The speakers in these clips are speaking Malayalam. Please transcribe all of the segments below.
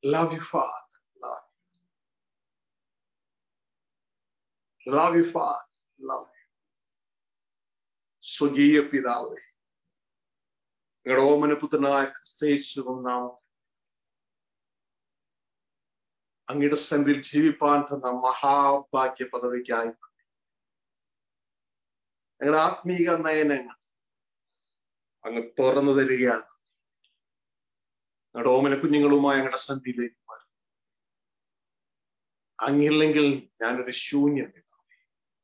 Love you, Father. Love you. Love you, Father. Love you. സ്വകീയ പിതാവേ ഞങ്ങളുടെ ഓമനപുത്രനായ ക്രിസ്തേശുവും നാം അങ്ങയുടെ സന്ധിയിൽ ജീവിപ്പാൻ തന്ന മഹാഭാഗ്യ പദവിക്കായി ഞങ്ങളുടെ ആത്മീക നയനങ്ങൾ അങ്ങ് തുറന്നു തരികയാണ് ഞങ്ങളുടെ ഓമന കുഞ്ഞുങ്ങളുമായി ഞങ്ങളുടെ സന്ധിയിലേക്ക് വരും അങ്ങില്ലെങ്കിൽ ഞാനൊരു ശൂന്യം പിതാവേ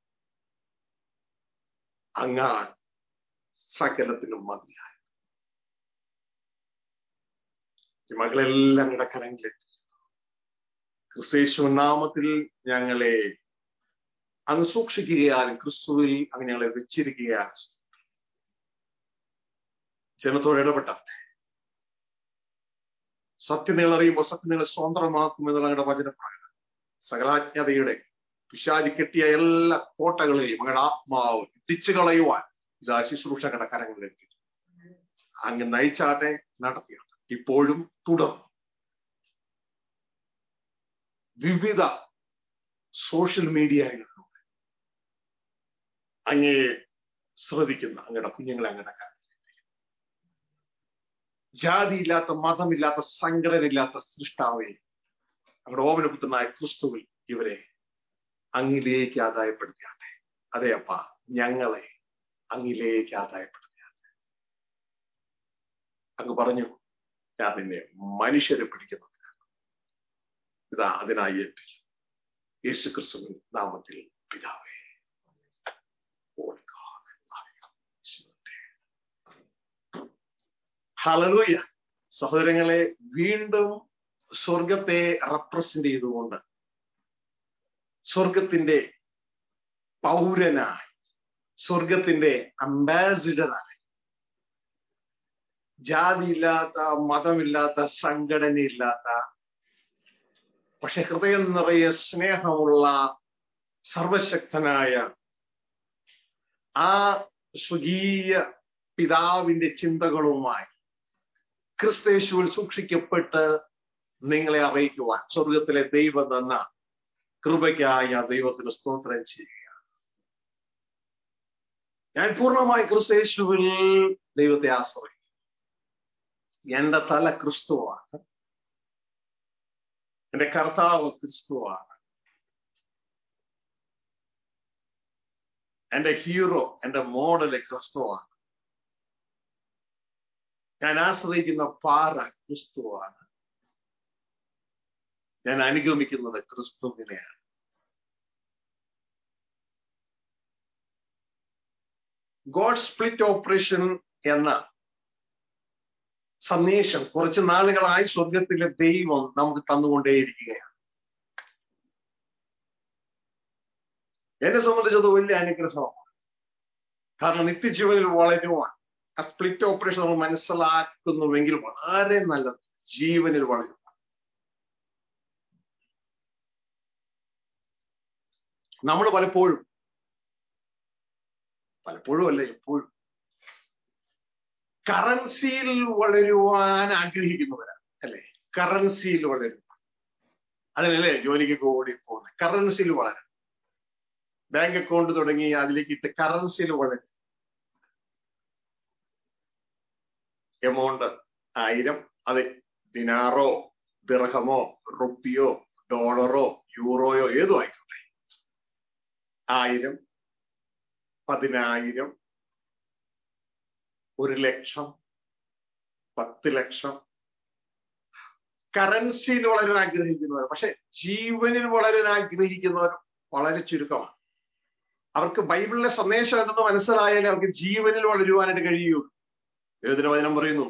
അങ്ങാൻ സകലത്തിനും മതിയായി ഈ മകളെല്ലാം ഞങ്ങളുടെ കരങ്ങളിലേക്ക് ക്രിസ്തേശു നാമത്തിൽ ഞങ്ങളെ അങ്ങ് സൂക്ഷിക്കുകയാലും ക്രിസ്തുവിൽ അങ്ങ് ഞങ്ങളെ വെച്ചിരിക്കുകയാണ് ജനത്തോട് ഇടപെട്ടാട്ടെ സത്യം നിങ്ങൾ അറിയുമ്പോൾ സത്യം നിങ്ങൾ സ്വതന്ത്രമാക്കും എന്നുള്ള ഞങ്ങളുടെ വചനപ്രകാരം സകലാജ്ഞതയുടെ പിശാചി കെട്ടിയ എല്ലാ കോട്ടകളെയും അങ്ങയുടെ ആത്മാവ് ഇടിച്ചു കളയുവാൻ ഇതാ ശുശ്രൂഷ ഞങ്ങളുടെ കരങ്ങളിലേക്ക് അങ്ങ് നയിച്ചാട്ടെ നടത്തിയാണ് ഇപ്പോഴും തുടർന്നു വിവിധ സോഷ്യൽ മീഡിയകളിലൂടെ അങ്ങേ ശ്രദ്ധിക്കുന്ന അങ്ങയുടെ കുഞ്ഞുങ്ങളെ അങ്ങയുടെ കരങ്ങളിൽ ജാതിയില്ലാത്ത മതമില്ലാത്ത സംഘടനയില്ലാത്ത സൃഷ്ടാവെ നമ്മുടെ ഓമനപുത്രനായ ക്രിസ്തുവിൽ ഇവരെ അങ്ങിലേക്ക് ആദായപ്പെടുത്തിയാട്ടെ അതെ അപ്പ ഞങ്ങളെ അങ്ങിലേക്ക് ആദായപ്പെടുത്തിയാട്ടെ അങ്ങ് പറഞ്ഞു ഞാൻ നിന്നെ മനുഷ്യരെ പിടിക്കുന്നത് ഇതാ അതിനായി ഏൽപ്പിക്കും യേശു ക്രിസ്തുവിൻ നാമത്തിൽ പിതാവേ ഹലലൂയ സഹോദരങ്ങളെ വീണ്ടും സ്വർഗത്തെ റെപ്രസെന്റ് ചെയ്തുകൊണ്ട് സ്വർഗത്തിന്റെ പൗരനായി സ്വർഗത്തിന്റെ അംബാസിഡറായി ജാതിയില്ലാത്ത മതമില്ലാത്ത സംഘടനയില്ലാത്ത പക്ഷെ ഹൃദയം നിറയെ സ്നേഹമുള്ള സർവശക്തനായ ആ സ്വകീയ പിതാവിന്റെ ചിന്തകളുമായി ക്രിസ്തേശുവിൽ സൂക്ഷിക്കപ്പെട്ട് നിങ്ങളെ അറിയിക്കുവാൻ സ്വർഗത്തിലെ ദൈവം തന്ന കൃപയ്ക്കായി ആ ദൈവത്തിന് സ്തോത്രം ചെയ്യുക ഞാൻ പൂർണ്ണമായി ക്രിസ്തേശുവിൽ ദൈവത്തെ ആശ്രയിക്കും എന്റെ തല ക്രിസ്തുവാണ് എന്റെ കർത്താവ് ക്രിസ്തുവാണ് എന്റെ ഹീറോ എന്റെ മോഡല് ക്രിസ്തുവാണ് ഞാൻ ആശ്രയിക്കുന്ന പാറ ക്രിസ്തുവാണ് ഞാൻ അനുഗമിക്കുന്നത് ക്രിസ്തുവിനെയാണ് ഗോഡ് സ്പ്ലിറ്റ് ഓപ്പറേഷൻ എന്ന സന്ദേശം കുറച്ച് നാളുകളായി സ്വർഗത്തിലെ ദൈവം നമുക്ക് തന്നുകൊണ്ടേയിരിക്കുകയാണ് എന്നെ സംബന്ധിച്ചത് വലിയ അനുഗ്രഹമാണ് കാരണം നിത്യജീവനിൽ വളരുവാൻ ആ സ്പ്ലിറ്റ് ഓപ്പറേഷൻ നമ്മൾ മനസ്സിലാക്കുന്നുവെങ്കിൽ വളരെ നല്ലത് ജീവനിൽ വളരും നമ്മൾ പലപ്പോഴും പലപ്പോഴും അല്ല എപ്പോഴും കറൻസിയിൽ വളരുവാൻ ആഗ്രഹിക്കുന്നവരാണ് അല്ലെ കറൻസിയിൽ വളരും അതിനല്ലേ ജോലിക്ക് ഓടി പോകുന്നത് കറൻസിയിൽ വളരും ബാങ്ക് അക്കൗണ്ട് തുടങ്ങി അതിലേക്ക് ഇട്ട് കറൻസിയിൽ വളരും എമൗണ്ട് ആയിരം അതെ ദിനാറോ ദിർഹമോ റുപ്പിയോ ഡോളറോ യൂറോയോ ഏതോ ആയിക്കോട്ടെ ആയിരം പതിനായിരം ഒരു ലക്ഷം പത്ത് ലക്ഷം കറൻസിയിൽ വളരാൻ ആഗ്രഹിക്കുന്നവർ പക്ഷെ ജീവനിൽ വളരാൻ ആഗ്രഹിക്കുന്നവർ വളരെ ചുരുക്കമാണ് അവർക്ക് ബൈബിളിലെ സന്ദേശം എന്തെന്ന് മനസ്സിലായാലേ അവർക്ക് ജീവനിൽ വളരുവാനായിട്ട് കഴിയുള്ളൂ ദൈവത്തിന്റെ വചനം പറയുന്നു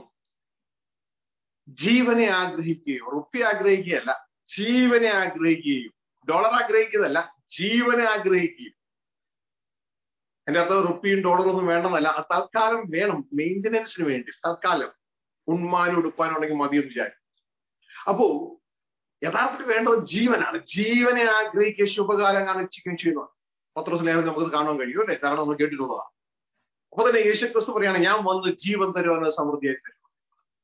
ജീവനെ ആഗ്രഹിക്കുകയോ റുപ്പി ആഗ്രഹിക്കുകയല്ല ജീവനെ ആഗ്രഹിക്കുകയും ഡോളർ ആഗ്രഹിക്കുന്നതല്ല ജീവനെ ആഗ്രഹിക്കുകയും എന്റെ അർത്ഥം റുപ്പിയും ഡോളറും ഒന്നും വേണമെന്നല്ല അത് തൽക്കാലം വേണം മെയിൻ്റനൻസിന് വേണ്ടി തൽക്കാലം ഉണ്മാനും ഉടുപ്പാനും ഉണ്ടെങ്കിൽ മതിയെന്ന് വിചാരിക്കും അപ്പോ യഥാർത്ഥത്തിൽ വേണ്ടത് ജീവനാണ് ജീവനെ ആഗ്രഹിക്കുക ശുഭകാലം കാണിച്ചിരിക്കുകയും ചെയ്യുന്നു പത്ര സ്നേഹം നമുക്ക് കാണാൻ കഴിയും അല്ലെ കാരണം നമ്മൾ കേട്ടിട്ടുള്ളതാണ് അപ്പൊ തന്നെ യേശു ക്രിസ്തു പറയാണ് ഞാൻ വന്ന് ജീവൻ തരുവാൻ സമൃദ്ധിയായി തരും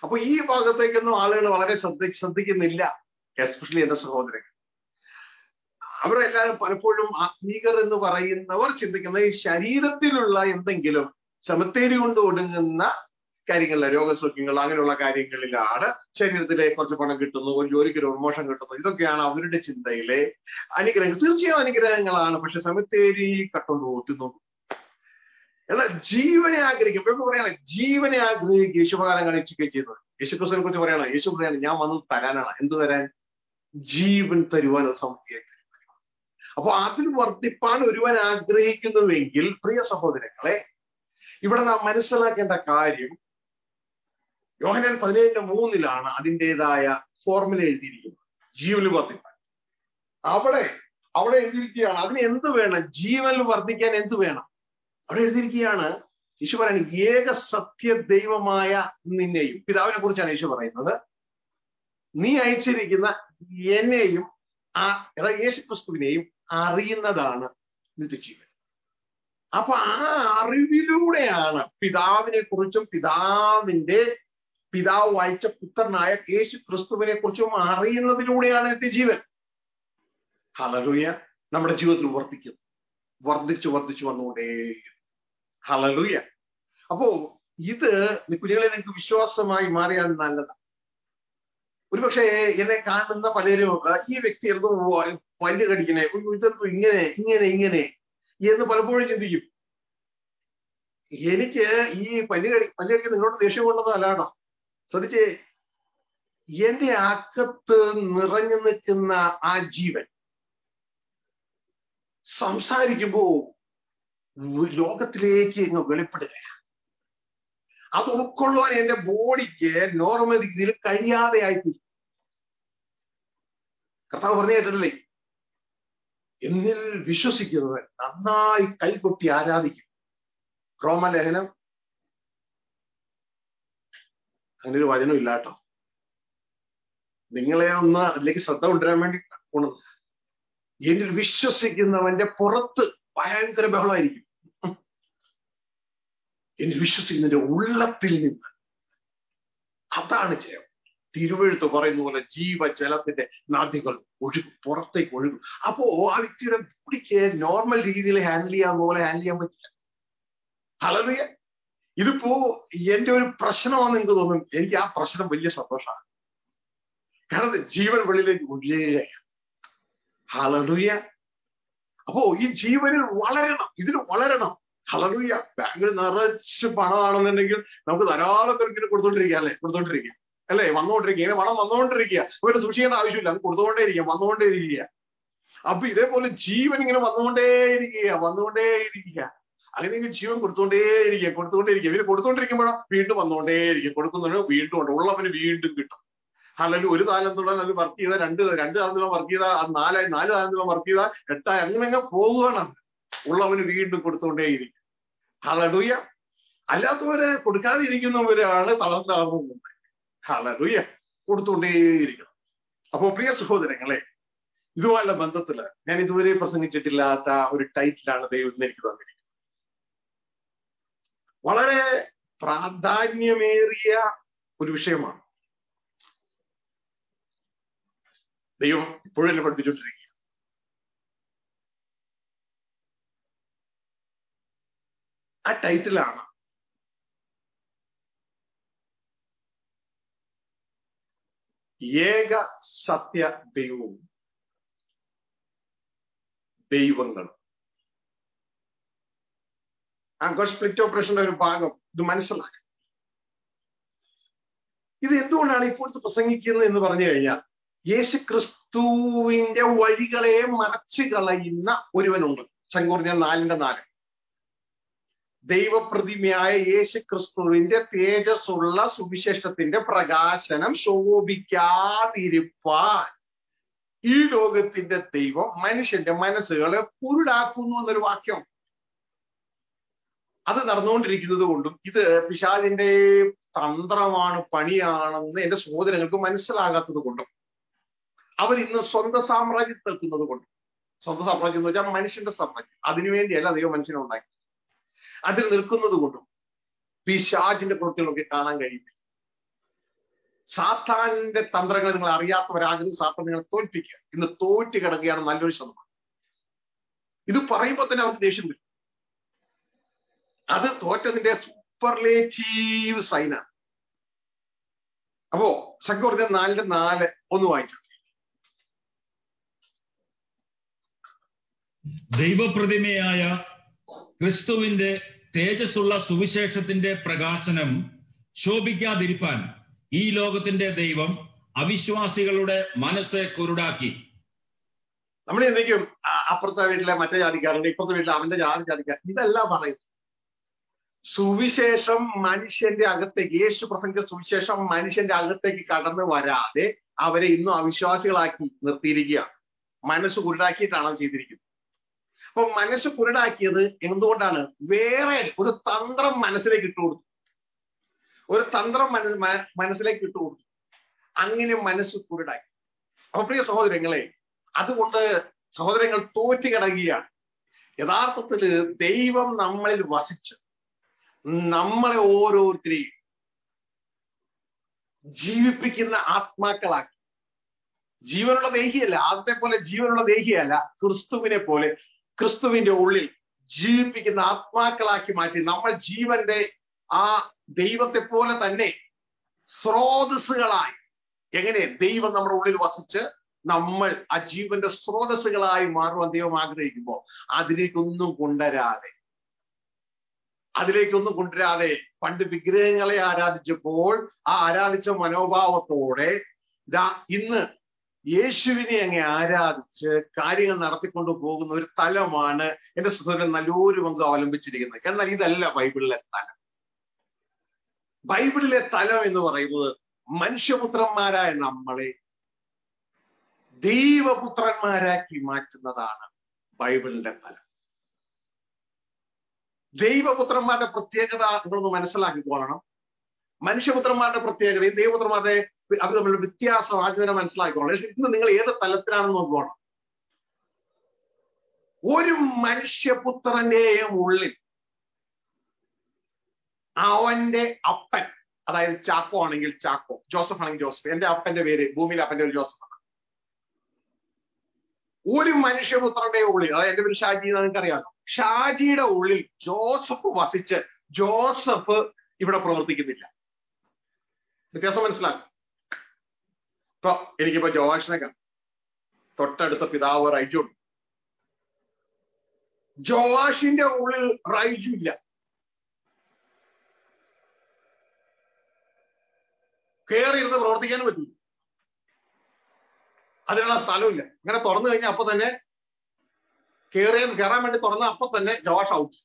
അപ്പൊ ഈ ഭാഗത്തേക്കൊന്നും ആളുകൾ വളരെ ശ്രദ്ധ ശ്രദ്ധിക്കുന്നില്ല എസ്പെഷ്യലി എന്റെ സഹോദരൻ അവരെല്ലാവരും പലപ്പോഴും ആത്മീകർ എന്ന് പറയുന്നവർ ചിന്തിക്കുന്നത് ഈ ശരീരത്തിലുള്ള എന്തെങ്കിലും സമത്തേരി കൊണ്ട് ഒടുങ്ങുന്ന കാര്യങ്ങളിലെ രോഗസൗഖ്യങ്ങൾ അങ്ങനെയുള്ള കാര്യങ്ങളിലാണ് ശരീരത്തിലെ കുറച്ച് പണം കിട്ടുന്നു ഒരു ജോലിക്ക് ഒരു പ്രമോഷൻ കിട്ടുന്നു ഇതൊക്കെയാണ് അവരുടെ ചിന്തയിലെ അനുഗ്രഹങ്ങൾ തീർച്ചയായും അനുഗ്രഹങ്ങളാണ് പക്ഷെ സമത്തേരി കട്ടുകൊണ്ട് ഒത്തുന്നു എന്നാൽ ജീവനെ ആഗ്രഹിക്കും ഇപ്പൊ പറയാണ് ജീവനെ ആഗ്രഹിക്കുക യേശുപകാരം കാണിക്കുകയും ചെയ്യുന്നത് യേശുക്രിസ്തുവിനെ കുറിച്ച് പറയണം യേശു പറയാണ് ഞാൻ വന്നത് തരാനാണ് എന്ത് തരാൻ ജീവൻ തരുവാൻ ഒരു സമൃദ്ധിയായി അപ്പൊ അതിൽ വർദ്ധിപ്പാൻ ഒരുവൻ ആഗ്രഹിക്കുന്നുവെങ്കിൽ പ്രിയ സഹോദരങ്ങളെ ഇവിടെ നാം മനസ്സിലാക്കേണ്ട കാര്യം യോഹനൻ പതിനേഴിന്റെ മൂന്നിലാണ് അതിൻ്റെതായ ഫോർമുല എഴുതിയിരിക്കുന്നത് ജീവനിൽ വർദ്ധിപ്പാൻ അവിടെ അവിടെ എഴുതിയിരിക്കുകയാണ് അതിന് എന്ത് വേണം ജീവനിൽ വർദ്ധിക്കാൻ എന്ത് വേണം അവിടെ എഴുതിയിരിക്കുകയാണ് യേശു പറയുന്നത് ഏക സത്യ ദൈവമായ നിന്നെയും പിതാവിനെ കുറിച്ചാണ് യേശു പറയുന്നത് നീ അയച്ചിരിക്കുന്ന എന്നെയും ആ അതായത് യേശു ക്രിസ്തുവിനെയും അറിയുന്നതാണ് നിത്യജീവൻ അപ്പൊ ആ അറിവിലൂടെയാണ് പിതാവിനെ കുറിച്ചും പിതാവിന്റെ പിതാവ് വായിച്ച പുത്രനായ യേശു ക്രിസ്തുവിനെ കുറിച്ചും അറിയുന്നതിലൂടെയാണ് നിത്യജീവൻ ഹലലൂയ നമ്മുടെ ജീവിതത്തിൽ വർദ്ധിക്കുന്നു വർദ്ധിച്ചു വർദ്ധിച്ചു വന്നുകൊണ്ടേ ഹലലൂയ അപ്പോ ഇത് കുഞ്ഞുങ്ങളെ നിങ്ങൾക്ക് വിശ്വാസമായി മാറിയാൽ നല്ലതാണ് ഒരുപക്ഷെ എന്നെ കാണുന്ന പലരും ഈ വ്യക്തി എന്തോ പല്ല് കടിക്കണേ ഇതെന്തോ ഇങ്ങനെ ഇങ്ങനെ ഇങ്ങനെ എന്ന് പലപ്പോഴും ചിന്തിക്കും എനിക്ക് ഈ പല്ല് കടി പല്ല് കടിക്കാൻ നിങ്ങളോട് ദേഷ്യം കൊണ്ടതും അല്ലാട്ടോ ശ്രദ്ധിച്ചേ എന്റെ അകത്ത് നിറഞ്ഞു നിൽക്കുന്ന ആ ജീവൻ സംസാരിക്കുമ്പോ ലോകത്തിലേക്ക് ഇങ്ങ് വെളിപ്പെടുകയാണ് അത് ഉൾക്കൊള്ളുവാൻ എന്റെ ബോഡിക്ക് നോർമൽ രീതിയിൽ കഴിയാതെ ആയിത്തീരും കർത്താവ് പറഞ്ഞു കേട്ടിട്ടില്ലേ എന്നിൽ വിശ്വസിക്കുന്നവൻ നന്നായി കൈകൊട്ടി ആരാധിക്കും റോമലേഖനം അങ്ങനെ ഒരു വചനം ഇല്ല കേട്ടോ നിങ്ങളെ ഒന്ന് അതിലേക്ക് ശ്രദ്ധ കൊണ്ടുവരാൻ വേണ്ടി കൊണ്ടത് എന്നിൽ വിശ്വസിക്കുന്നവന്റെ പുറത്ത് ഭയങ്കര ബഹളമായിരിക്കും എന്നിൽ വിശ്വസിക്കുന്നതിന്റെ ഉള്ളത്തിൽ നിന്ന് അതാണ് ജയം തിരുവഴുത്ത് പറയുന്ന പോലെ ജീവജലത്തിന്റെ നദികൾ ഒഴുകും പുറത്തേക്ക് ഒഴുകും അപ്പോ ആ വ്യക്തിയുടെ ബോഡിക്ക് നോർമൽ രീതിയിൽ ഹാൻഡിൽ ചെയ്യാൻ പോലെ ഹാൻഡിൽ ചെയ്യാൻ പറ്റില്ല ഹളവിയ ഇതിപ്പോ എന്റെ ഒരു പ്രശ്നമാണെന്ന് എനിക്ക് തോന്നും എനിക്ക് ആ പ്രശ്നം വലിയ സന്തോഷമാണ് കാരണം ജീവൻ വെളിയിലേക്ക് ഒഴുകുകയാണ് ഹളലുയ അപ്പോ ഈ ജീവനിൽ വളരണം ഇതിൽ വളരണം ഹളലുയ ബാങ്കിൽ നിറച്ച് പണമാണെന്നുണ്ടെങ്കിൽ നമുക്ക് ധാരാളം പേർക്ക് ഇങ്ങനെ കൊടുത്തോണ്ടിരിക്കുക അല്ലേ കൊടുത്തോണ്ടിരിക്കുക അല്ലേ വന്നുകൊണ്ടിരിക്കുക ഇങ്ങനെ പണം വന്നുകൊണ്ടിരിക്കുക ഇവരെ സൂക്ഷിക്കേണ്ട ആവശ്യമില്ല അത് കൊടുത്തുകൊണ്ടേ ഇരിക്കുക വന്നുകൊണ്ടേ ഇരിക്കുക അപ്പൊ ഇതേപോലെ ജീവൻ ഇങ്ങനെ വന്നുകൊണ്ടേയിരിക്കുക വന്നുകൊണ്ടേയിരിക്കുക അങ്ങനെ ജീവൻ കൊടുത്തുകൊണ്ടേയിരിക്കുക കൊടുത്തുകൊണ്ടേയിരിക്കുക ഇവര് കൊടുത്തുകൊണ്ടിരിക്കുമ്പോഴോ വീണ്ടും വന്നുകൊണ്ടേയിരിക്കും കൊടുക്കുന്നുണ്ട് വീണ്ടും ഉണ്ട് ഉള്ളവന് വീണ്ടും കിട്ടും അല്ലെങ്കിൽ ഒരു താലന്തുള്ള അത് വർക്ക് ചെയ്താൽ രണ്ട് രണ്ട് താലന്തുള്ള വർക്ക് ചെയ്താൽ അത് നാലായി നാല് താലന്തുള്ള വർക്ക് ചെയ്താൽ എട്ടായി അങ്ങനെ അങ്ങ് പോവുകയാണ് ഉള്ളവന് വീണ്ടും കൊടുത്തുകൊണ്ടേയിരിക്കും ഹലഡുയ അല്ലാത്തവരെ കൊടുക്കാതെ ഇരിക്കുന്നവരാണ് തളർന്നു തളർന്നു ഹലഡുയ കൊടുത്തുകൊണ്ടേയിരിക്കണം അപ്പോ പ്രിയ സഹോദരങ്ങളെ ഇതുമായുള്ള ബന്ധത്തില് ഞാൻ ഇതുവരെ പ്രസംഗിച്ചിട്ടില്ലാത്ത ഒരു ടൈറ്റിലാണ് ദൈവം എനിക്ക് തന്നിരിക്കുന്നത് വളരെ പ്രാധാന്യമേറിയ ഒരു വിഷയമാണ് ദൈവം ഇപ്പോഴും എന്നെ പഠിപ്പിച്ചുകൊണ്ടിരിക്കുക ആ ടൈറ്റിലാണ് ഏക സത്യ ദൈവവും ദൈവങ്ങളും ആങ്കർ സ്പ്ലിറ്റ് ഓപ്പറേഷന്റെ ഒരു ഭാഗം ഇത് മനസ്സിലാക്കണം ഇത് എന്തുകൊണ്ടാണ് ഇപ്പോഴത്തെ പ്രസംഗിക്കുന്നത് എന്ന് പറഞ്ഞു കഴിഞ്ഞാൽ യേശു ക്രിസ്തുവിന്റെ വഴികളെ മറച്ചു കളയുന്ന ഒരുവനുണ്ട് ശങ്കൂർജൻ നാലിന്റെ നാല് ദൈവപ്രതിമയായ യേശു ക്രിസ്തുവിന്റെ തേജസ്സുള്ള സുവിശേഷത്തിന്റെ പ്രകാശനം ശോഭിക്കാതിരിപ്പാൻ ഈ ലോകത്തിന്റെ ദൈവം മനുഷ്യന്റെ മനസ്സുകളെ കുരുടാക്കുന്നു എന്നൊരു വാക്യം അത് നടന്നുകൊണ്ടിരിക്കുന്നത് കൊണ്ടും ഇത് പിശാലിന്റെ തന്ത്രമാണ് പണിയാണെന്ന് എന്റെ സഹോദരങ്ങൾക്ക് മനസ്സിലാകാത്തത് കൊണ്ടും അവർ ഇന്ന് സ്വന്തം സാമ്രാജ്യം നിൽക്കുന്നത് കൊണ്ടും സ്വന്തം സാമ്രാജ്യം എന്ന് വെച്ചാൽ മനുഷ്യന്റെ സാമ്രാജ്യം അതിനുവേണ്ടിയല്ല ദൈവം മനുഷ്യനെ ഉണ്ടാക്കി അതിൽ നിൽക്കുന്നത് കൊണ്ടും പിശാജിന്റെ പ്രവൃത്തികളൊക്കെ കാണാൻ കഴിയുന്നില്ല സാത്താന്റെ തന്ത്രങ്ങൾ നിങ്ങൾ അറിയാത്തവരാകുന്നു സാത്താൻ നിങ്ങളെ തോൽപ്പിക്കുക ഇന്ന് തോറ്റ് കിടക്കുകയാണ് നല്ലൊരു ശതമാനം ഇത് പറയുമ്പോൾ തന്നെ അവർക്ക് ദേഷ്യം വരും അത് തോറ്റതിന്റെ സൂപ്പർലേറ്റീവ് സൈനാണ് അപ്പോ സംഘവർദ്ധ നാലിന്റെ നാല് ഒന്ന് വായിച്ചു ദൈവപ്രതിമയായ ക്രിസ്തുവിന്റെ തേജസ്സുള്ള സുവിശേഷത്തിന്റെ പ്രകാശനം ശോഭിക്കാതിരിപ്പാൻ ഈ ലോകത്തിന്റെ ദൈവം അവിശ്വാസികളുടെ മനസ്സ് കുരുടാക്കി നമ്മൾ എന്തെങ്കിലും അപ്പുറത്തെ വീട്ടിലെ മറ്റേ ജാതിക്കാരുണ്ട് ഇപ്പുറത്തെ വീട്ടിലെ അവന്റെ ജാതി ജാതിക്കാർ ഇതല്ല പറയുന്നത് സുവിശേഷം മനുഷ്യന്റെ അകത്തേക്ക് യേശു പ്രസംഗിച്ച സുവിശേഷം മനുഷ്യന്റെ അകത്തേക്ക് കടന്നു വരാതെ അവരെ ഇന്നും അവിശ്വാസികളാക്കി നിർത്തിയിരിക്കുകയാണ് മനസ്സ് കുരുടാക്കിയിട്ടാണ് അത് ചെയ്തിരിക്കുന്നത് അപ്പൊ മനസ്സ് കുരുടാക്കിയത് എന്തുകൊണ്ടാണ് വേറെ ഒരു തന്ത്രം മനസ്സിലേക്ക് ഇട്ടു കൊടുത്തു ഒരു തന്ത്രം മനസ് മനസ്സിലേക്ക് ഇട്ടു കൊടുത്തു അങ്ങനെ മനസ്സ് കുരുടാക്കി അപ്പൊ പ്രിയ സഹോദരങ്ങളെ അതുകൊണ്ട് സഹോദരങ്ങൾ തോറ്റു കിടക്കുകയാണ് യഥാർത്ഥത്തിൽ ദൈവം നമ്മളിൽ വസിച്ച് നമ്മളെ ഓരോരുത്തരെയും ജീവിപ്പിക്കുന്ന ആത്മാക്കളാക്കി ജീവനുള്ള ദേഹിയല്ല ആദ്യത്തെ പോലെ ജീവനുള്ള ദേഹിയല്ല ക്രിസ്തുവിനെ പോലെ ക്രിസ്തുവിന്റെ ഉള്ളിൽ ജീവിപ്പിക്കുന്ന ആത്മാക്കളാക്കി മാറ്റി നമ്മൾ ജീവന്റെ ആ ദൈവത്തെ പോലെ തന്നെ സ്രോതസ്സുകളായി എങ്ങനെ ദൈവം നമ്മുടെ ഉള്ളിൽ വസിച്ച് നമ്മൾ ആ ജീവന്റെ സ്രോതസ്സുകളായി മാറുവാൻ ദൈവം ആഗ്രഹിക്കുമ്പോൾ അതിലേക്കൊന്നും കൊണ്ടുവരാതെ അതിലേക്കൊന്നും കൊണ്ടുവരാതെ പണ്ട് വിഗ്രഹങ്ങളെ ആരാധിച്ചപ്പോൾ ആ ആരാധിച്ച മനോഭാവത്തോടെ ദാ ഇന്ന് യേശുവിനെ അങ്ങ് ആരാധിച്ച് കാര്യങ്ങൾ നടത്തിക്കൊണ്ടു പോകുന്ന ഒരു തലമാണ് എന്റെ സുഹൃത്തുക്കൾ നല്ലൊരു പങ്ക് അവലംബിച്ചിരിക്കുന്നത് എന്നാൽ ഇതല്ല ബൈബിളിലെ തലം ബൈബിളിലെ തലം എന്ന് പറയുന്നത് മനുഷ്യപുത്രന്മാരായ നമ്മളെ ദൈവപുത്രന്മാരാക്കി മാറ്റുന്നതാണ് ബൈബിളിന്റെ തലം ദൈവപുത്രന്മാരുടെ പ്രത്യേകത നിങ്ങളൊന്ന് മനസ്സിലാക്കിക്കോളണം മനുഷ്യപുത്രന്മാരുടെ പ്രത്യേകതയും ദൈവപുത്രന്മാരുടെ അത് തമ്മിലുള്ള വ്യത്യാസം ആദ്യം തന്നെ മനസ്സിലാക്കിക്കോളണം പക്ഷെ ഇന്ന് നിങ്ങൾ ഏത് തലത്തിലാണെന്ന് നോക്കണം ഒരു മനുഷ്യപുത്രന്റെയും ഉള്ളിൽ അവന്റെ അപ്പൻ അതായത് ചാക്കോ ആണെങ്കിൽ ചാക്കോ ജോസഫ് ആണെങ്കിൽ ജോസഫ് എന്റെ അപ്പന്റെ പേര് ഭൂമിയിലെ അപ്പന്റെ പേര് ജോസഫ് ആണ് ഒരു മനുഷ്യപുത്രന്റെ ഉള്ളിൽ അതായത് എന്റെ പേര് ഷാജി നിങ്ങൾക്കറിയാമോ ഷാജിയുടെ ഉള്ളിൽ ജോസഫ് വസിച്ച് ജോസഫ് ഇവിടെ പ്രവർത്തിക്കുന്നില്ല വ്യത്യാസം മനസ്സിലാക്കും ഇപ്പൊ എനിക്കിപ്പോ ജോവാഷിനെ കാണാം തൊട്ടടുത്ത പിതാവ് റൈജു ഉണ്ട് ജോവാഷിന്റെ ഉള്ളിൽ റൈജു ഇല്ല കയറിയിരുന്ന് പ്രവർത്തിക്കാനും പറ്റില്ല അതിനുള്ള സ്ഥലമില്ല ഇങ്ങനെ തുറന്നു കഴിഞ്ഞാൽ അപ്പൊ തന്നെ കയറിയ കയറാൻ വേണ്ടി തുറന്ന അപ്പൊ തന്നെ ജോഷ് ഔട്ട്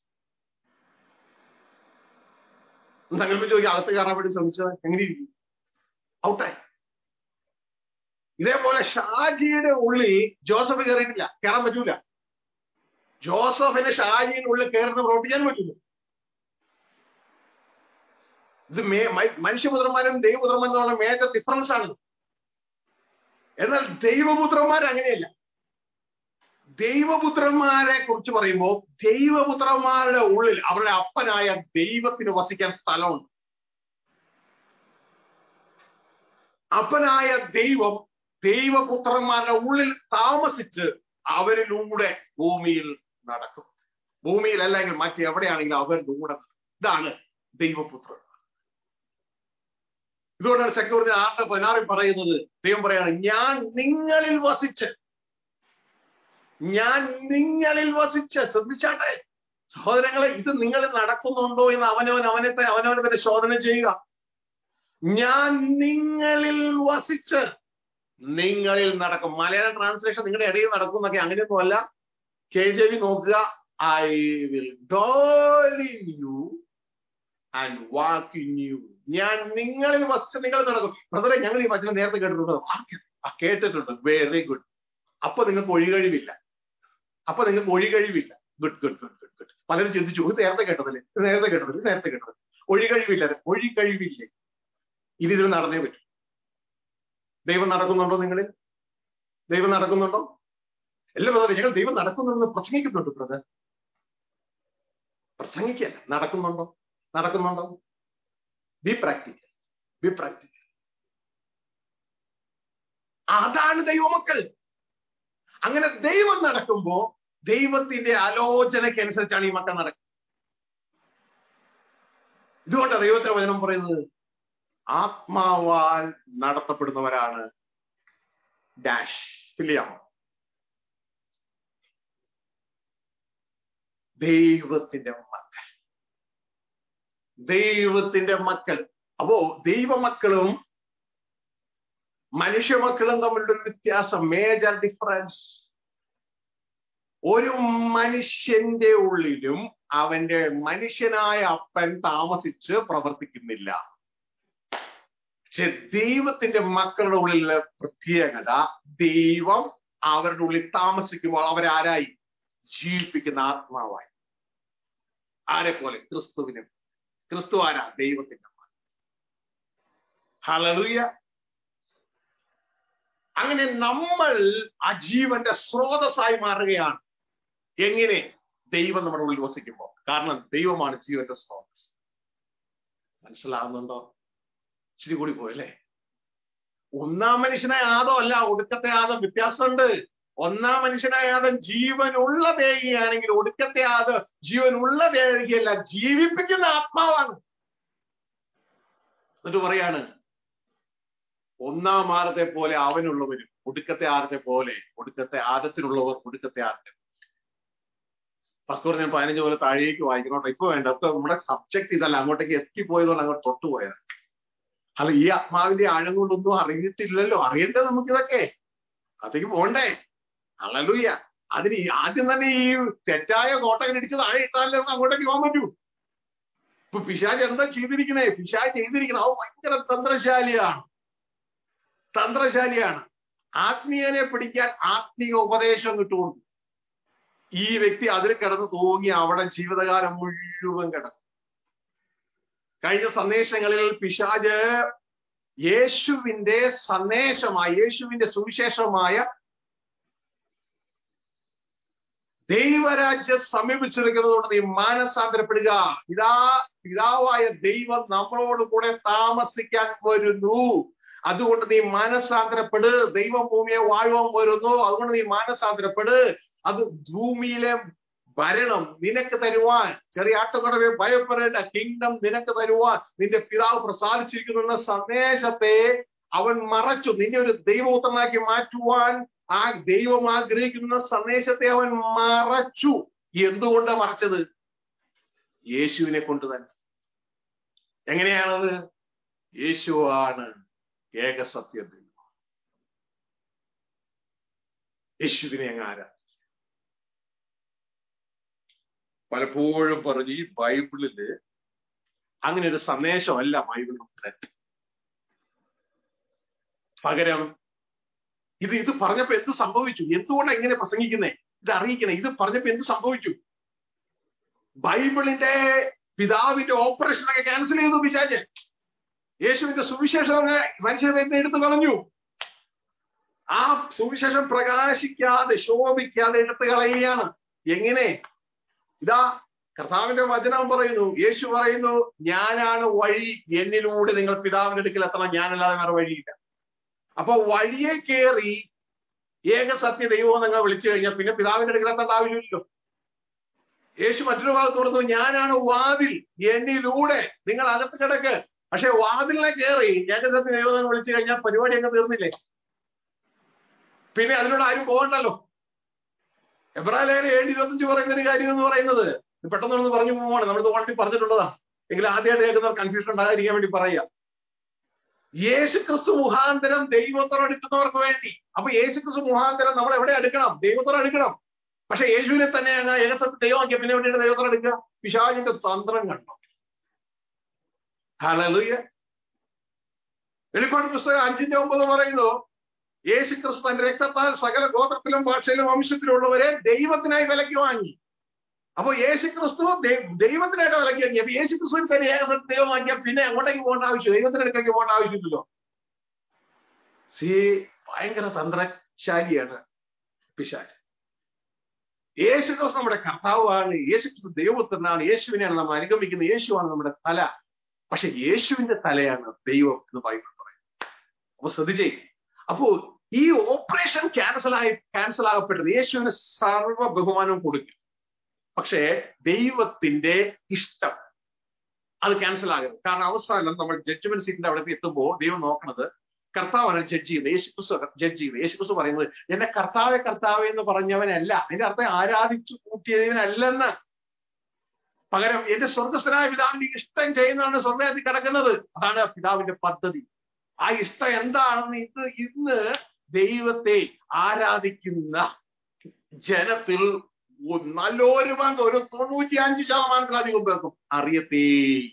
എന്തെങ്കിലും ചോദിക്കും അകത്ത് കയറാൻ വേണ്ടി ശ്രമിച്ചത് എങ്ങനെ ഇരിക്കും ഔട്ടായി ഇതേപോലെ ഷാജിയുടെ ഉള്ളിൽ ജോസഫ് കയറിയിട്ടില്ല കയറാൻ പറ്റൂല ജോസഫിന് ഷാജിയുടെ ഉള്ളിൽ കയറുന്ന പ്രവർത്തിക്കാൻ പറ്റില്ല ഇത് മേ മനുഷ്യപുത്രന്മാരും ദൈവപുത്രന്മാരും തമ്മിലുള്ള മേജർ ഡിഫറൻസ് ആണ് എന്നാൽ ദൈവപുത്രന്മാർ അങ്ങനെയല്ല ദൈവപുത്രന്മാരെ കുറിച്ച് പറയുമ്പോൾ ദൈവപുത്രന്മാരുടെ ഉള്ളിൽ അവരുടെ അപ്പനായ ദൈവത്തിന് വസിക്കാൻ സ്ഥലമുണ്ട് അപ്പനായ ദൈവം ദൈവപുത്രന്മാരുടെ ഉള്ളിൽ താമസിച്ച് അവരിലൂടെ ഭൂമിയിൽ നടക്കും ഭൂമിയിൽ അല്ലെങ്കിൽ മറ്റെവിടെയാണെങ്കിലും അവരുടെ കൂടെ ഇതാണ് ദൈവപുത്രൻ ഇതുകൊണ്ടാണ് സെക്യൂരിറ്റി ആറിന്റെ പതിനാറിൽ പറയുന്നത് ദൈവം പറയാണ് ഞാൻ നിങ്ങളിൽ വസിച്ച് ഞാൻ നിങ്ങളിൽ വസിച്ച് ശ്രദ്ധിച്ചാട്ടെ സഹോദരങ്ങളെ ഇത് നിങ്ങളിൽ നടക്കുന്നുണ്ടോ എന്ന് അവനവൻ അവനെ അവനവനെ തന്നെ ശോധന ചെയ്യുക ഞാൻ നിങ്ങളിൽ വസിച്ച് നിങ്ങളിൽ നടക്കും മലയാളം ട്രാൻസ്ലേഷൻ നിങ്ങളുടെ ഇടയിൽ നടക്കും എന്നൊക്കെ അങ്ങനെയൊന്നും അല്ല കെ ജെ വി നോക്കുക I will dwell in you and walk in you ഞാൻ നിങ്ങളിൽ വസിച്ച് നിങ്ങൾ നടക്കും ബ്രദറെ ഞങ്ങൾ ഈ വചനം നേരത്തെ കേട്ടിട്ടുണ്ട് ആ കേട്ടിട്ടുണ്ട് വെരി ഗുഡ് അപ്പൊ നിങ്ങൾക്ക് ഒഴികഴിവില്ല അപ്പൊ നിങ്ങൾക്ക് ഒഴികഴിവില്ല good good good good good പലരും ചിന്തിച്ചു ഇത് നേരത്തെ കേട്ടതല്ലേ ഇത് നേരത്തെ കേട്ടത് ഇത് നേരത്തെ കേട്ടത് ഒഴികഴിവില്ല ഒഴികഴിവില്ലേ ഇനി ഇതിൽ നടന്നേ പറ്റും ദൈവം നടക്കുന്നുണ്ടോ നിങ്ങളിൽ ദൈവം നടക്കുന്നുണ്ടോ എല്ലാ ബ്രദറെ ഞങ്ങൾ ദൈവം നടക്കുന്നുണ്ടെന്ന് പ്രസംഗിക്കുന്നുണ്ട് ബ്രദർ പ്രസംഗിക്കല്ല നടക്കുന്നുണ്ടോ നടക്കുന്നുണ്ടോ ബി പ്രാക്ടിക്കൽ ബി പ്രാക്ടിക്കൽ അതാണ് ദൈവമക്കൾ അങ്ങനെ ദൈവം നടക്കുമ്പോ ദൈവത്തിന്റെ ആലോചനയ്ക്ക് അനുസരിച്ചാണ് ഈ മക്കൾ നടക്കുന്നത് ഇതുകൊണ്ടാണ് ദൈവത്തിന്റെ വചനം പറയുന്നത് ആത്മാവാൽ നടത്തപ്പെടുന്നവരാണ് ഡാഷ് ഫില്ലിയാമോ ദൈവത്തിന്റെ മക്കൾ ദൈവത്തിന്റെ മക്കൾ അപ്പോ ദൈവമക്കളും മനുഷ്യമക്കളും തമ്മിലുള്ള ഒരു വ്യത്യാസം മേജർ ഡിഫറൻസ് ഒരു മനുഷ്യന്റെ ഉള്ളിലും അവന്റെ മനുഷ്യനായ അപ്പൻ താമസിച്ച് പ്രവർത്തിക്കുന്നില്ല പക്ഷെ ദൈവത്തിന്റെ മക്കളുടെ ഉള്ളിലെ പ്രത്യേകത ദൈവം അവരുടെ ഉള്ളിൽ താമസിക്കുമ്പോൾ അവരാരായി ജീവിപ്പിക്കുന്ന ആത്മാവായി ആരെ പോലെ ക്രിസ്തുവിനും ക്രിസ്തു ആരാ ദൈവത്തിന്റെ ഹലലുയ അങ്ങനെ നമ്മൾ ആ ജീവന്റെ സ്രോതസ്സായി മാറുകയാണ് എങ്ങനെ ദൈവം നമ്മുടെ ഉള്ളിൽ വസിക്കുമ്പോൾ കാരണം ദൈവമാണ് ജീവന്റെ സ്രോതസ് മനസ്സിലാവുന്നുണ്ടോ ഇച്ചിരി കൂടി പോയല്ലേ ഒന്നാം മനുഷ്യനായ ആദം അല്ല ഒടുക്കത്തെ ആദം വ്യത്യാസമുണ്ട് ഒന്നാം മനുഷ്യനായ ആദം ജീവനുള്ള ദേഹിയാണെങ്കിൽ ഒടുക്കത്തെ ആദം ജീവനുള്ള ദേഹിയല്ല ജീവിപ്പിക്കുന്ന ആത്മാവാണ് എന്നിട്ട് പറയാണ് ഒന്നാം ആരത്തെ പോലെ അവനുള്ളവരും ഒടുക്കത്തെ ആരത്തെ പോലെ ഒടുക്കത്തെ ആദത്തിനുള്ളവർ ഒടുക്കത്തെ ആരത്തെ പസ്കോർ ഞാൻ പതിനഞ്ച് പോലെ താഴേക്ക് വായിക്കണോട്ടോ ഇപ്പൊ വേണ്ട ഇപ്പൊ നമ്മുടെ സബ്ജക്ട് ഇതല്ല അങ്ങോട്ടേക്ക് എത്തിപ്പോയതുകൊണ്ട് അങ്ങോട്ട് തൊട്ടുപോയത് അല്ല ഈ ആത്മാവിന്റെ ആഴം കൊണ്ടൊന്നും അറിഞ്ഞിട്ടില്ലല്ലോ അറിയണ്ടേ നമുക്കിതൊക്കെ അതേക്ക് പോണ്ടേ അല്ലൂയ്യ അതിന് ഈ ആദ്യം തന്നെ ഈ തെറ്റായ കോട്ടകൻ ഇടിച്ച് താഴെ ഇട്ടാലേ നമുക്ക് അങ്ങോട്ടേക്ക് പോകാൻ പറ്റൂ ഇപ്പൊ പിശാജ് എന്താ ചെയ്തിരിക്കണേ പിശാജ് ചെയ്തിരിക്കണേ അവ ഭയങ്കര തന്ത്രശാലിയാണ് തന്ത്രശാലിയാണ് ആത്മീയനെ പിടിക്കാൻ ആത്മീയ ഉപദേശം കിട്ടുകൊണ്ട് ഈ വ്യക്തി അതിൽ കിടന്ന് തൂങ്ങി അവിടെ ജീവിതകാലം മുഴുവൻ കിടക്കും കഴിഞ്ഞ സന്ദേശങ്ങളിൽ പിശാജ് യേശുവിന്റെ സന്ദേശമായ യേശുവിന്റെ സുവിശേഷമായ ദൈവരാജ്യം സമീപിച്ചിരിക്കുന്നതുകൊണ്ട് നീ മാനസാന്തരപ്പെടുക ഇതാ പിതാവായ ദൈവം നമ്മളോട് കൂടെ താമസിക്കാൻ വരുന്നു അതുകൊണ്ട് നീ മാനസാന്തരപ്പെട് ദൈവം ഭൂമിയെ വാഴുവാൻ വരുന്നു അതുകൊണ്ട് നീ മാനസാന്തരപ്പെട് അത് ഭൂമിയിലെ ഭരണം നിനക്ക് തരുവാൻ ചെറിയ ആട്ടുകടവെ ഭയപ്പെടേണ്ട കിങ്ഡം നിനക്ക് തരുവാൻ നിന്റെ പിതാവ് പ്രസാദിച്ചിരിക്കുന്നു എന്ന സന്ദേശത്തെ അവൻ മറച്ചു നിന്നെ ഒരു ദൈവപുത്രനാക്കി മാറ്റുവാൻ ആ ദൈവം ആഗ്രഹിക്കുന്ന സന്ദേശത്തെ അവൻ മറച്ചു എന്തുകൊണ്ടാ മറച്ചത് യേശുവിനെ കൊണ്ട് തന്നെ എങ്ങനെയാണത് യേശുവാണ് ഏകസത്യ ദൈവം യേശുവിനെ അങ്ങ് ആരാധിച്ചു പലപ്പോഴും പറഞ്ഞു ഈ ബൈബിളില് അങ്ങനെ ഒരു സന്ദേശമല്ല ബൈബിൾ നമുക്ക് പകരം ഇത് ഇത് പറഞ്ഞപ്പോ എന്ത് സംഭവിച്ചു എന്തുകൊണ്ടാണ് ഇങ്ങനെ പ്രസംഗിക്കുന്നേ ഇത് അറിയിക്കണേ ഇത് പറഞ്ഞപ്പോ എന്ത് സംഭവിച്ചു ബൈബിളിന്റെ പിതാവിന്റെ ഓപ്പറേഷൻ ഒക്കെ ക്യാൻസൽ ചെയ്തു പിശാജ് യേശുവിന്റെ സുവിശേഷം അങ്ങ് മനുഷ്യരെ എടുത്തു കളഞ്ഞു ആ സുവിശേഷം പ്രകാശിക്കാതെ ശോഭിക്കാതെ എടുത്തു കളയുകയാണ് എങ്ങനെ ഇതാ കർത്താവിന്റെ വചനം പറയുന്നു യേശു പറയുന്നു ഞാനാണ് വഴി എന്നിലൂടെ നിങ്ങൾ പിതാവിന്റെ അടുക്കൽ എത്തണം ഞാനല്ലാതെ വേറെ വഴിയില്ല അപ്പൊ വഴിയെ കയറി ഏക സത്യ ദൈവം നിങ്ങൾ വിളിച്ചു കഴിഞ്ഞാൽ പിന്നെ പിതാവിന്റെ അടുക്കൽ എത്തേണ്ട ആവശ്യമില്ലല്ലോ യേശു മറ്റൊരു ഭാഗത്ത് പറഞ്ഞു ഞാനാണ് വാതിൽ എന്നിലൂടെ നിങ്ങൾ അകത്ത് കിടക്ക് പക്ഷെ വാതിലിനെ കയറി ഏകസത്യ ദൈവം വിളിച്ചു കഴിഞ്ഞാൽ പരിപാടി അങ്ങ് തീർന്നില്ലേ പിന്നെ അതിനോട് ആരും പോകണ്ടല്ലോ എബ്രാലേഖന ഏഴ് ഇരുപത്തഞ്ച് പറയുന്ന ഒരു കാര്യം എന്ന് പറയുന്നത് ഇത് പെട്ടെന്നൊന്ന് പറഞ്ഞു പോവാണ് നമ്മൾ ഓൾറെഡി പറഞ്ഞിട്ടുള്ളതാ എങ്കിലും ആദ്യമായിട്ട് കേൾക്കുന്നവർ കൺഫ്യൂഷൻ ഉണ്ടാകാതിരിക്കാൻ വേണ്ടി പറയാ യേശു ക്രിസ്തു മുഖാന്തരം ദൈവത്തോട് അടുക്കുന്നവർക്ക് വേണ്ടി അപ്പൊ യേശു ക്രിസ്തു മുഖാന്തരം നമ്മൾ എവിടെ അടുക്കണം ദൈവത്തോട് അടുക്കണം പക്ഷെ യേശുവിനെ തന്നെ അങ്ങ് ഏകസത്യ ദൈവമാക്കിയ പിന്നെ വേണ്ടിയിട്ട് ദൈവത്തോട് അടുക്കുക പിശാചിന്റെ തന്ത്രം കണ്ടോ ഹലലുയ വെളിപ്പാട് പുസ്തകം അഞ്ചിന്റെ ഒമ്പത് പറയുന്നു യേശു ക്രിസ്തു തന്റെ രക്തത്താൽ സകല ഗോത്രത്തിലും ഭാഷയിലും വംശത്തിലുള്ളവരെ ദൈവത്തിനായി വിലക്ക് വാങ്ങി അപ്പൊ യേശു ക്രിസ്തു ദൈവത്തിനായിട്ട് വിലക്ക് വാങ്ങി അപ്പൊ യേശു ക്രിസ്തു തന്നെ ഏകസത്യ ദൈവമാക്കിയാൽ പിന്നെ അങ്ങോട്ടേക്ക് പോകേണ്ട ആവശ്യം ദൈവത്തിന്റെ അടുത്തേക്ക് പോകേണ്ട ആവശ്യമില്ലല്ലോ സി ഭയങ്കര തന്ത്രശാലിയാണ് പിശാച് യേശു ക്രിസ്തു നമ്മുടെ കർത്താവാണ് യേശു ക്രിസ്തു ദൈവപുത്രനാണ് യേശുവിനെയാണ് നമ്മൾ അനുഗമിക്കുന്നത് യേശുവാണ് നമ്മുടെ തല പക്ഷെ യേശുവിന്റെ തലയാണ് ദൈവം എന്ന് ബൈബിൾ പറയുന്നത് അപ്പൊ ശ്രദ്ധിച്ചേ അപ്പോ ഈ ഓപ്പറേഷൻ ക്യാൻസൽ ആയി ക്യാൻസൽ ആകപ്പെട്ടത് യേശുവിന് സർവ്വ ബഹുമാനവും കൊടുക്കും പക്ഷേ ദൈവത്തിന്റെ ഇഷ്ടം അത് ക്യാൻസൽ ആകരുത് കാരണം അവസാനം നമ്മൾ ജഡ്ജ്മെന്റ് സീറ്റിന്റെ അവിടെ എത്തുമ്പോൾ ദൈവം നോക്കണത് കർത്താവാണ് ജഡ്ജ് ചെയ്യുന്നത് യേശുക്രിസ്തു ജഡ്ജ് ചെയ്യുന്നത് യേശുക്രിസ്തു പറയുന്നത് എന്നെ കർത്താവെ കർത്താവെ എന്ന് പറഞ്ഞവനല്ല അതിന്റെ അർത്ഥം ആരാധിച്ചു കൂട്ടിയവനല്ലെന്ന് പകരം എന്റെ സ്വർഗസ്ഥനായ പിതാവിന്റെ ഇഷ്ടം ചെയ്യുന്നതാണ് സ്വർഗത്തിൽ കിടക്കുന്നത് അതാണ് പിതാവിന്റെ പദ്ധതി ആ ഇഷ്ടം എന്താണെന്ന് ഇത് ഇന്ന് ദൈവത്തെ ആരാധിക്കുന്ന ജനത്തിൽ നല്ലൊരു പങ്ക് ഒരു തൊണ്ണൂറ്റി അഞ്ച് ശതമാനത്തിലധികം പേർക്കും അറിയത്തേ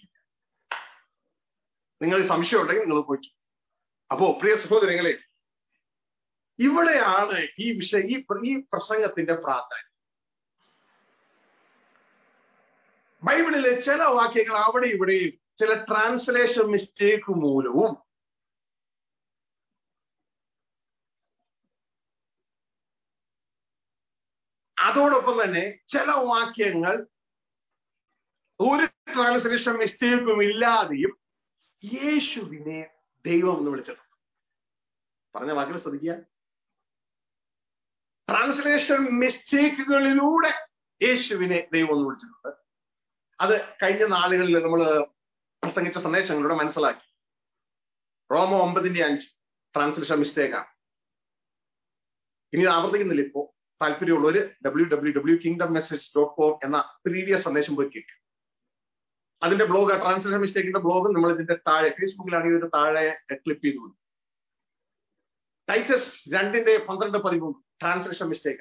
നിങ്ങൾ സംശയം ഉണ്ടെങ്കിൽ നിങ്ങൾ പോയി അപ്പോ പ്രിയ സഹോദരങ്ങളെ ഇവിടെയാണ് ഈ വിഷയ ഈ ഈ പ്രസംഗത്തിന്റെ പ്രാധാന്യം ബൈബിളിലെ ചില വാക്യങ്ങൾ അവിടെ ഇവിടെയും ചില ട്രാൻസ്ലേഷൻ മിസ്റ്റേക്ക് മൂലവും അതോടൊപ്പം തന്നെ ചില വാക്യങ്ങൾ ഒരു ട്രാൻസ്ലേഷൻ മിസ്റ്റേക്കും ഇല്ലാതെയും യേശുവിനെ ദൈവം എന്ന് വിളിച്ചിട്ടുണ്ട് പറഞ്ഞ വാക്കുകൾ ശ്രദ്ധിക്കുക ട്രാൻസ്ലേഷൻ മിസ്റ്റേക്കുകളിലൂടെ യേശുവിനെ ദൈവം എന്ന് വിളിച്ചിട്ടുണ്ട് അത് കഴിഞ്ഞ നാളുകളിൽ നമ്മൾ പ്രസംഗിച്ച സന്ദേശങ്ങളിലൂടെ മനസ്സിലാക്കി റോമോ ഒമ്പതിന്റെ അഞ്ച് ട്രാൻസ്ലേഷൻ മിസ്റ്റേക്കാണ് ഇനി ആവർത്തിക്കുന്നില്ല ഇപ്പോ താല്പര്യമുള്ളവര് W W W kingdom message dot com എന്ന പ്രീവിയസ് സന്ദേശം പോയി കേൾക്കുക അതിന്റെ ബ്ലോഗ് ട്രാൻസ്ലേഷൻ മിസ്റ്റേക്കിന്റെ ബ്ലോഗ് നമ്മൾ ഇതിന്റെ താഴെ ഫേസ്ബുക്കിലാണ് ഇതിന്റെ താഴെ ക്ലിപ്പ് ചെയ്തു ടൈറ്റസ് രണ്ടിന്റെ പന്ത്രണ്ട് പതിമൂന്ന് ട്രാൻസ്ലേഷൻ മിസ്റ്റേക്ക്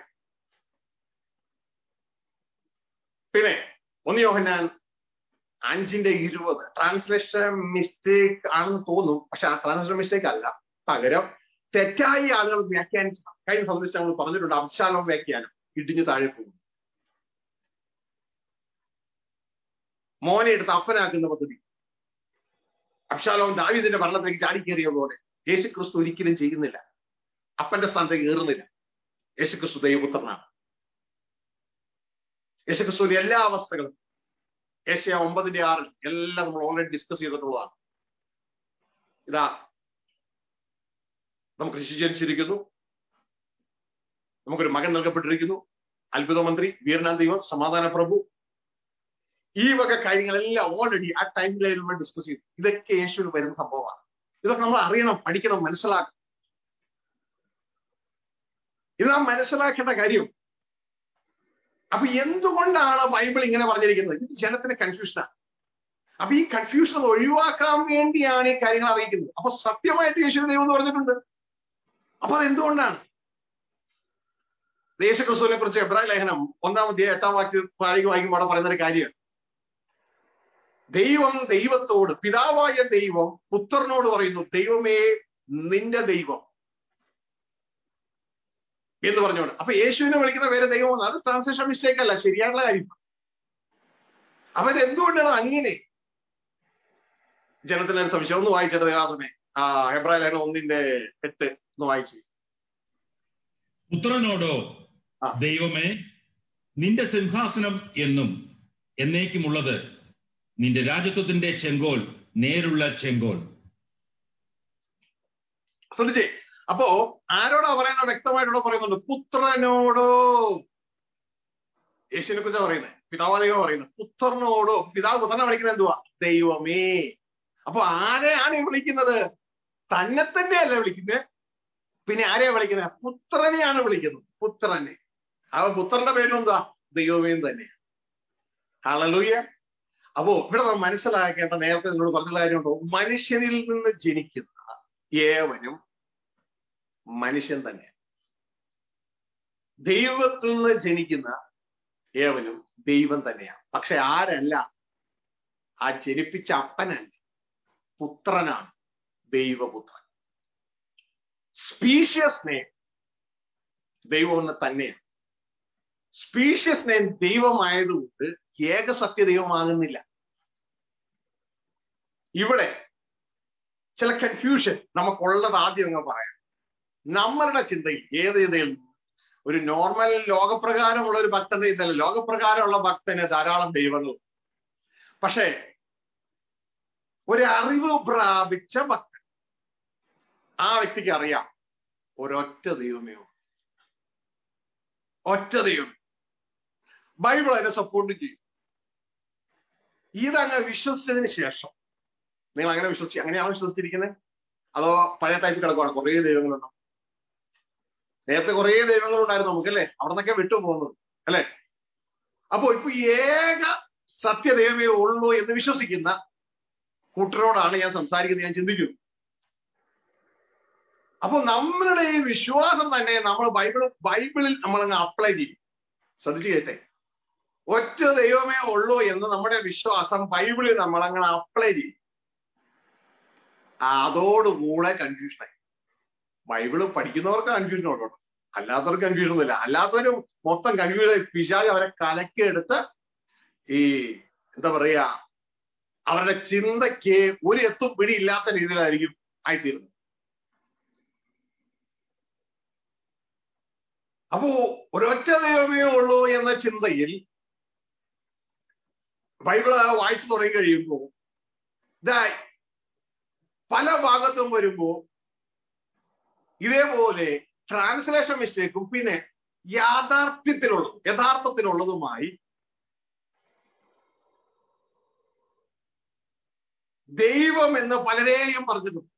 പിന്നെ ഒന്ന് യോഹന്നാൻ അഞ്ചിന്റെ ഇരുപത് ട്രാൻസ്ലേഷൻ മിസ്റ്റേക്ക് ആണെന്ന് തോന്നും പക്ഷെ ആ ട്രാൻസ്ലേഷൻ മിസ്റ്റേക്ക് അല്ല പകരം തെറ്റായി ആളുകൾ വ്യാഖ്യാനിച്ച കഴിഞ്ഞ സന്ദേശം നമ്മൾ പറഞ്ഞിട്ടുണ്ട് അംശാലം വ്യാഖ്യാനം ഇടിഞ്ഞു താഴെ പോകും മോനെ എടുത്ത് അപ്പനാക്കുന്ന പദ്ധതി അബ്ഷാലോം ദാവീദിന്റെ ഭരണത്തിലേക്ക് ചാടിക്കേറിയ പോലെ യേശു ക്രിസ്തു ഒരിക്കലും ചെയ്യുന്നില്ല അപ്പന്റെ സ്ഥാനത്തേക്ക് കയറുന്നില്ല യേശു ക്രിസ്തു ദൈവപുത്രനാണ് യേശു ക്രിസ്തുവിന്റെ എല്ലാ അവസ്ഥകളും ഏഷ്യ ഒമ്പതിന്റെ ആറിൽ എല്ലാം നമ്മൾ ഓൾറെഡി ഡിസ്കസ് ചെയ്തിട്ടുള്ളതാണ് ഇതാ നമുക്ക് ശിശു ജനിച്ചിരിക്കുന്നു നമുക്കൊരു മകൻ നൽകപ്പെട്ടിരിക്കുന്നു അത്ഭുത മന്ത്രി വീരനാൻ ദൈവം സമാധാന പ്രഭു ഈ വക കാര്യങ്ങളെല്ലാം ഓൾറെഡി ആ ടൈമിൽ നമ്മൾ ഡിസ്കസ് ചെയ്തു ഇതൊക്കെ യേശുവിന് വരുന്ന സംഭവമാണ് ഇതൊക്കെ നമ്മൾ അറിയണം പഠിക്കണം മനസ്സിലാക്കണം ഇത് നാം മനസ്സിലാക്കേണ്ട കാര്യം അപ്പൊ എന്തുകൊണ്ടാണ് ബൈബിൾ ഇങ്ങനെ പറഞ്ഞിരിക്കുന്നത് ഇത് ജനത്തിന് കൺഫ്യൂഷനാണ് അപ്പൊ ഈ കൺഫ്യൂഷൻ ഒഴിവാക്കാൻ വേണ്ടിയാണ് ഈ കാര്യങ്ങൾ അറിയിക്കുന്നത് അപ്പൊ സത്യമായിട്ട് യേശു ദൈവം എന്ന് പറഞ്ഞിട്ടുണ്ട് അപ്പൊ അതെന്തുകൊണ്ടാണ് യേശുക്രിസ്തുവിനെ കുറിച്ച് എബ്രാഹിം ലേഖനം ഒന്നാം അധ്യായം എട്ടാം വാക്യ താഴേക്ക് വായിക്കുമ്പോൾ അവിടെ പറയുന്ന ഒരു കാര്യം ദൈവം ദൈവത്തോട് പിതാവായ ദൈവം പുത്രനോട് പറയുന്നു ദൈവമേ നിന്റെ ദൈവം എന്ന് പറഞ്ഞോണ്ട് അപ്പൊ യേശുവിനെ വിളിക്കുന്ന പേര് ദൈവം അത് ട്രാൻസ്ലേഷൻ മിസ്റ്റേക്ക് അല്ല ശരിയായിട്ടുള്ള കാര്യം അപ്പൊ ഇത് എന്തുകൊണ്ടാണ് അങ്ങനെ ജനത്തിന് സംശയം ഒന്ന് വായിച്ചിട്ട് ദേവാസമേ ആ ഹെബ്രായ ലേഖനം ഒന്നിന്റെ എട്ട് ഒന്ന് വായിച്ചു പുത്രനോടോ ആ. ദൈവമേ നിന്റെ സിംഹാസനം എന്നും എന്നേക്കുമുള്ളത് നിന്റെ രാജത്വത്തിന്റെ ചെങ്കോൽ നേരുള്ള ചെങ്കോൽ ശ്രദ്ധിച്ചേ അപ്പോ ആരോടാ പറയുന്നത് വ്യക്തമായിട്ടോടെ പറയുന്നുണ്ട് പുത്രനോടോ യേശുവിനെ കുറിച്ചാ പറയുന്നത് പിതാവാദിക പറയുന്നത് പുത്രനോടോ പിതാവ് പുത്രനെ വിളിക്കുന്നത് എന്തുവാ ദൈവമേ അപ്പൊ ആരെയാണ് ഈ വിളിക്കുന്നത് തന്നെ തന്നെയല്ല വിളിക്കുന്നത് പിന്നെ ആരെയാ വിളിക്കുന്നത് പുത്രനെയാണ് വിളിക്കുന്നത് പുത്രനെ അവ പുത്രന്റെ പേരും എന്താ ദൈവമേയും തന്നെ ഹളലൂയ അപ്പോ ഇവിടെ നാം മനസ്സിലാക്കേണ്ട നേരത്തെ നിങ്ങളോട് പറഞ്ഞുള്ള കാര്യമുണ്ടോ മനുഷ്യനിൽ നിന്ന് ജനിക്കുന്ന ഏവനും മനുഷ്യൻ തന്നെ ദൈവത്തിൽ നിന്ന് ജനിക്കുന്ന ഏവനും ദൈവം തന്നെയാണ് പക്ഷെ ആരല്ല ആ ജനിപ്പിച്ച അപ്പനല്ല പുത്രനാണ് ദൈവപുത്രൻ സ്പീഷ്യസ് നെയിം ദൈവം ഒന്ന് തന്നെയാണ് സ്പീഷ്യസ് നെയിം ദൈവമായതുകൊണ്ട് ഏകസത്യ ദൈവമാകുന്നില്ല ഇവിടെ ചില കൺഫ്യൂഷൻ നമുക്കുള്ളത് ആദ്യം അങ്ങ് പറയാം നമ്മളുടെ ചിന്തയിൽ ഏത് ചിന്തയിൽ ഒരു നോർമൽ ലോകപ്രകാരമുള്ള ഒരു ഭക്തന്റെ ഇതല്ല ലോകപ്രകാരമുള്ള ഭക്തന് ധാരാളം ദൈവങ്ങൾ പക്ഷേ ഒരു അറിവ് പ്രാപിച്ച ഭക്തൻ ആ വ്യക്തിക്ക് അറിയാം ഒരൊറ്റ ദൈവമേ ഉള്ളൂ. ഒറ്റ ദൈവം ബൈബിൾ അതിനെ സപ്പോർട്ട് ചെയ്യും ഇതങ്ങ് വിശ്വസിച്ചതിന് ശേഷം നിങ്ങൾ അങ്ങനെ വിശ്വസിച്ച് അങ്ങനെയാണോ വിശ്വസിച്ചിരിക്കുന്നത് അതോ പഴയ ടൈപ്പ് കിടക്കുവാണ് കുറേ ദൈവങ്ങളുണ്ടോ നേരത്തെ കുറേ ദൈവങ്ങളുണ്ടായിരുന്നു നമുക്കല്ലേ അവിടെ നിന്നൊക്കെ വിട്ടു പോകുന്നത് അല്ലെ അപ്പോ ഇപ്പൊ ഏക സത്യദൈവമേ ഉള്ളൂ എന്ന് വിശ്വസിക്കുന്ന കൂട്ടരോടാണ് ഞാൻ സംസാരിക്കുന്നത് ഞാൻ ചിന്തിക്കുന്നു അപ്പൊ നമ്മളുടെ ഈ വിശ്വാസം തന്നെ നമ്മൾ ബൈബിൾ ബൈബിളിൽ നമ്മൾ അങ്ങ് അപ്ലൈ ചെയ്യും ശ്രദ്ധിച്ചു കേട്ടെ ഒറ്റ ദൈവമേ ഉള്ളൂ എന്ന് നമ്മുടെ വിശ്വാസം ബൈബിളിൽ നമ്മൾ അങ്ങനെ അപ്ലൈ ചെയ്യും അതോടുകൂടെ കൺഫ്യൂഷനായി ബൈബിള് പഠിക്കുന്നവർക്ക് കൺഫ്യൂഷൻ ഉണ്ടോ അല്ലാത്തവർക്ക് കൺഫ്യൂഷൻ ഒന്നുമില്ല അല്ലാത്തവര് മൊത്തം കൺഫ്യൂഷൻ പിശാജ് അവരെ കലക്കിയെടുത്ത് ഈ എന്താ പറയാ അവരുടെ ചിന്തയ്ക്ക് ഒരു എത്തും പിടിയില്ലാത്ത രീതിയിലായിരിക്കും ആയിത്തീരുന്നത് അപ്പോ ഒരൊറ്റ ദൈവമേ ഉള്ളൂ എന്ന ചിന്തയിൽ ബൈബിള് വായിച്ചു തുടങ്ങി കഴിയുമ്പോൾ ഇതാ പല ഭാഗത്തും വരുമ്പോ ഇതേപോലെ ട്രാൻസ്ലേഷൻ മിസ്റ്റേക്കും പിന്നെ യാഥാർത്ഥ്യത്തിലുള്ളതും യഥാർത്ഥത്തിലുള്ളതുമായി ദൈവം എന്ന് പലരെയും പറഞ്ഞിട്ടുണ്ട്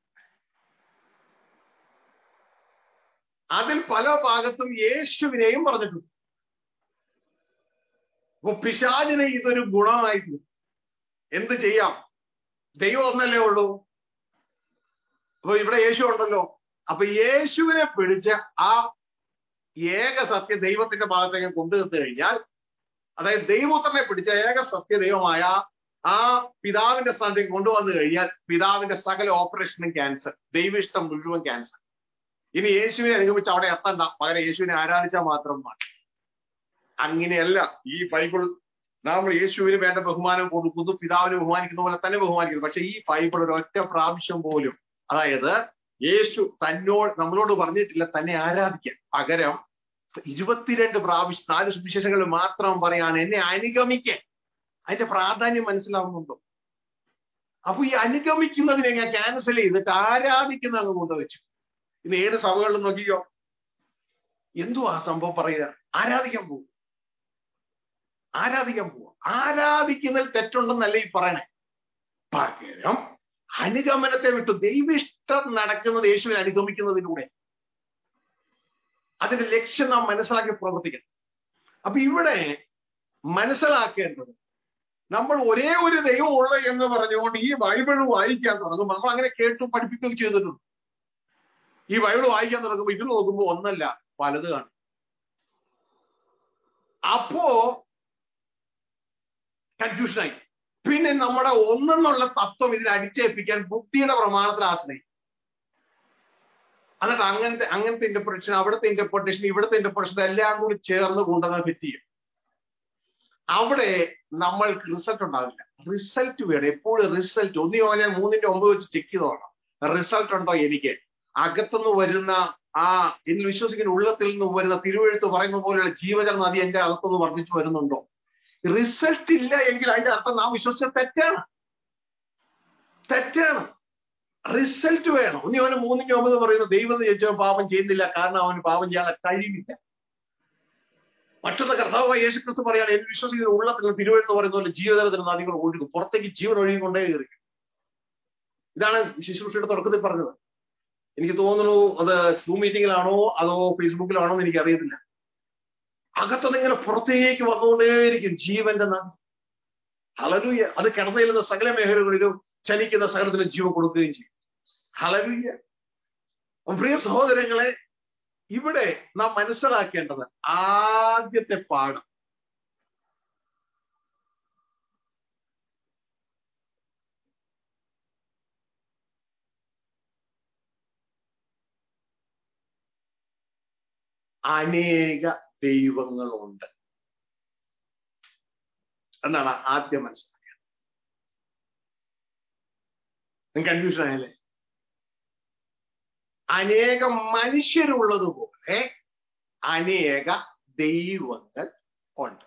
അതിൽ പല ഭാഗത്തും യേശുവിനെയും പറഞ്ഞിട്ടുണ്ട് അപ്പൊ പിശാചിന് ഇതൊരു ഗുണമായിരുന്നു എന്ത് ചെയ്യാം ദൈവം ഒന്നല്ലേ ഉള്ളൂ അപ്പൊ ഇവിടെ യേശു ഉണ്ടല്ലോ അപ്പൊ യേശുവിനെ പിടിച്ച് ആ ഏക സത്യ ദൈവത്തിന്റെ ഭാഗത്തേക്ക് കൊണ്ടുവന്നു കഴിഞ്ഞാൽ അതായത് ദൈവത്തിനെ പിടിച്ച ഏക സത്യ ദൈവമായ ആ പിതാവിന്റെ സ്ഥാനത്തേക്ക് കൊണ്ടുവന്നു കഴിഞ്ഞാൽ പിതാവിന്റെ സകല ഓപ്പറേഷനും ക്യാൻസർ ദൈവിഷ്ടം മുഴുവൻ ക്യാൻസർ ഇനി യേശുവിനെ അനുഗമിച്ച് അവിടെ എത്തണ്ട പകരം യേശുവിനെ ആരാധിച്ചാൽ മാത്രം മതി അങ്ങനെയല്ല ഈ ബൈബിൾ നമ്മൾ യേശുവിന് വേണ്ട ബഹുമാനം കൊടുക്കുന്നു പിതാവിനെ ബഹുമാനിക്കുന്ന പോലെ തന്നെ ബഹുമാനിക്കുന്നു പക്ഷെ ഈ ബൈബിൾ ഒരു ഒറ്റ പ്രാവശ്യം പോലും അതായത് യേശു തന്നോട് നമ്മളോട് പറഞ്ഞിട്ടില്ല തന്നെ ആരാധിക്കാൻ പകരം ഇരുപത്തിരണ്ട് പ്രാവശ്യം നാല് സുവിശേഷങ്ങളിൽ മാത്രം പറയാണ് എന്നെ അനുഗമിക്കാൻ അതിന്റെ പ്രാധാന്യം മനസ്സിലാവുന്നുണ്ടോ അപ്പൊ ഈ അനുഗമിക്കുന്നതിനെ ഞാൻ ക്യാൻസൽ ചെയ്തിട്ട് ആരാധിക്കുന്ന അങ്ങ് കൊണ്ടുവച്ചു ഇന്ന് ഏത് സഭകളിലും നോക്കിയോ എന്തുവാ ആ സംഭവം പറയുക ആരാധിക്കാൻ പോകും ആരാധിക്കാൻ പോവുക ആരാധിക്കുന്നതിൽ തെറ്റുണ്ടെന്നല്ല ഈ പറയണേ പകരം അനുഗമനത്തെ വിട്ടു ദൈവിഷ്ടം നടക്കുന്നത് യേശുവിനെ അനുഗമിക്കുന്നതിലൂടെ അതിന്റെ ലക്ഷ്യം നാം മനസ്സിലാക്കി പ്രവർത്തിക്കണം അപ്പൊ ഇവിടെ മനസ്സിലാക്കേണ്ടത് നമ്മൾ ഒരേ ഒരു ദൈവം ഉള്ളു എന്ന് പറഞ്ഞുകൊണ്ട് ഈ ബൈബിൾ വായിക്കാൻ തുടങ്ങുമ്പോൾ നമ്മൾ അങ്ങനെ കേട്ടു പഠിപ്പിക്കുകയും ചെയ്തിട്ടുണ്ട് ഈ ബൈബിൾ വായിക്കാൻ തുടങ്ങുമ്പോൾ ഇത് നോക്കുമ്പോൾ ഒന്നല്ല പലത് കാണും അപ്പോ കൺഫ്യൂഷനായി പിന്നെ നമ്മുടെ ഒന്നെന്നുള്ള തത്വം ഇതിൽ അടിച്ചേൽപ്പിക്കാൻ ബുദ്ധിയുടെ പ്രമാണത്തിൽ ആശ്രയിക്കും എന്നിട്ട് അങ്ങനത്തെ അങ്ങനത്തെ ഇന്റർപ്രിട്ടേഷൻ അവിടുത്തെ ഇന്റർപ്രിട്ടേഷൻ ഇവിടുത്തെ ഇന്റർപ്രിട്ടേഷൻ എല്ലാം കൂടി ചേർന്ന് കൊണ്ടുവന്ന് ഫിറ്റ് ചെയ്യും അവിടെ നമ്മൾക്ക് റിസൾട്ട് ഉണ്ടാവില്ല റിസൾട്ട് വേണം എപ്പോഴും റിസൾട്ട് ഒന്നി ഞാൻ മൂന്നിന്റെ ഒമ്പത് വെച്ച് ചെക്ക് ചെയ്തോളാം റിസൾട്ട് ഉണ്ടോ എനിക്ക് അകത്തുനിന്ന് വരുന്ന ആ എന്നിൽ വിശ്വസിക്കുന്ന ഉള്ളത്തിൽ നിന്ന് വരുന്ന തിരുവഴുത്ത് പറയുന്ന പോലെയുള്ള ജീവജല നദി എന്റെ അകത്തുനിന്ന് വർദ്ധിച്ചു വരുന്നുണ്ടോ റിസൾട്ട് ഇല്ല എങ്കിൽ അതിന്റെ അർത്ഥം നാം വിശ്വസിച്ച തെറ്റാണ് തെറ്റാണ് റിസൾട്ട് വേണം ഇനി അവന് മൂന്നിന്റെ ഒമ്പത് പറയുന്ന ദൈവം ചോദിച്ചവൻ പാപം ചെയ്യുന്നില്ല കാരണം അവന് പാപം ചെയ്യാൻ കഴിവില്ല മറ്റൊന്ന് കർത്താവ് യേശു ക്രിസ്തു പറയാണ് എന്ന് വിശ്വസിക്കുന്ന ഉള്ളത്തിൽ തിരുവഴുത്ത് പറയുന്ന പോലെ ജീവജലത്തിന് നദികൾ ഒഴുകും പുറത്തേക്ക് ജീവൻ ഒഴുകിക്കൊണ്ടേ കയറി ഇതാണ് ശുശ്രൂഷയുടെ തുടക്കത്തിൽ പറഞ്ഞത് എനിക്ക് തോന്നുന്നു അത് സൂം മീറ്റിംഗിലാണോ അതോ ഫേസ്ബുക്കിലാണോ എന്ന് എനിക്ക് അറിയത്തില്ല അകത്തുനിന്ന് ഇങ്ങനെ പുറത്തേക്ക് വന്നുകൊണ്ടേയിരിക്കും ജീവന്റെ നദി ഹലലൂയ അത് കിടന്നയിലുന്ന സകല മേഖലകളിലും ചലിക്കുന്ന സകലത്തിനും ജീവൻ കൊടുക്കുകയും ചെയ്യും ഹലലൂയ പ്രിയ സഹോദരങ്ങളെ ഇവിടെ നാം മനസ്സിലാക്കേണ്ടത് ആദ്യത്തെ പാഠം അനേക ദൈവങ്ങളുണ്ട് എന്നാണ് ആദ്യം മനസ്സിലാക്കേണ്ടത് നിങ്ങൾക്ക് കൺഫ്യൂഷൻ ആയല്ലേ അനേകം മനുഷ്യരുള്ളതുപോലെ അനേക ദൈവങ്ങൾ ഉണ്ട്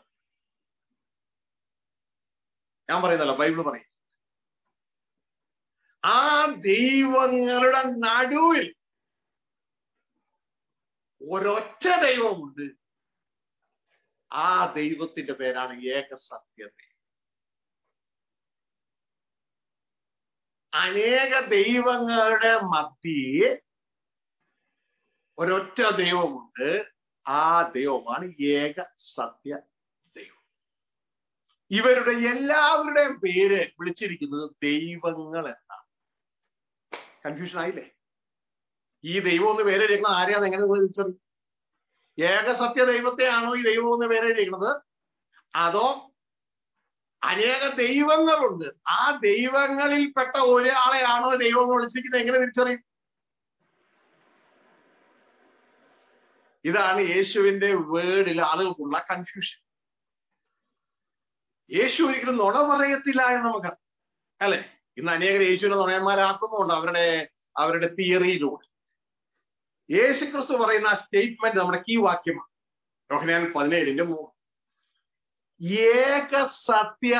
ഞാൻ പറയുന്നല്ലോ ബൈബിൾ പറയും ആ ദൈവങ്ങളുടെ നടുവിൽ ഒരൊറ്റ ദൈവമുണ്ട് ആ ദൈവത്തിന്റെ പേരാണ് ഏകസത്യത അനേക ദൈവങ്ങളുടെ മധ്യേ ഒരൊറ്റ ദൈവമുണ്ട് ആ ദൈവമാണ് ഏക സത്യ ദൈവം ഇവരുടെ എല്ലാവരുടെയും പേര് വിളിച്ചിരിക്കുന്നത് ദൈവങ്ങൾ എന്നാണ് കൺഫ്യൂഷൻ ആയില്ലേ ഈ ദൈവം എന്ന് പേരെഴുതിക്കുന്നത് ആരെയാണ് എങ്ങനെ വിളിച്ചത് ഏകസത്യ ദൈവത്തെയാണോ ഈ ദൈവം എന്ന് പേരെഴുതിക്കുന്നത് അതോ അനേക ദൈവങ്ങളുണ്ട് ആ ദൈവങ്ങളിൽപ്പെട്ട ഒരാളെയാണോ ദൈവം എന്ന് വിളിച്ചിരിക്കുന്നത് എങ്ങനെ തിരിച്ചറിയും ഇതാണ് യേശുവിന്റെ വേർഡിൽ ആളുകൾക്കുള്ള കൺഫ്യൂഷൻ യേശു ഒരിക്കലും നുണ പറയത്തില്ല എന്ന് നമുക്ക് അല്ലെ ഇന്ന് അനേകർ യേശുവിനെ നുണയന്മാരാക്കുന്നുണ്ട് അവരുടെ അവരുടെ തിയറിയിലൂടെ യേശു ക്രിസ്തു പറയുന്ന സ്റ്റേറ്റ്മെന്റ് നമ്മുടെ കീ വാക്യമാണ് യോഹനാൻ പതിനേഴിന്റെ മൂന്ന് ഏക സത്യ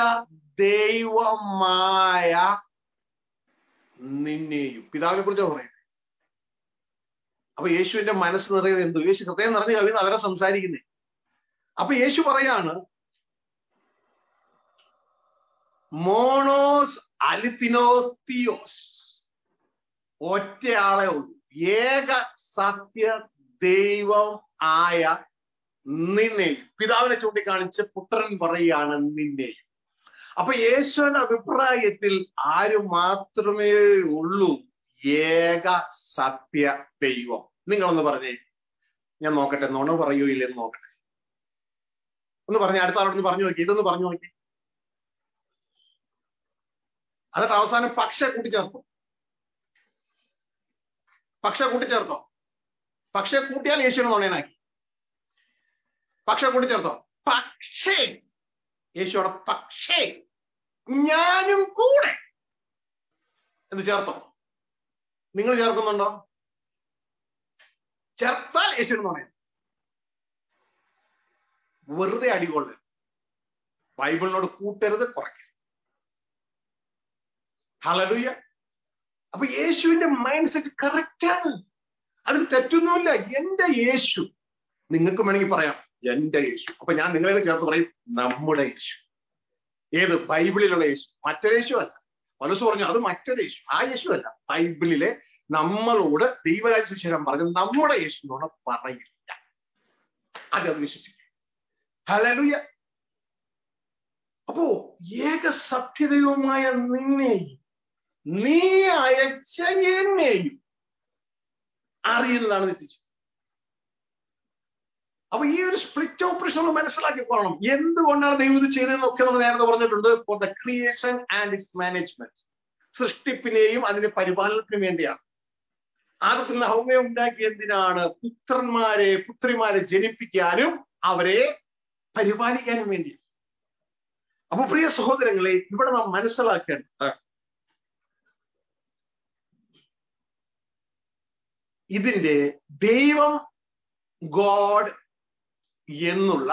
ദൈവമായ നിന്നെയും പിതാവിനെ കുറിച്ച് പറയുന്നത് അപ്പൊ യേശുവിന്റെ മനസ്സ് നിറയത് എന്തു യേശു ഹൃദയം നിറഞ്ഞ കവി അവരെ സംസാരിക്കുന്നേ അപ്പൊ യേശു പറയാണ് മോണോസ് അലിത്തിനോസ് തിയോസ് ഒറ്റയാളെ ഉള്ളൂ ഏക സത്യ ദൈവം ആയ നിന്നെയും പിതാവിനെ ചൂണ്ടിക്കാണിച്ച് പുത്രൻ പറയുകയാണ് നിന്നെയും അപ്പൊ യേശുവിന്റെ അഭിപ്രായത്തിൽ ആര് മാത്രമേ ഉള്ളൂ ഏക സത്യ ദൈവം നിങ്ങളൊന്ന് പറഞ്ഞേ ഞാൻ നോക്കട്ടെ നുണ പറയൂ ഇല്ലെന്ന് നോക്കട്ടെ ഒന്ന് പറഞ്ഞേ അടുത്ത ആളോട് പറഞ്ഞു നോക്കി ഇതൊന്ന് പറഞ്ഞു നോക്കി എന്നിട്ട് അവസാനം പക്ഷ കൂട്ടിച്ചേർത്തോ പക്ഷ കൂട്ടിച്ചേർത്തോ പക്ഷെ കൂട്ടിയാൽ യേശുവിനെ നുണയനാക്കി പക്ഷെ കൂട്ടിച്ചേർത്തോ പക്ഷേ യേശുവിടെ പക്ഷേ ഞാനും കൂടെ എന്ന് ചേർത്തോ നിങ്ങൾ ചേർക്കുന്നുണ്ടോ ചേർത്താൽ യേശുവിന് നുണയൻ വെറുതെ അടികൊള്ളരുത് ബൈബിളിനോട് കൂട്ടരുത് കുറയ്ക്കരുത് ഹലലുയ അപ്പൊ യേശുവിന്റെ മൈൻഡ് സെറ്റ് കറക്റ്റ് ആണ് അതിൽ തെറ്റൊന്നുമില്ല എന്റെ യേശു നിങ്ങൾക്ക് വേണമെങ്കിൽ പറയാം എന്റെ യേശു അപ്പൊ ഞാൻ നിങ്ങളെ ചേർത്ത് പറയും നമ്മുടെ യേശു ഏത് ബൈബിളിലുള്ള യേശു മറ്റൊരു യേശു അല്ല മനസ്സ് പറഞ്ഞു അത് മറ്റൊരു യേശു ആ യേശു അല്ല ബൈബിളിലെ നമ്മളോട് ദൈവരാജ സുശേഷം പറഞ്ഞു നമ്മുടെ യേശു എന്നോട് പറയില്ല അത് വിശ്വസിക്കും ഹലലുയ അപ്പോ ഏക സത്യദൈവമായ നിന്നെയും നീ അയച്ച എന്നെയും അറിയുന്നതാണ് തെറ്റിച്ചു അപ്പൊ ഈ ഒരു സ്പ്ലിറ്റ് ഓപ്പറേഷൻ നമ്മൾ മനസ്സിലാക്കിക്കൊള്ളണം എന്തുകൊണ്ടാണ് ദൈവം ഇത് ചെയ്തതെന്നൊക്കെ നമ്മൾ നേരത്തെ പറഞ്ഞിട്ടുണ്ട് for the creation and it's management സൃഷ്ടിപ്പിനെയും അതിന്റെ പരിപാലനത്തിനും വേണ്ടിയാണ് ആദ്യത്തിൽ നിന്ന് ഹൗമയെ ഉണ്ടാക്കിയ എന്തിനാണ് പുത്രന്മാരെ പുത്രിമാരെ ജനിപ്പിക്കാനും അവരെ പരിപാലിക്കാനും വേണ്ടി അപ്പൊ പ്രിയ സഹോദരങ്ങളെ ഇവിടെ നാം മനസ്സിലാക്കേണ്ടത് ഇതിന്റെ ദൈവം ഗോഡ് എന്നുള്ള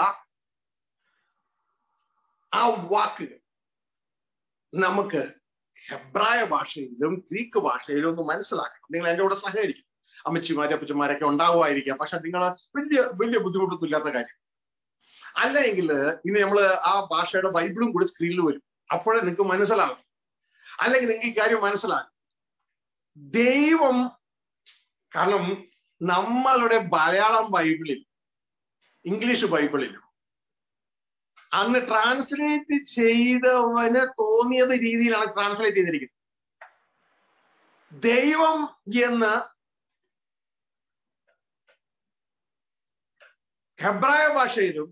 ആ വാക്കുകൾ നമുക്ക് ഹെബ്രായ ഭാഷയിലും ഗ്രീക്ക് ഭാഷയിലും ഒന്ന് മനസ്സിലാക്കണം നിങ്ങൾ എൻ്റെ കൂടെ സഹകരിക്കും അമ്മച്ചിമാരും അപ്പച്ചന്മാരൊക്കെ ഉണ്ടാവുമായിരിക്കാം പക്ഷെ നിങ്ങൾ വലിയ വലിയ ബുദ്ധിമുട്ടൊന്നും ഇല്ലാത്ത കാര്യം അല്ലെങ്കിൽ ഇനി നമ്മൾ ആ ഭാഷയുടെ ബൈബിളും കൂടി സ്ക്രീനിൽ വരും അപ്പോഴേ നിങ്ങൾക്ക് മനസ്സിലാകും അല്ലെങ്കിൽ നിങ്ങൾക്ക് ഈ കാര്യം മനസ്സിലാകും ദൈവം കാരണം നമ്മളുടെ മലയാളം ബൈബിളിൽ ഇംഗ്ലീഷ് ബൈബിളിലും അന്ന് ട്രാൻസ്ലേറ്റ് ചെയ്തവന് തോന്നിയത് രീതിയിലാണ് ട്രാൻസ്ലേറ്റ് ചെയ്തിരിക്കുന്നത് ദൈവം എന്ന് ഹെബ്രായ ഭാഷയിലും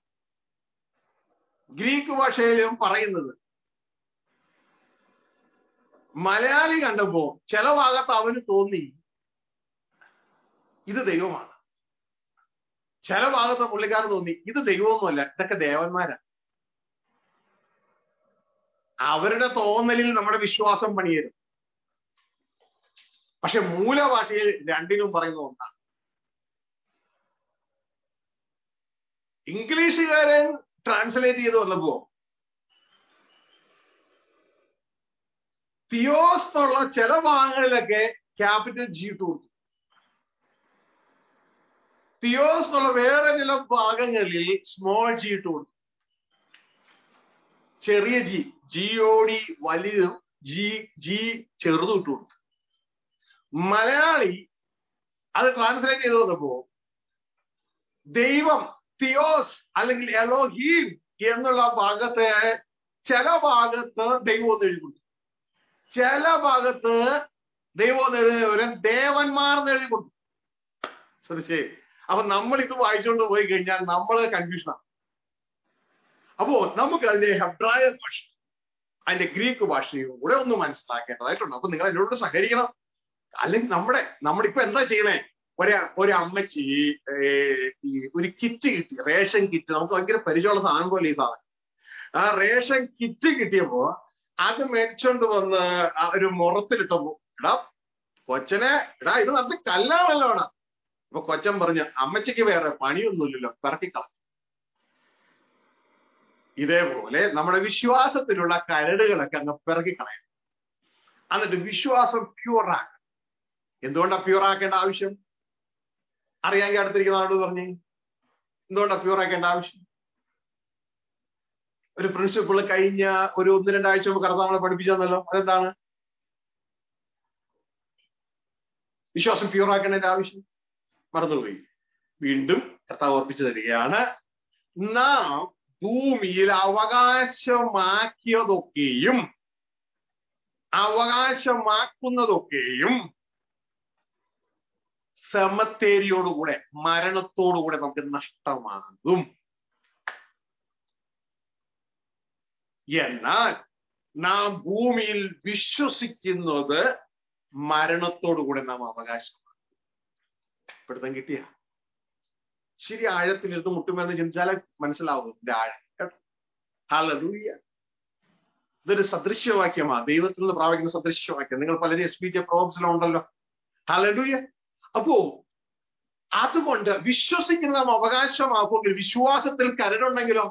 ഗ്രീക്ക് ഭാഷയിലും പറയുന്നത് മലയാളി കണ്ടപ്പോ ചില ഭാഗത്ത് അവന് തോന്നി ഇത് ദൈവമാണ് ചില ഭാഗത്ത് പുള്ളിക്കാരൻ തോന്നി ഇത് ദൈവമൊന്നുമല്ല ഇതൊക്കെ ദേവന്മാരാണ് അവരുടെ തോന്നലിൽ നമ്മുടെ വിശ്വാസം പണിയരും പക്ഷെ മൂലഭാഷയിൽ രണ്ടിനും പറയുന്ന ഒന്നാണ് ഇംഗ്ലീഷുകാരൻ ട്രാൻസ്ലേറ്റ് ചെയ്ത് വന്നപ്പോ തിയോസ് എന്നുള്ള ചില ഭാഗങ്ങളിലൊക്കെ ക്യാപിറ്റൽ ജി ഇട്ട് കൊടുത്തു തിയോസ് എന്നുള്ള വേറെ ചില ഭാഗങ്ങളിൽ സ്മോൾ ജി ഇട്ട് കൊടുത്തു ചെറിയ ജി ജി ഒ ഡി വലുതും ജി ജി ചെറുതും ഇട്ട് കൊടുത്തു മലയാളി അത് ട്രാൻസ്ലേറ്റ് ചെയ്ത് വന്നപ്പോ ദൈവം തിയോസ് അല്ലെങ്കിൽ എലോഹീം എന്നുള്ള ഭാഗത്തെ ചില ഭാഗത്ത് ദൈവം എന്ന് എഴുതി കൊടുത്തു ചില ഭാഗത്ത് ദൈവം എന്ന് എഴുതിയവരെ ദേവന്മാർ എന്ന് എഴുതി കൊടുത്തു ശ്രദ്ധിച്ചേ അപ്പൊ നമ്മൾ ഇത് വായിച്ചുകൊണ്ട് പോയി കഴിഞ്ഞാൽ നമ്മൾ കൺഫ്യൂഷനാണ് അപ്പോ നമുക്ക് അതിന്റെ ഹെബ്രായ ഭാഷ അതിന്റെ ഗ്രീക്ക് ഭാഷയും കൂടെ ഒന്ന് മനസ്സിലാക്കേണ്ടതായിട്ടുണ്ട് അപ്പൊ നിങ്ങൾ എന്നോട് സഹകരിക്കണം അല്ലെങ്കിൽ നമ്മുടെ നമ്മുടെ ഇപ്പൊ എന്താ ചെയ്യണേ ഒരു ഒരു അമ്മച്ചി ഈ ഒരു കിറ്റ് കിട്ടി റേഷൻ കിറ്റ് നമുക്ക് ഭയങ്കര പരിചയമുള്ള സാധനം പോലെ ഈ സാധനം ആ റേഷൻ കിറ്റ് കിട്ടിയപ്പോ അത് മേടിച്ചോണ്ട് വന്ന് ഒരു മുറത്തിലിട്ടപ്പോ എടാ കൊച്ചനെ എടാ ഇത് നിറച്ച് കല്ലാണല്ലോ എടാ അപ്പൊ കൊച്ചൻ പറഞ്ഞു അമ്മച്ചിക്ക് വേറെ പണിയൊന്നുമില്ലല്ലോ പിറക്കിക്കള ഇതേപോലെ നമ്മുടെ വിശ്വാസത്തിലുള്ള കരടുകളൊക്കെ അങ്ങ് പിറക്കിക്കളയാം എന്നിട്ട് വിശ്വാസം പ്യൂറാക്കണം എന്തുകൊണ്ടാ പ്യൂറാക്കേണ്ട ആവശ്യം അറിയാമെങ്കിൽ അടുത്തിരിക്കുന്ന ആളോട് പറഞ്ഞേ എന്തുകൊണ്ടാ പ്യൂറാക്കേണ്ട ആവശ്യം ഒരു പ്രിൻസിപ്പിൾ കഴിഞ്ഞ ഒരു ഒന്ന് രണ്ടാഴ്ച മുമ്പ് കർത്താവ് നമ്മളെ പഠിപ്പിച്ചെന്നല്ലോ അതെന്താണ് വിശ്വാസം പ്യൂറാക്കേണ്ടതിന്റെ ആവശ്യം മറന്നുപോയി വീണ്ടും കർത്താവ് ഓർപ്പിച്ചു തരികയാണ് നാം ഭൂമിയിൽ അവകാശമാക്കിയതൊക്കെയും അവകാശമാക്കുന്നതൊക്കെയും സെമത്തേരിയോടുകൂടെ മരണത്തോടുകൂടെ നമുക്ക് നഷ്ടമാകും എന്നാൽ നാം ഭൂമിയിൽ വിശ്വസിക്കുന്നത് മരണത്തോടുകൂടെ നാം അവകാശമാക്കും പിടുത്തം കിട്ടിയ ശരി ആഴത്തിലിരുന്ന് മുട്ടുമെന്ന് ചിന്തിച്ചാലേ മനസ്സിലാവും ഇതിന്റെ ആഴം കേട്ടോ ഹാലൂയ ഇതൊരു സദൃശ്യവാക്യമാ ദൈവത്തിൽ നിന്ന് പ്രാപിക്കുന്ന സദൃശ്യവാക്യം നിങ്ങൾ പലരും എസ് ബി ജെ പ്രോബ്സിലുണ്ടല്ലോ ഹാലൂയ അപ്പോ അതുകൊണ്ട് വിശ്വസിക്കുന്ന നാം അവകാശമാക്കുമെങ്കിൽ വിശ്വാസത്തിൽ കരടുണ്ടെങ്കിലോ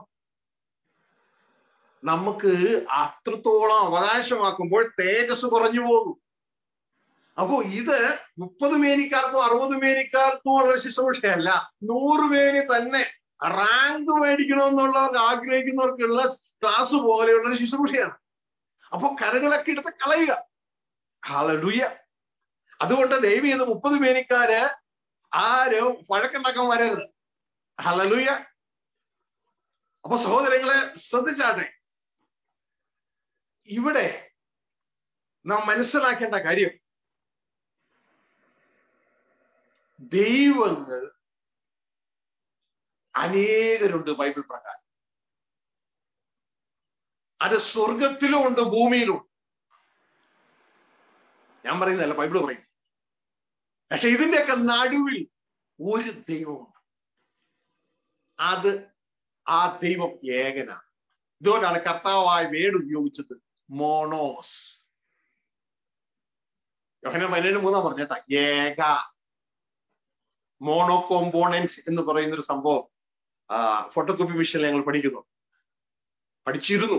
നമുക്ക് അത്രത്തോളം അവകാശമാക്കുമ്പോൾ തേജസ് കുറഞ്ഞു പോകും അപ്പോ ഇത് മുപ്പത് മേനിക്കാർക്കും അറുപത് മേനിക്കാർക്കും ഉള്ള ശുശ്രൂഷയല്ല നൂറ് പേര് തന്നെ റാങ്ക് മേടിക്കണമെന്നുള്ളവർക്ക് ആഗ്രഹിക്കുന്നവർക്കുള്ള ക്ലാസ് പോലെയുള്ള ഒരു ശുശ്രൂഷയാണ് അപ്പൊ കരകളൊക്കെ എടുത്ത് കളയുക ഹാലഡുയ അതുകൊണ്ട് ദൈവം ഇത് മുപ്പത് മേനിക്കാര് ആരും വഴക്കുണ്ടാക്കാൻ വരരുത് ഹലലുയ അപ്പൊ സഹോദരങ്ങളെ ശ്രദ്ധിച്ചാട്ടെ ഇവിടെ നാം മനസ്സിലാക്കേണ്ട കാര്യം ദൈവങ്ങൾ അനേകരുണ്ട് ബൈബിൾ പ്രകാരം അത് സ്വർഗത്തിലും ഉണ്ട് ഭൂമിയിലും ഞാൻ പറയുന്നതല്ല ബൈബിൾ പറയുന്നത് പക്ഷെ ഇതിന്റെയൊക്കെ നടുവിൽ ഒരു ദൈവമുണ്ട് അത് ആ ദൈവം ഏകനാണ് ഇതുകൊണ്ടാണ് കർത്താവായ വേട് ഉപയോഗിച്ചത് മോണോസ് യോഹന പതിനേഴ് മൂന്നാം പറഞ്ഞേട്ടാ ഏക മോണോ കോമ്പോണൻസ് എന്ന് പറയുന്ന ഒരു സംഭവം ഫോട്ടോകോപ്പി മിഷനിൽ ഞങ്ങൾ പഠിക്കുന്നു പഠിച്ചിരുന്നു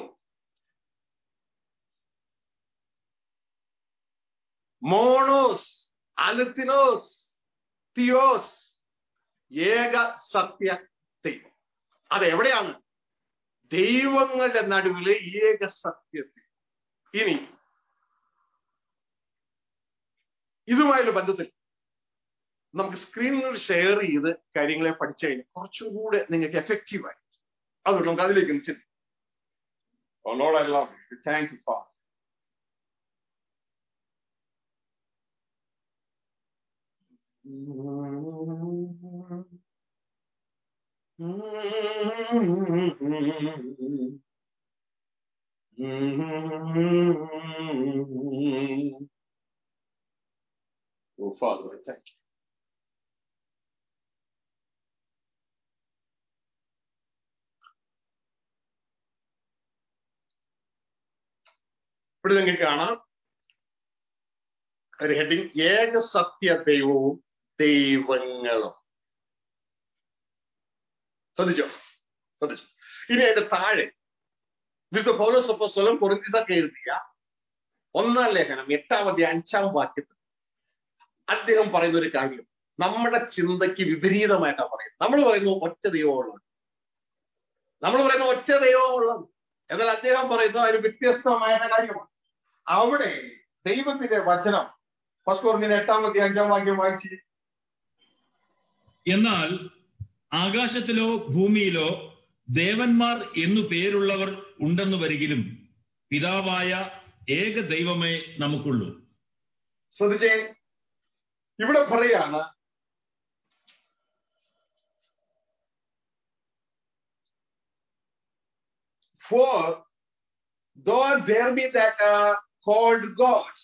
മോണോസ് അലത്തിനോസ് തിയോസ് ഏക സത്യ ദൈവം അതെവിടെയാണ് ദൈവങ്ങളുടെ നടുവിലെ ഏക സത്യത്തിൽ ഇനി ഇതുമായുള്ള ബന്ധത്തിൽ നമുക്ക് സ്ക്രീനിൽ ഷെയർ ചെയ്ത് കാര്യങ്ങളെ പഠിച്ചു കഴിഞ്ഞാൽ കുറച്ചുകൂടെ നിങ്ങൾക്ക് എഫക്റ്റീവായി അതുകൊണ്ട് നമുക്ക് അതിലേക്ക് ഒന്ന് ചിന്തിക്കാം Oh Lord, I love you. Thank you, Father. Oh, Father, I thank you. ഇവിടെ നിങ്ങൾക്ക് കാണാം ഒരു ഹെഡിങ് ഏക സത്യ ദൈവവും ദൈവങ്ങളും ശ്രദ്ധിച്ചോ ശ്രദ്ധിച്ചു ഇനി അതിന്റെ താഴെ വിശുദ്ധ പൗരസപ്പസ്വലം പൊറിന്തീസൊക്കെ എഴുതിയ ഒന്നാം ലേഖനം എട്ടാമത്തെ അഞ്ചാം വാക്യത്തിൽ അദ്ദേഹം പറയുന്ന ഒരു കാര്യം നമ്മുടെ ചിന്തയ്ക്ക് വിപരീതമായിട്ടാണ് പറയുന്നത് നമ്മൾ പറയുന്നു ഒറ്റ ദൈവമുള്ളത് നമ്മൾ പറയുന്നു ഒറ്റ ദൈവമുള്ളത് എന്നാൽ അദ്ദേഹം പറയുന്നു അതിന് വ്യത്യസ്തമായ കാര്യമാണ് അവിടെ ദൈവത്തിന്റെ വചനം ഫസ്റ്റ് എട്ടാമത്തെ അഞ്ചാം വാക്യം വായിച്ച് എന്നാൽ ആകാശത്തിലോ ഭൂമിയിലോ ദേവന്മാർ എന്നു പേരുള്ളവർ ഉണ്ടെന്നു വരികിലും പിതാവായ ഏക ദൈവമേ നമുക്കുള്ളൂ ശ്രദ്ധിച്ചേ ഇവിടെ പറയാണ് For though there be that are called gods,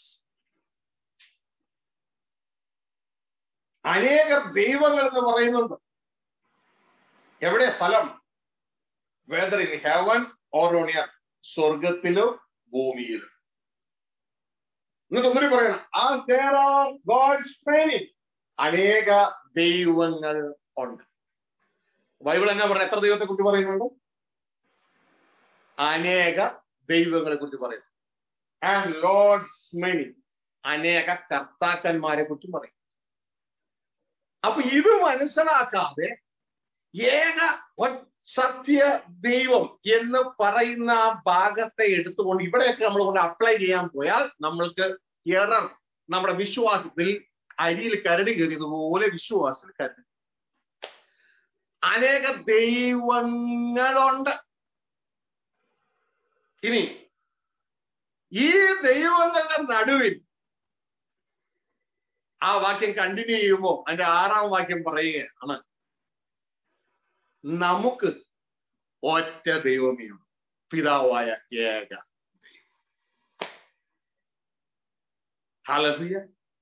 അനേകം ദൈവങ്ങൾ എന്ന് പറയുന്നുണ്ട് എവിടെ സ്ഥലം whether in heaven or on earth സ്വർഗത്തിലോ ഭൂമിയിലോ എന്നിട്ട് ഒന്നുകൂടി പറയണം ആ there are gods many അനേക ദൈവങ്ങൾ ഉണ്ട് ബൈബിൾ എന്നാ പറയുന്നത് എത്ര ദൈവത്തെ കുറിച്ച് പറയുന്നുണ്ട് അനേക ദൈവങ്ങളെ കുറിച്ച് പറയുന്നു ആൻഡ് ലോഡ്സ് മെനി അനേക കർത്താക്കന്മാരെ കുറിച്ചും പറയും അപ്പൊ ഇത് മനസ്സിലാക്കാതെ ഏക ഒ- സത്യ ദൈവം എന്ന് പറയുന്ന ആ ഭാഗത്തെ എടുത്തുകൊണ്ട് ഇവിടെയൊക്കെ നമ്മൾ കൊണ്ട് അപ്ലൈ ചെയ്യാൻ പോയാൽ നമ്മൾക്ക് എറർ നമ്മുടെ വിശ്വാസത്തിൽ അരിയിൽ കരടി കയറിയതുപോലെ വിശ്വാസത്തിൽ കരടി അനേക ദൈവങ്ങളുണ്ട് ഇനി ഈ ദൈവങ്ങളുടെ നടുവിൽ ആ വാക്യം കണ്ടിന്യൂ ചെയ്യുമ്പോൾ അതിന്റെ ആറാം വാക്യം പറയുകയാണ് നമുക്ക് ഒറ്റ ദൈവമേ ഉള്ളൂ പിതാവായ ഏക ഹലഫിയ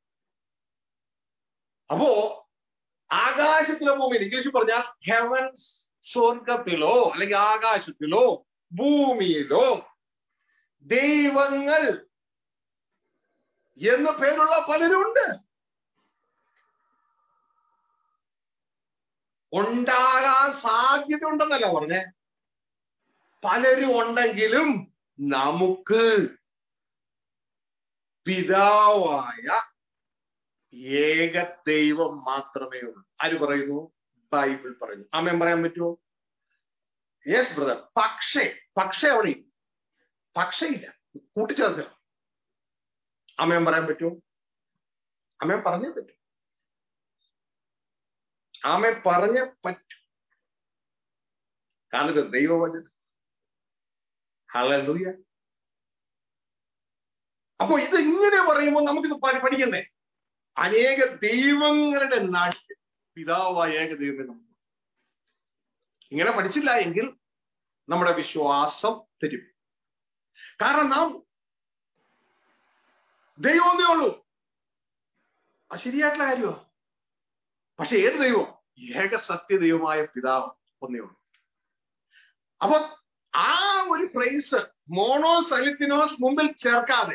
അപ്പോ ആകാശത്തിലോ ഭൂമിയിൽ ഇംഗ്ലീഷിൽ പറഞ്ഞാൽ ഹെവൻസ് സ്വർഗത്തിലോ അല്ലെങ്കിൽ ആകാശത്തിലോ ഭൂമിയിലോ ദൈവങ്ങൾ എന്ന പേരുള്ള പലരുണ്ട് ഉണ്ടാകാൻ സാധ്യത ഉണ്ടെന്നല്ല പറഞ്ഞേ പലരും ഉണ്ടെങ്കിലും നമുക്ക് പിതാവായ ഏക ദൈവം മാത്രമേ ഉള്ളൂ ആര് പറയുന്നു ബൈബിൾ പറയുന്നു അമ്മയും പറയാൻ പറ്റുമോ യെസ് ബ്രദർ പക്ഷേ പക്ഷേ അവിടെ ഇല്ല. പക്ഷേ ഇല്ല കൂട്ടിച്ചേർക്കുക അമ്മയും പറയാൻ പറ്റുമോ അമ്മയും പറഞ്ഞേ പറ്റും ആമെ പറഞ്ഞേ പറ്റും കാരണം ഇത് ദൈവവചനം ഹല്ലേലൂയ അപ്പോ ഇത് ഇങ്ങനെ പറയുമ്പോൾ നമുക്കിത് പഠി- പഠിക്കണ്ടേ അനേക ദൈവങ്ങളുടെ നാട്ടിൽ പിതാവായ ഏക ദൈവമേ നമുക്ക് ഇങ്ങനെ പഠിച്ചില്ല എങ്കിൽ നമ്മുടെ വിശ്വാസം തരും കാരണം നാം ദൈവമേ ഉള്ളൂ അത് ശരിയായിട്ടുള്ള കാര്യമാണ് പക്ഷെ ഏത് ദൈവം ഏക സത്യ ദൈവമായ പിതാവ് ഒന്നേ ഉള്ളൂ അപ്പൊ ആ ഒരു ഫ്രേസ് മോണോസലിത്തിനോസ് മുമ്പിൽ ചേർക്കാതെ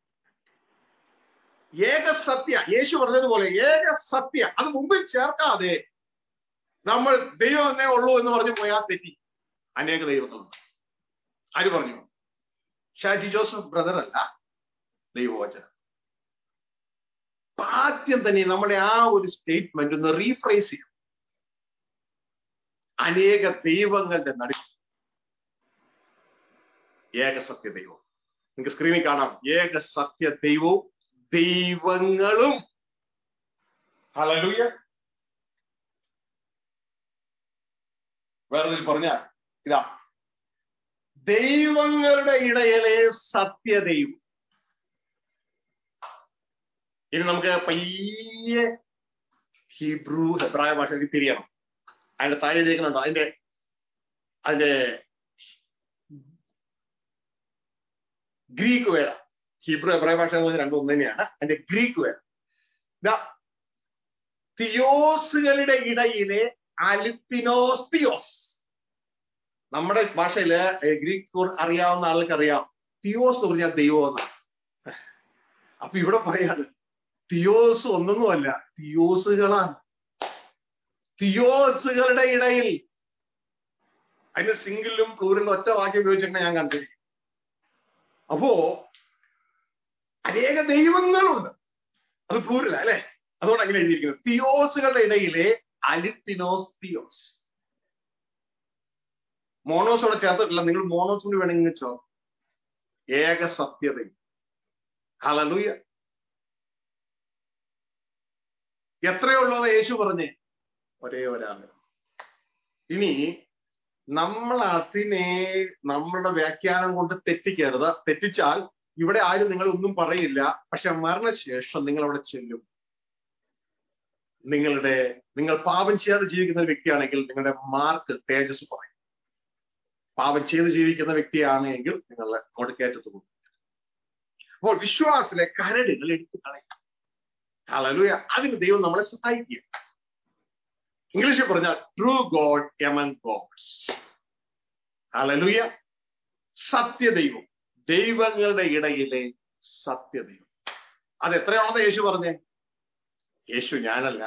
ഏക സത്യ യേശു പറഞ്ഞതുപോലെ ഏക സത്യ അത് മുമ്പിൽ ചേർക്കാതെ നമ്മൾ ദൈവം എന്നേ ഉള്ളൂ എന്ന് പറഞ്ഞു പോയാൽ തെറ്റി അനേക ദൈവങ്ങളുണ്ട് ആര് പറഞ്ഞു ഷാജി ജോസഫ് ബ്രദർ അല്ല ദൈവവചനം അപ്പൊ ആദ്യം തന്നെ നമ്മുടെ ആ ഒരു സ്റ്റേറ്റ്മെന്റ് ഒന്ന് റീഫ്രൈസ് ചെയ്യും അനേക ദൈവങ്ങളുടെ നടുവിൽ ഏക സത്യ ദൈവം നിങ്ങൾക്ക് സ്ക്രീനിൽ കാണാം ഏക സത്യ ദൈവവും ദൈവങ്ങളും ഹലലൂയ വേറെ പറഞ്ഞാൽ ഇതാ ദൈവങ്ങളുടെ ഇടയിലെ സത്യദൈവം ഇനി നമുക്ക് പയ്യെ ഹീബ്രു ഹെബ്രായ ഭാഷയ്ക്ക് തിരിയണം അതിന്റെ താഴെ എഴുതിക്കുന്നുണ്ടോ അതിന്റെ അതിന്റെ ഗ്രീക്ക് വേദ ഹീബ്രു ഹെബ്രായ ഭാഷ എന്ന് പറഞ്ഞാൽ രണ്ടും ഒന്ന് തന്നെയാണ് അതിന്റെ ഗ്രീക്ക് വേദ ഇതാ തിയോസുകളുടെ ഇടയിലെ അലിത്തിനോസ്തിയോസ് നമ്മുടെ ഭാഷയില് ഏ, ഗ്രീക്ക് അറിയാവുന്ന ആൾക്ക് അറിയാം തിയോസ് എന്ന് പറഞ്ഞാൽ ദൈവം എന്നാണ് അപ്പൊ ഇവിടെ പറയാണ് തിയോസ് ഒന്നൊന്നുമല്ല തിയോസുകളാണ് തിയോസുകളുടെ ഇടയിൽ അതിന് സിംഗിളും പ്ലൂറിലും ഒറ്റ വാക്യം ഉപയോഗിച്ചിട്ട് ഞാൻ കണ്ടിരിക്കും അപ്പോ അനേക ദൈവങ്ങളുണ്ട് അത് പ്ലൂരില അല്ലെ അതുകൊണ്ട് അങ്ങനെ എഴുതിയിരിക്കുന്നത് തിയോസുകളുടെ ഇടയിലെ അലിത്തിനോസ് തിയോസ് മോണോസോടെ ചേർത്തിട്ടില്ല നിങ്ങൾ മോണോസ് കൂടി വേണമെങ്കിൽ ചോ ഏക സത്യതയും ഹലലൂയ എത്രയുള്ളത് യേശു പറഞ്ഞേ ഒരേ ഒരാള് ഇനി നമ്മൾ അതിനെ നമ്മളുടെ വ്യാഖ്യാനം കൊണ്ട് തെറ്റിക്കരുത് തെറ്റിച്ചാൽ ഇവിടെ ആരും നിങ്ങൾ ഒന്നും പറയില്ല പക്ഷെ മരണശേഷം നിങ്ങൾ അവിടെ ചെല്ലും നിങ്ങളുടെ നിങ്ങൾ പാപം ചെയ്യാതെ ജീവിക്കുന്ന ഒരു വ്യക്തിയാണെങ്കിൽ നിങ്ങളുടെ മാർക്ക് തേജസ് പറയും പാപം ചെയ്ത് ജീവിക്കുന്ന വ്യക്തിയാണെങ്കിൽ നിങ്ങൾ അങ്ങോട്ട് കയറ്റത്ത് പോകും അപ്പോൾ വിശ്വാസിലെ കരടുകൾ എടുത്തു കളയും ഹല്ലേലൂയ അതിന് ദൈവം നമ്മളെ സഹായിക്കുക ഇംഗ്ലീഷിൽ പറഞ്ഞാൽ true god among gods hallelujah സത്യദൈവം ദൈവങ്ങളുടെ ഇടയിലെ സത്യദൈവം അത് എത്രയാണെന്ന് യേശു പറഞ്ഞേ യേശു ഞാനല്ല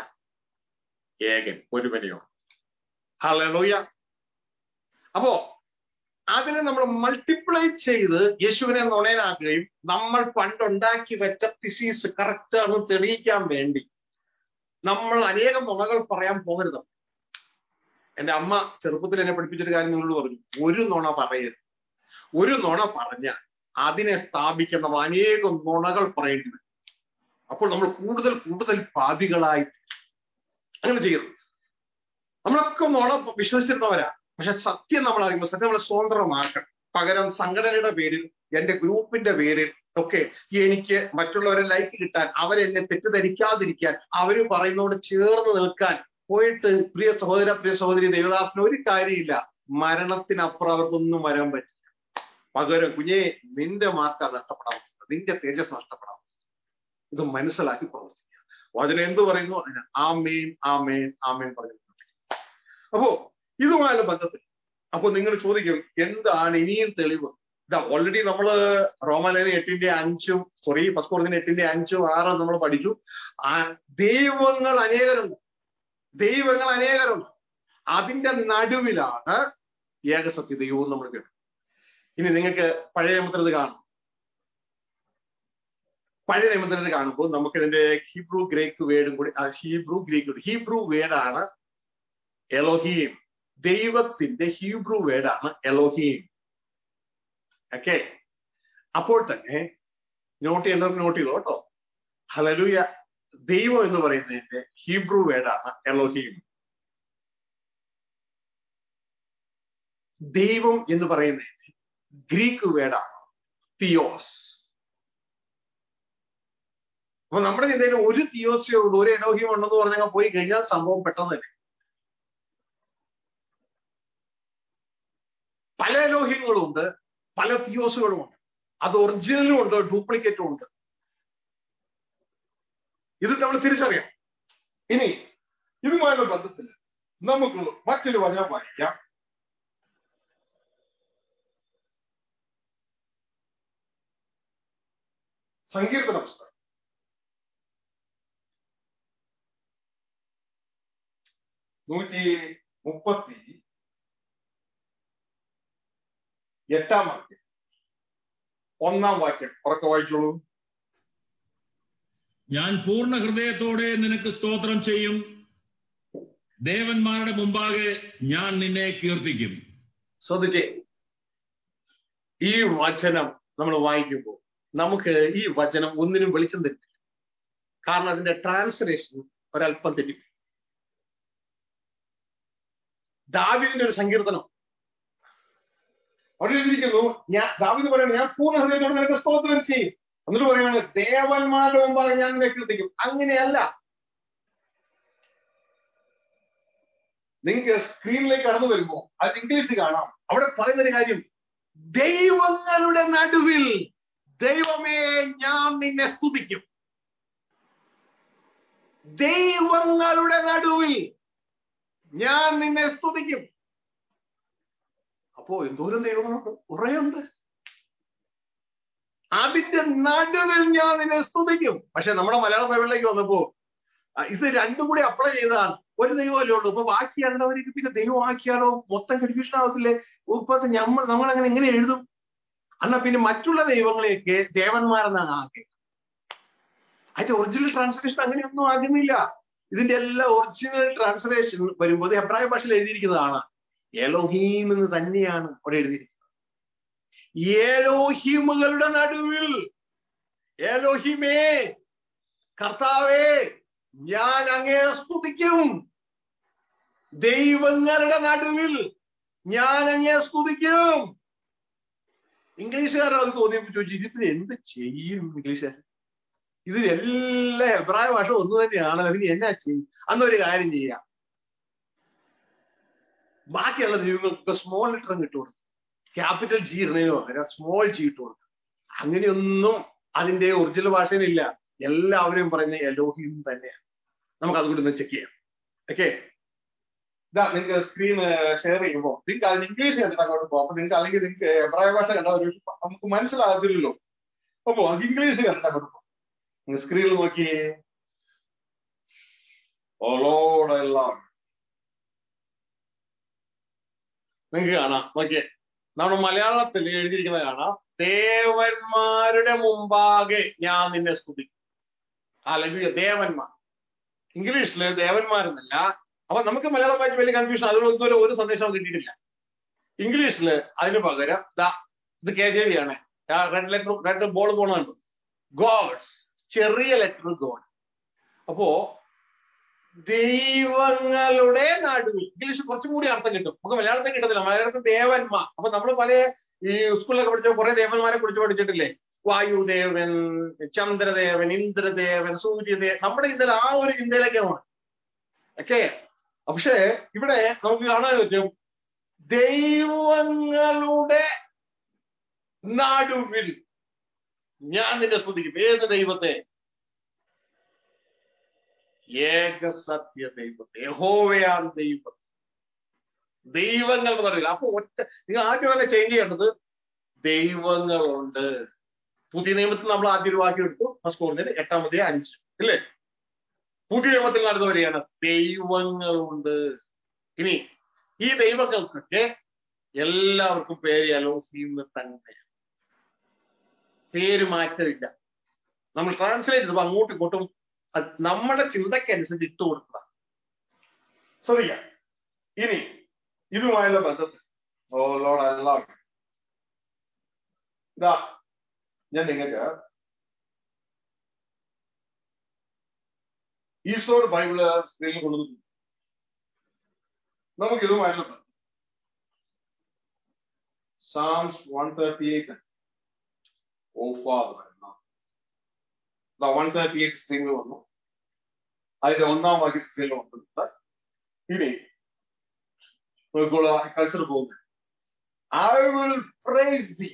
ഏകൻ ഒരുവനെയോ ഹല്ലേലൂയ അപ്പോ അതിനെ നമ്മൾ മൾട്ടിപ്ലൈ ചെയ്ത് യേശുവിനെ നുണയനാക്കുകയും നമ്മൾ പണ്ടുണ്ടാക്കി വെച്ച തിസീസ് കറക്റ്റ് ആണെന്ന് തെളിയിക്കാൻ വേണ്ടി നമ്മൾ അനേകം നുണകൾ പറയാൻ പോകരുത് എന്റെ അമ്മ ചെറുപ്പത്തിൽ എന്നെ പഠിപ്പിച്ചൊരു കാര്യം നിങ്ങളോട് പറഞ്ഞു ഒരു നുണ പറയരുത് ഒരു നുണ പറഞ്ഞാൽ അതിനെ സ്ഥാപിക്കുന്ന അനേകം നുണകൾ പറയേണ്ടി വരും അപ്പോൾ നമ്മൾ കൂടുതൽ കൂടുതൽ പാപികളായി അങ്ങനെ ചെയ്യരുത് നമ്മളൊക്കെ നുണ വിശ്വസിച്ചിരുന്നവരാ പക്ഷെ സത്യം നമ്മൾ അറിയുമ്പോൾ സത്യം നമ്മളെ സ്വതന്ത്രമാക്കണം പകരം സംഘടനയുടെ പേരിൽ എന്റെ ഗ്രൂപ്പിന്റെ പേരിൽ ഒക്കെ എനിക്ക് മറ്റുള്ളവരെ ലൈക്ക് കിട്ടാൻ അവരെന്നെ തെറ്റിദ്ധരിക്കാതിരിക്കാൻ അവര് പറയുന്നതോട് ചേർന്ന് നിൽക്കാൻ പോയിട്ട് പ്രിയ സഹോദര പ്രിയ സഹോദരി ദേവദാസിന് ഒരു കാര്യമില്ല മരണത്തിനപ്പുറം അവർക്കൊന്നും വരാൻ പറ്റില്ല പകരം കുഞ്ഞെ നിന്റെ മാർക്ക നഷ്ടപ്പെടാം നിന്റെ തേജസ് നഷ്ടപ്പെടാം ഇത് മനസ്സിലാക്കി പ്രവർത്തിക്കുക വചനം എന്ത് പറയുന്നു അതിന് ആമേൻ ആമേൻ ആമേൻ പറഞ്ഞു അപ്പോ ഇതുമായുള്ള ബന്ധത്തിൽ അപ്പൊ നിങ്ങൾ ചോദിക്കും എന്താണ് ഇനിയും തെളിവ് ഇതാ ഓൾറെഡി നമ്മള് റോമാലേന എട്ടിന്റെ അഞ്ചും സോറി പസ്കോർദിന്റെ എട്ടിന്റെ അഞ്ചും ആറും നമ്മൾ പഠിച്ചു ആ ദൈവങ്ങൾ അനേകരുണ്ട് ദൈവങ്ങൾ അനേകരുണ്ട് അതിന്റെ നടുവിലാണ് ഏകസത്യ ദൈവവും നമ്മൾ കേട്ടു ഇനി നിങ്ങൾക്ക് പഴയ നിയമത്തിൽ ഇത് കാണും പഴയ നിയമത്തിൽ ഇത് കാണുമ്പോൾ നമുക്ക് ഇതിന്റെ ഹീബ്രു ഗ്രേക്ക് വേർഡും കൂടി ഹീബ്രു ഗ്രേക്ക് ഹീബ്രു വേർഡാണ് എലോഹീം ദൈവത്തിന്റെ ഹീബ്രു വേർഡാണ് എലോഹീം ഓക്കെ അപ്പോൾ തന്നെ നോട്ട് ചെയ്യുന്നവർ നോട്ട് ചെയ്തോ കേട്ടോ ഹലലുയ ദൈവം എന്ന് പറയുന്നതിന്റെ ഹീബ്രു വേർഡാണ് എലോഹീം ദൈവം എന്ന് പറയുന്നതിന്റെ ഗ്രീക്ക് വേർഡാണ് തിയോസ് അപ്പൊ നമ്മുടെ ചിന്തയിൽ ഒരു തിയോസേ ഉള്ളൂ ഒരു എലോഹ്യം ഉണ്ടെന്ന് പറഞ്ഞാൽ പോയി കഴിഞ്ഞാൽ സംഭവം പെട്ടെന്ന് തന്നെ പല എലോഹ്യങ്ങളും ഉണ്ട് പല തിയോസുകളും ഉണ്ട് അത് ഒറിജിനലും ഉണ്ട് ഡ്യൂപ്ലിക്കേറ്റും ഉണ്ട് ഇത് നമ്മൾ തിരിച്ചറിയാം ഇനി ഇതുമായുള്ള ബന്ധത്തിൽ നമുക്ക് മറ്റൊരു വചനം വായിക്കാം സങ്കീർത്തന പുസ്തകം നൂറ്റി മുപ്പത്തി എട്ടാം വാക്യം ഒന്നാം വാക്യം ഉറക്കെ വായിച്ചോളൂ ഞാൻ പൂർണ്ണ ഹൃദയത്തോടെ നിനക്ക് സ്തോത്രം ചെയ്യും ദേവന്മാരുടെ മുമ്പാകെ ഞാൻ നിന്നെ കീർത്തിക്കും ശ്രദ്ധിച്ചേ ഈ വചനം നമ്മൾ വായിക്കുമ്പോൾ നമുക്ക് ഈ വചനം ഒന്നിനും വെളിച്ചം തരില്ല കാരണം അതിന്റെ ട്രാൻസ്ലേഷൻ ഒരല്പം തെറ്റി ദാവിദിന്റെ ഒരു സങ്കീർത്തനം അവിടെ എഴുതിയിരിക്കുന്നു ഞാൻ ദാവിദ് പറയുന്നത് ഞാൻ പൂർണ്ണ ഹൃദയത്തോടെ നിനക്ക് സ്തോത്രം ചെയ്യും എന്നിട്ട് പറയുകയാണ് ദേവന്മാരുടെ മുമ്പാകെ ഞാൻ നിന്നെ കീർത്തിക്കും അങ്ങനെയല്ല നിങ്ങൾക്ക് സ്ക്രീനിലേക്ക് കടന്നു വരുമ്പോ അത് ഇംഗ്ലീഷ് കാണാം അവിടെ പറയുന്ന ഒരു കാര്യം ദൈവങ്ങളുടെ നടുവിൽ ദൈവമേ ഞാൻ നിന്നെ സ്തുതിക്കും ദൈവങ്ങളുടെ നടുവിൽ ഞാൻ നിന്നെ സ്തുതിക്കും അപ്പോ എന്തോരം ദൈവങ്ങളുണ്ട് കുറേയുണ്ട് അതിന്റെ നടുവിൽ ഞാൻ നിന്നെ സ്തുതിക്കും പക്ഷെ നമ്മുടെ മലയാള ബൈബിളിലേക്ക് വന്നപ്പോ ഇത് രണ്ടും കൂടി അപ്ലൈ ചെയ്തതാണ് ഒരു ദൈവമല്ലേ ഉള്ളൂ ഇപ്പൊ ബാക്കി രണ്ടവർക്ക് പിന്നെ ദൈവമാക്കിയാലോ മൊത്തം കൺഫ്യൂഷൻ ആവത്തില്ലേ ഇപ്പത്തെ നമ്മൾ നമ്മൾ അങ്ങനെ എങ്ങനെ എഴുതും എന്നാ പിന്നെ മറ്റുള്ള ദൈവങ്ങളെയൊക്കെ ദേവന്മാരെന്നാണ് ആക്കി അതിന്റെ ഒറിജിനൽ ട്രാൻസ്ലേഷൻ അങ്ങനെയൊന്നും ആകുന്നില്ല ഇതിന്റെ എല്ലാ ഒറിജിനൽ ട്രാൻസ്ലേഷൻ വരുമ്പോൾ ഇത് ഹെബ്രായ ഭാഷയിൽ എഴുതിയിരിക്കുന്നതാണ് എലോഹീം എന്ന് തന്നെയാണ് അവിടെ എഴുതിയിരിക്കുന്നത് ഏലോഹിമുകളുടെ നടുവിൽ ഏലോഹിമേ കർത്താവേ ഞാൻ അങ്ങേ സ്തുതിക്കും ദൈവങ്ങളുടെ നടുവിൽ ഞാൻ അങ്ങേ സ്തുതിക്കും ഇംഗ്ലീഷുകാരൻ അത് തോന്നിയപ്പോ ചോദിച്ചു ഇതിന് എന്ത് ചെയ്യും ഇംഗ്ലീഷുകാരൻ ഇതിൽ എല്ലാ എബ്രായ ഭാഷ ഒന്ന് തന്നെയാണല്ലോ പിന്നെ എന്നാ ചെയ്യും അന്നൊരു കാര്യം ചെയ്യാം ബാക്കിയുള്ള ദൈവങ്ങൾക്ക് സ്മോൾ ലെറ്ററും കിട്ടു കൊടുത്തു ക്യാപിറ്റൽ ജി ഇടുന്നതിന് പകരം സ്മോൾ ജി ഇട്ട് കൊടുത്തു അങ്ങനെയൊന്നും അതിന്റെ ഒറിജിനൽ ഭാഷയിലില്ല എല്ലാവരും പറയുന്ന എലോഹിം തന്നെയാണ് നമുക്ക് അതുകൊണ്ട് ഒന്ന് ചെക്ക് ചെയ്യാം ഓക്കെ ഇതാ നിങ്ങൾക്ക് സ്ക്രീൻ ഷെയർ ചെയ്യുമ്പോൾ നിങ്ങൾക്ക് അതിന് ഇംഗ്ലീഷ് കണ്ടിട്ട് അങ്ങോട്ട് പോകും അപ്പൊ നിങ്ങൾക്ക് അല്ലെങ്കിൽ നിങ്ങൾക്ക് എബ്രായ ഭാഷ കണ്ടാൽ ഒരു നമുക്ക് മനസ്സിലാകത്തില്ലല്ലോ അപ്പോ ഇംഗ്ലീഷ് കണ്ടിട്ട് അങ്ങോട്ട് പോകും നിങ്ങൾ സ്ക്രീനിൽ നോക്കി ഓളോടെല്ലാം നിങ്ങൾക്ക് കാണാം നോക്കിയേ നമ്മുടെ മലയാളത്തിൽ എഴുതിയിരിക്കുന്നത് കാണാം ദേവന്മാരുടെ മുമ്പാകെ ഞാൻ നിന്നെ സ്തുതിക്കും അല്ലെങ്കിൽ ദേവന്മാർ ഇംഗ്ലീഷില് ദേവന്മാരെന്നല്ല അപ്പൊ നമുക്ക് മലയാളം വായിച്ച് വലിയ കൺഫ്യൂഷൻ അതുപോലെ ഒരു സന്ദേശം കിട്ടിയിട്ടില്ല ഇംഗ്ലീഷില് അതിന് പകരം ദാ ഇത് കെ ജെ വി ആണ് റെഡ് ലെറ്റർ റെഡ് ബോൾ പോണുണ്ട് ഗോഡ്സ് ചെറിയ ലെറ്റർ ഗോഡ് അപ്പോ ദൈവങ്ങളുടെ നടുവിൽ ഇംഗ്ലീഷ് കുറച്ചും കൂടി അർത്ഥം കിട്ടും നമുക്ക് മലയാളത്തിൽ കിട്ടത്തില്ല മലയാളത്തിൽ ദേവന്മാർ അപ്പൊ നമ്മൾ പല ഈ സ്കൂളിലൊക്കെ പഠിച്ച കുറെ ദേവന്മാരെ കുറിച്ച് പഠിച്ചിട്ടില്ലേ വായുദേവൻ ചന്ദ്രദേവൻ ഇന്ദ്രദേവൻ സൂര്യദേവൻ നമ്മുടെ ചിന്തയിൽ ആ ഒരു ചിന്തയിലേക്കാണ് ഓക്കെ പക്ഷേ ഇവിടെ നമുക്ക് കാണാൻ പറ്റും ദൈവങ്ങളുടെ നടുവിൽ ഞാൻ നിന്നെ സ്തുതിക്കും ഏത് ദൈവത്തെ ഏകസത്യ ദൈവത്തെ യഹോവയാൻ ദൈവം ദൈവങ്ങളുടെ നടുവിൽ അപ്പൊ ഒറ്റ നിങ്ങൾ ആദ്യം തന്നെ ചേഞ്ച് ചെയ്യേണ്ടത് ദൈവങ്ങളുണ്ട് പുതിയ നിയമത്തിൽ നമ്മൾ ആദ്യ ഒരു വാക്യം എടുത്തു ഫസ്റ്റ് കോറിന് എട്ടാമത്തെ അഞ്ച് അല്ലേ പുതിയ നിയമത്തിൽ നടന്നു വരികയാണ് ദൈവങ്ങളുണ്ട് ഇനി ഈ ദൈവങ്ങൾക്കൊക്കെ എല്ലാവർക്കും പേര് അലോഹീം തന്നെ പേര് മാറ്റമില്ല നമ്മൾ ട്രാൻസ്ലേറ്റ് ചെയ്തപ്പോൾ അങ്ങോട്ടും ഇങ്ങോട്ടും അത് നമ്മുടെ ചിന്തക്കനുസരിച്ച് ഇട്ട് കൊടുക്കുക ശ്രദ്ധിക്കാം ഇനി ഇതുമായുള്ള ബന്ധത്തിൽ ഓ ലോഡ് എല്ലാവർക്കും ഇതാ ഞാൻ നിങ്ങൾക്ക് ഈശോട് ബൈബിള് സ്ക്രീനിൽ കൊണ്ടുവന്നു നമുക്ക് ഇതുമായിട്ടുള്ള ബന്ധം Psalms one thirty eight oh father one thirty eight സ്ക്രീനിൽ വന്നു അതിന്റെ ഒന്നാം വാക്യ സ്ക്രീനിൽ വന്നിട്ടുണ്ട് ഇനി കൾച്ചർ പോകുന്നത് I will praise the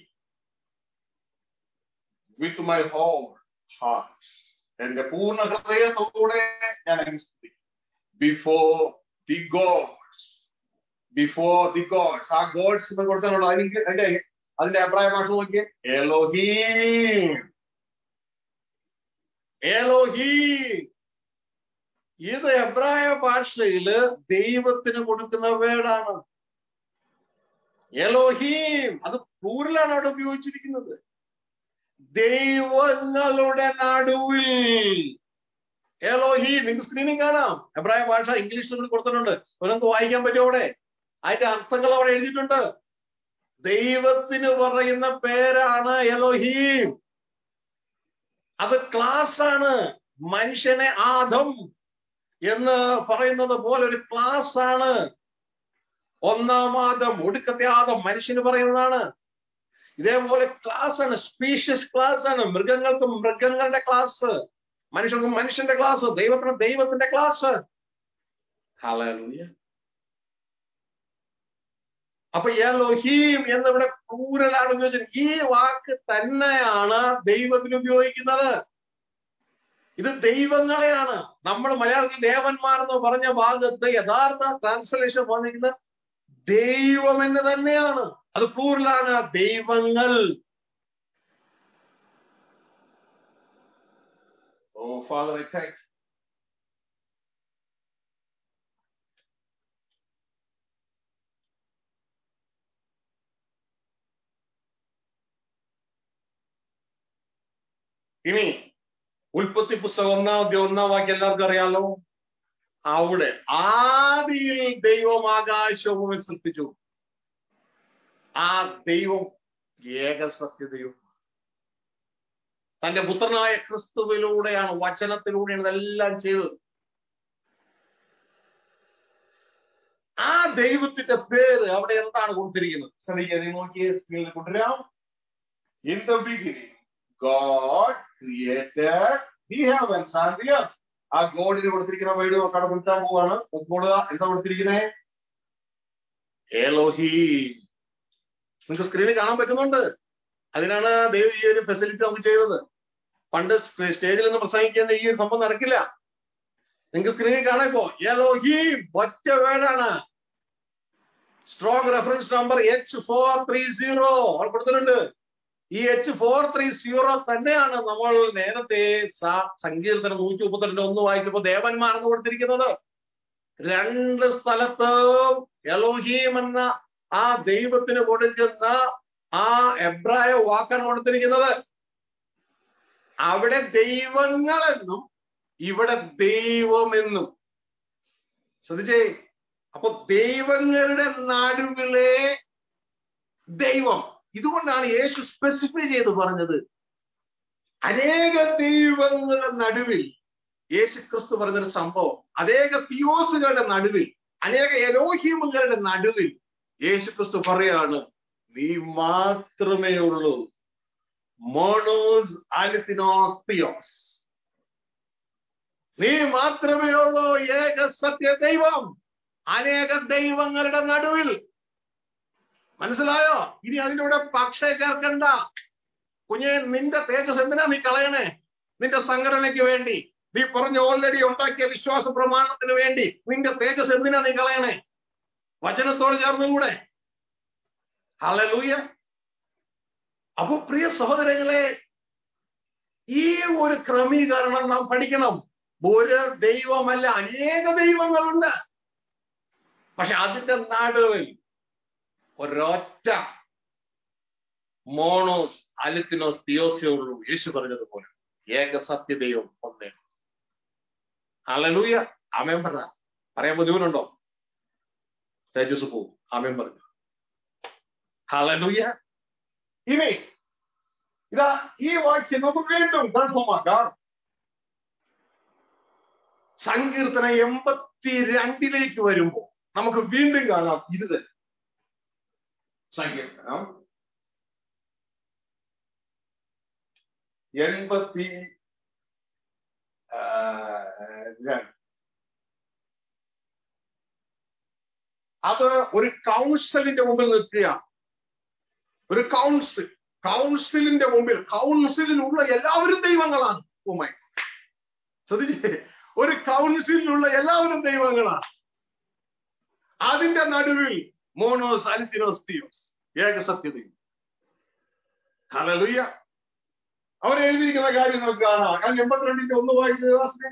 with my whole heart എന്റെ പൂർണ്ണ ഹൃദയത്തോടെ ഞാൻ അനുസ്തുതിക്കും before the gods before the gods ആ ഗോഡ്സ് എന്ന് കൊടുത്താലുള്ള അതിന്റെ അതിന്റെ അതിന്റെ അഭിപ്രായ ഭാഷ നോക്കിയേ എലോഹീം എലോഹീം ഇത് എബ്രായ ഭാഷയില് ദൈവത്തിന് കൊടുക്കുന്ന വേർഡാണ് എലോഹീം അത് പ്ലൂരലാണ് അവിടെ ഉപയോഗിച്ചിരിക്കുന്നത് ദൈവങ്ങളുടെ നടുവിൽ എലോഹി നിങ്ങൾക്ക് സ്ക്രീനിൽ കാണാം എബ്രായ ഭാഷ ഇംഗ്ലീഷിൽ കൊടുത്തിട്ടുണ്ട് നിങ്ങൾക്ക് വായിക്കാൻ പറ്റും അവിടെ അതിന്റെ അർത്ഥങ്ങൾ അവിടെ എഴുതിയിട്ടുണ്ട് ദൈവത്തിന് പറയുന്ന പേരാണ് എലോഹീം അത് ക്ലാസ് ആണ് മനുഷ്യനെ ആദം എന്ന് പറയുന്നത് പോലെ ഒരു ക്ലാസ് ആണ് ഒന്നാം ആദം ഒടുക്കത്തെ ആദം മനുഷ്യന് പറയുന്നതാണ് ഇതേപോലെ ക്ലാസ് ആണ് സ്പീഷ്യസ് ക്ലാസ് ആണ് മൃഗങ്ങൾക്ക് മൃഗങ്ങളുടെ ക്ലാസ് മനുഷ്യർക്ക് മനുഷ്യന്റെ ക്ലാസ് ദൈവത്തിന് ദൈവത്തിന്റെ ക്ലാസ് ഹലൂയ അപ്പൊ ലോഹീം എന്നിവിടെ ക്രൂരലാണ് ഉപയോഗിച്ചത് ഈ വാക്ക് തന്നെയാണ് ദൈവത്തിന് ഉപയോഗിക്കുന്നത് ഇത് ദൈവങ്ങളെയാണ് നമ്മൾ മലയാളത്തിൽ ദേവന്മാർ എന്ന് പറഞ്ഞ ഭാഗത്ത് യഥാർത്ഥ ട്രാൻസ്ലേഷൻ വന്നിരിക്കുന്നത് ദൈവം എന്ന് തന്നെയാണ് അത് പ്ലൂറലാണ് ദൈവങ്ങൾ ഓ ഫാദർ താങ്ക് ഇനി ഉൽപ്പത്തി പുസ്തകം ഒന്നാം അധ്യായം ഒന്നാം വാക്യം എല്ലാവർക്കും അറിയാലോ അവിടെ ആദിയിൽ ദൈവം ആകാശവും സൃഷ്ടിച്ചു ആ ദൈവം ഏകസത്യതയും തന്റെ പുത്രനായ ക്രിസ്തുവിലൂടെയാണ് വചനത്തിലൂടെയാണ് ഇതെല്ലാം ചെയ്തത് ആ ദൈവത്തിന്റെ പേര് അവിടെ എന്താണ് കൊടുത്തിരിക്കുന്നത് ശ്രദ്ധിക്കുക നീ നോക്കിയേ സ്ക്രീനിൽ കൊണ്ടുവരാം in the beginning god created the heavens and the earth ആ ഗോഡിന് കൊടുത്തിരിക്കുന്ന വേർഡ് നോക്കാതെ കൊടുക്കാൻ പോവാണ് നോക്കുക എന്താ കൊടുത്തിരിക്കുന്നത് ഏലോഹി നിങ്ങൾക്ക് സ്ക്രീനിൽ കാണാൻ പറ്റുന്നുണ്ട് അതിനാണ് ദൈവം ഈ ഒരു ഫെസിലിറ്റി നമുക്ക് ചെയ്തത് പണ്ട് സ്റ്റേജിൽ നിന്ന് പ്രസംഗിക്കുന്ന ഈ ഒരു സംഭവം നടക്കില്ല നിങ്ങൾക്ക് സ്ക്രീനിൽ കാണാൻ ഇപ്പോ ഏലോഹി ഒറ്റ വേർഡാണ് strong reference number H four three zero കൊടുത്തിട്ടുണ്ട് ഈ എച്ച് ഫോർ ത്രീ സീറോ തന്നെയാണ് നമ്മൾ നേരത്തെ സങ്കീർത്തനം നൂറ്റി മുപ്പത്തിരണ്ട് ഒന്ന് വായിച്ചപ്പോ ദേവന്മാരെന്ന് കൊടുത്തിരിക്കുന്നത് രണ്ട് സ്ഥലത്ത് എലോഹീം എന്ന ആ ദൈവത്തിന് കൊടുക്കുന്ന ആ എബ്രായ വാക്കാണ് കൊടുത്തിരിക്കുന്നത് അവിടെ ദൈവങ്ങളെന്നും ഇവിടെ ദൈവമെന്നും ശ്രദ്ധിച്ചേ അപ്പൊ ദൈവങ്ങളുടെ നടുവിലെ ദൈവം ഇതുകൊണ്ടാണ് യേശു സ്പെസിഫൈ ചെയ്ത് പറഞ്ഞത് അനേക ദൈവങ്ങളുടെ നടുവിൽ യേശു ക്രിസ്തു പറഞ്ഞൊരു സംഭവം അനേക തിയോസുകളുടെ നടുവിൽ അനേക എലോഹിമുകളുടെ നടുവിൽ യേശു ക്രിസ്തു പറയാണ് നീ മാത്രമേ ഉള്ളൂ മോണോസ് അലിത്തിനോസ് തിയോസ് നീ മാത്രമേ ഉള്ളൂ ഏക സത്യ ദൈവം അനേക ദൈവങ്ങളുടെ നടുവിൽ മനസ്സിലായോ ഇനി അതിൻ്റെ കൂടെ പക്ഷേ ചേർക്കണ്ട കുഞ്ഞെ നിന്റെ തേജസ് എന്തിനാ നീ കളയണേ നിന്റെ സംഘടനയ്ക്ക് വേണ്ടി നീ പറഞ്ഞ ഓൾറെഡി ഉണ്ടാക്കിയ വിശ്വാസ പ്രമാണത്തിന് വേണ്ടി നിന്റെ തേജസ് എന്തിനാ നീ കളയണേ വചനത്തോട് ചേർന്നുകൂടെ ഹലലൂയ അപ്പൊ പ്രിയ സഹോദരങ്ങളെ ഈ ഒരു ക്രമീകരണം നാം പഠിക്കണം ഒരു ദൈവമല്ല അനേക ദൈവങ്ങളുണ്ട് പക്ഷെ അതിന്റെ നടുവിൽ ഒരൊറ്റ മോണോസ് അലിത്തിനോസ് തിയോസേ ഉള്ളൂ യേശു പറഞ്ഞതുപോലെ ഏക സത്യദൈവം ഒന്നേ അലലൂയ ആമേൻ പറഞ്ഞ പറയാൻ ബുദ്ധിമുട്ടുണ്ടോ തേജസ് പോവും ആമേൻ പറഞ്ഞു ഹലലൂയ ഇനി ഇതാ ഈ വാക്യം നമുക്ക് വീണ്ടും കൺഫോമാക്കാം സങ്കീർത്തന എൺപത്തി രണ്ടിലേക്ക് വരുമ്പോ നമുക്ക് വീണ്ടും കാണാം ഇത് തന്നെ സങ്കീർത്തനം എൺപത്തി രണ്ട് അത് ഒരു കൗൺസിലിന്റെ മുമ്പിൽ നിൽക്കുകയാണ് ഒരു കൗൺസിൽ കൗൺസിലിന്റെ മുമ്പിൽ കൗൺസിലിലുള്ള എല്ലാവരും ദൈവങ്ങളാണ് ഉമ്മ ശ്രദ്ധിച്ചേ ഒരു കൗൺസിലിലുള്ള എല്ലാവരും ദൈവങ്ങളാണ് അതിന്റെ നടുവിൽ മോണോസ് അലിത്തിനോസ് തിയോസ് ഏകസത്യതയും ഹലലുയ്യ അവർ എഴുതിയിരിക്കുന്ന കാര്യം നമുക്ക് കാണാം ഞാൻ എൺപത്തിരണ്ടിന്റെ ഒന്ന് വായിച്ചു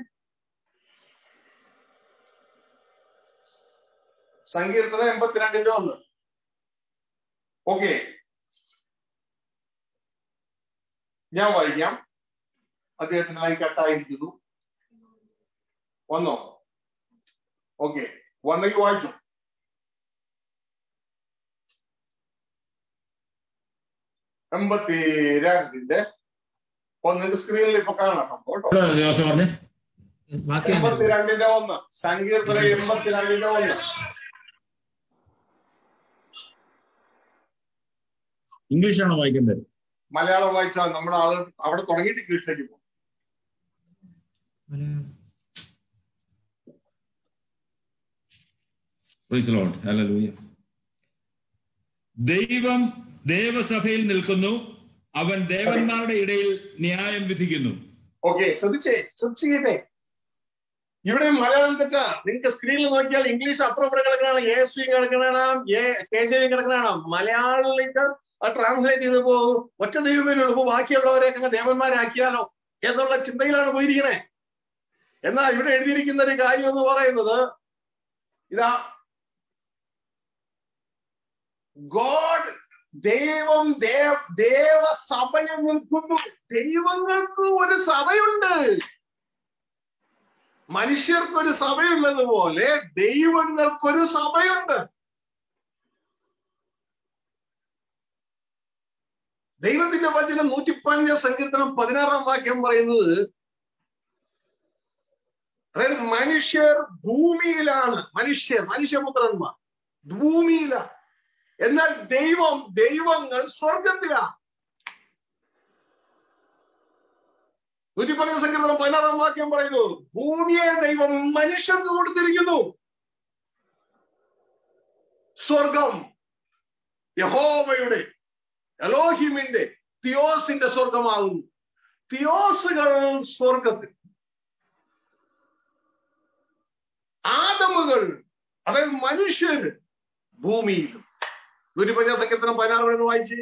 സങ്കീർത്തനം എൺപത്തിരണ്ടിന്റെ ഒന്ന് ഓക്കെ ഞാൻ വായിക്കാം അദ്ദേഹത്തിന് ലൈൻ കട്ടായിരിക്കുന്നു വന്നോ ഓക്കെ വന്നെങ്കിൽ വായിച്ചു എൺപത്തി രണ്ടിന്റെ ഒന്നിന്റെ സ്ക്രീനിൽ ഇപ്പൊ കാണാം കേട്ടോ ദിവസം പറഞ്ഞേ ബാക്കി എൺപത്തിരണ്ടിന്റെ ഒന്ന് സങ്കീർത്തന എൺപത്തിരണ്ടിന്റെ ഒന്ന് ഇംഗ്ലീഷാണോ വായിക്കേണ്ടത് മലയാളം വായിച്ചാൽ നമ്മുടെ ആളുകൾ അവിടെ തുടങ്ങിയിട്ട് ഇംഗ്ലീഷിലേക്ക് പോകും Praise the Lord. Hallelujah. ദൈവം ദേവസഭയിൽ നിൽക്കുന്നു അവൻ ദേവന്മാരുടെ ഇടയിൽ ന്യായം വിധിക്കുന്നു ഓക്കെ ശ്രദ്ധിച്ചേ ശ്രദ്ധിച്ചേ ഇവിടെ മലയാളം തെറ്റാ നിങ്ങൾക്ക് സ്ക്രീനിൽ നോക്കിയാൽ ഇംഗ്ലീഷ് അപ്പുറം കിടക്കണാണ് എ എസ് വി കിടക്കണാണ് എ കെ ജെ വി കിടക്കണാണ് മലയാളത്തിലേക്ക് ട്രാൻസ്ലേറ്റ് ചെയ്ത് പോകും ഒറ്റ ദൈവമേലുള്ളൂ ഇപ്പൊ ബാക്കിയുള്ളവരെയൊക്കെ അങ്ങ് ദേവന്മാരാക്കിയാലോ എന്നുള്ള ചിന്തയിലാണ് പോയിരിക്കണേ എന്നാൽ ഇവിടെ എഴുതിയിരിക്കുന്ന ഒരു കാര്യം എന്ന് പറയുന്നത് ഇതാ ഗോഡ് ദൈവം ദേവ ദേവസഭയിൽ നിൽക്കുന്നു ദൈവങ്ങൾക്ക് ഒരു സഭയുണ്ട് മനുഷ്യർക്കൊരു സഭയുള്ളതുപോലെ ദൈവങ്ങൾക്കൊരു സഭയുണ്ട് ദൈവത്തിന്റെ വചനം നൂറ്റി പതിനഞ്ച സങ്കീർത്തനം പതിനാറാം വാക്യം പറയുന്നത് അതായത് മനുഷ്യർ ഭൂമിയിലാണ് മനുഷ്യർ മനുഷ്യപുത്രന്മാർ ഭൂമിയിലാണ് എന്നാൽ ദൈവം ദൈവങ്ങൾ സ്വർഗത്തിലാണ് നൂറ്റി പതിനഞ്ച സങ്കീർത്തനം പതിനാറാം വാക്യം പറയുന്നു ഭൂമിയെ ദൈവം മനുഷ്യർക്ക് കൊടുത്തിരിക്കുന്നു സ്വർഗം യഹോവയുടെ എലോഹിമിന്റെ തിയോസിന്റെ സ്വർഗമാകുന്നു തിയോസുകൾ സ്വർഗത്തിൽ ആദമുകൾ അതായത് മനുഷ്യർ ഭൂമിയിലും നൂറ്റിപ്പഞ്ചാം സങ്കീർത്തനം പതിനാറ് വായിച്ചേ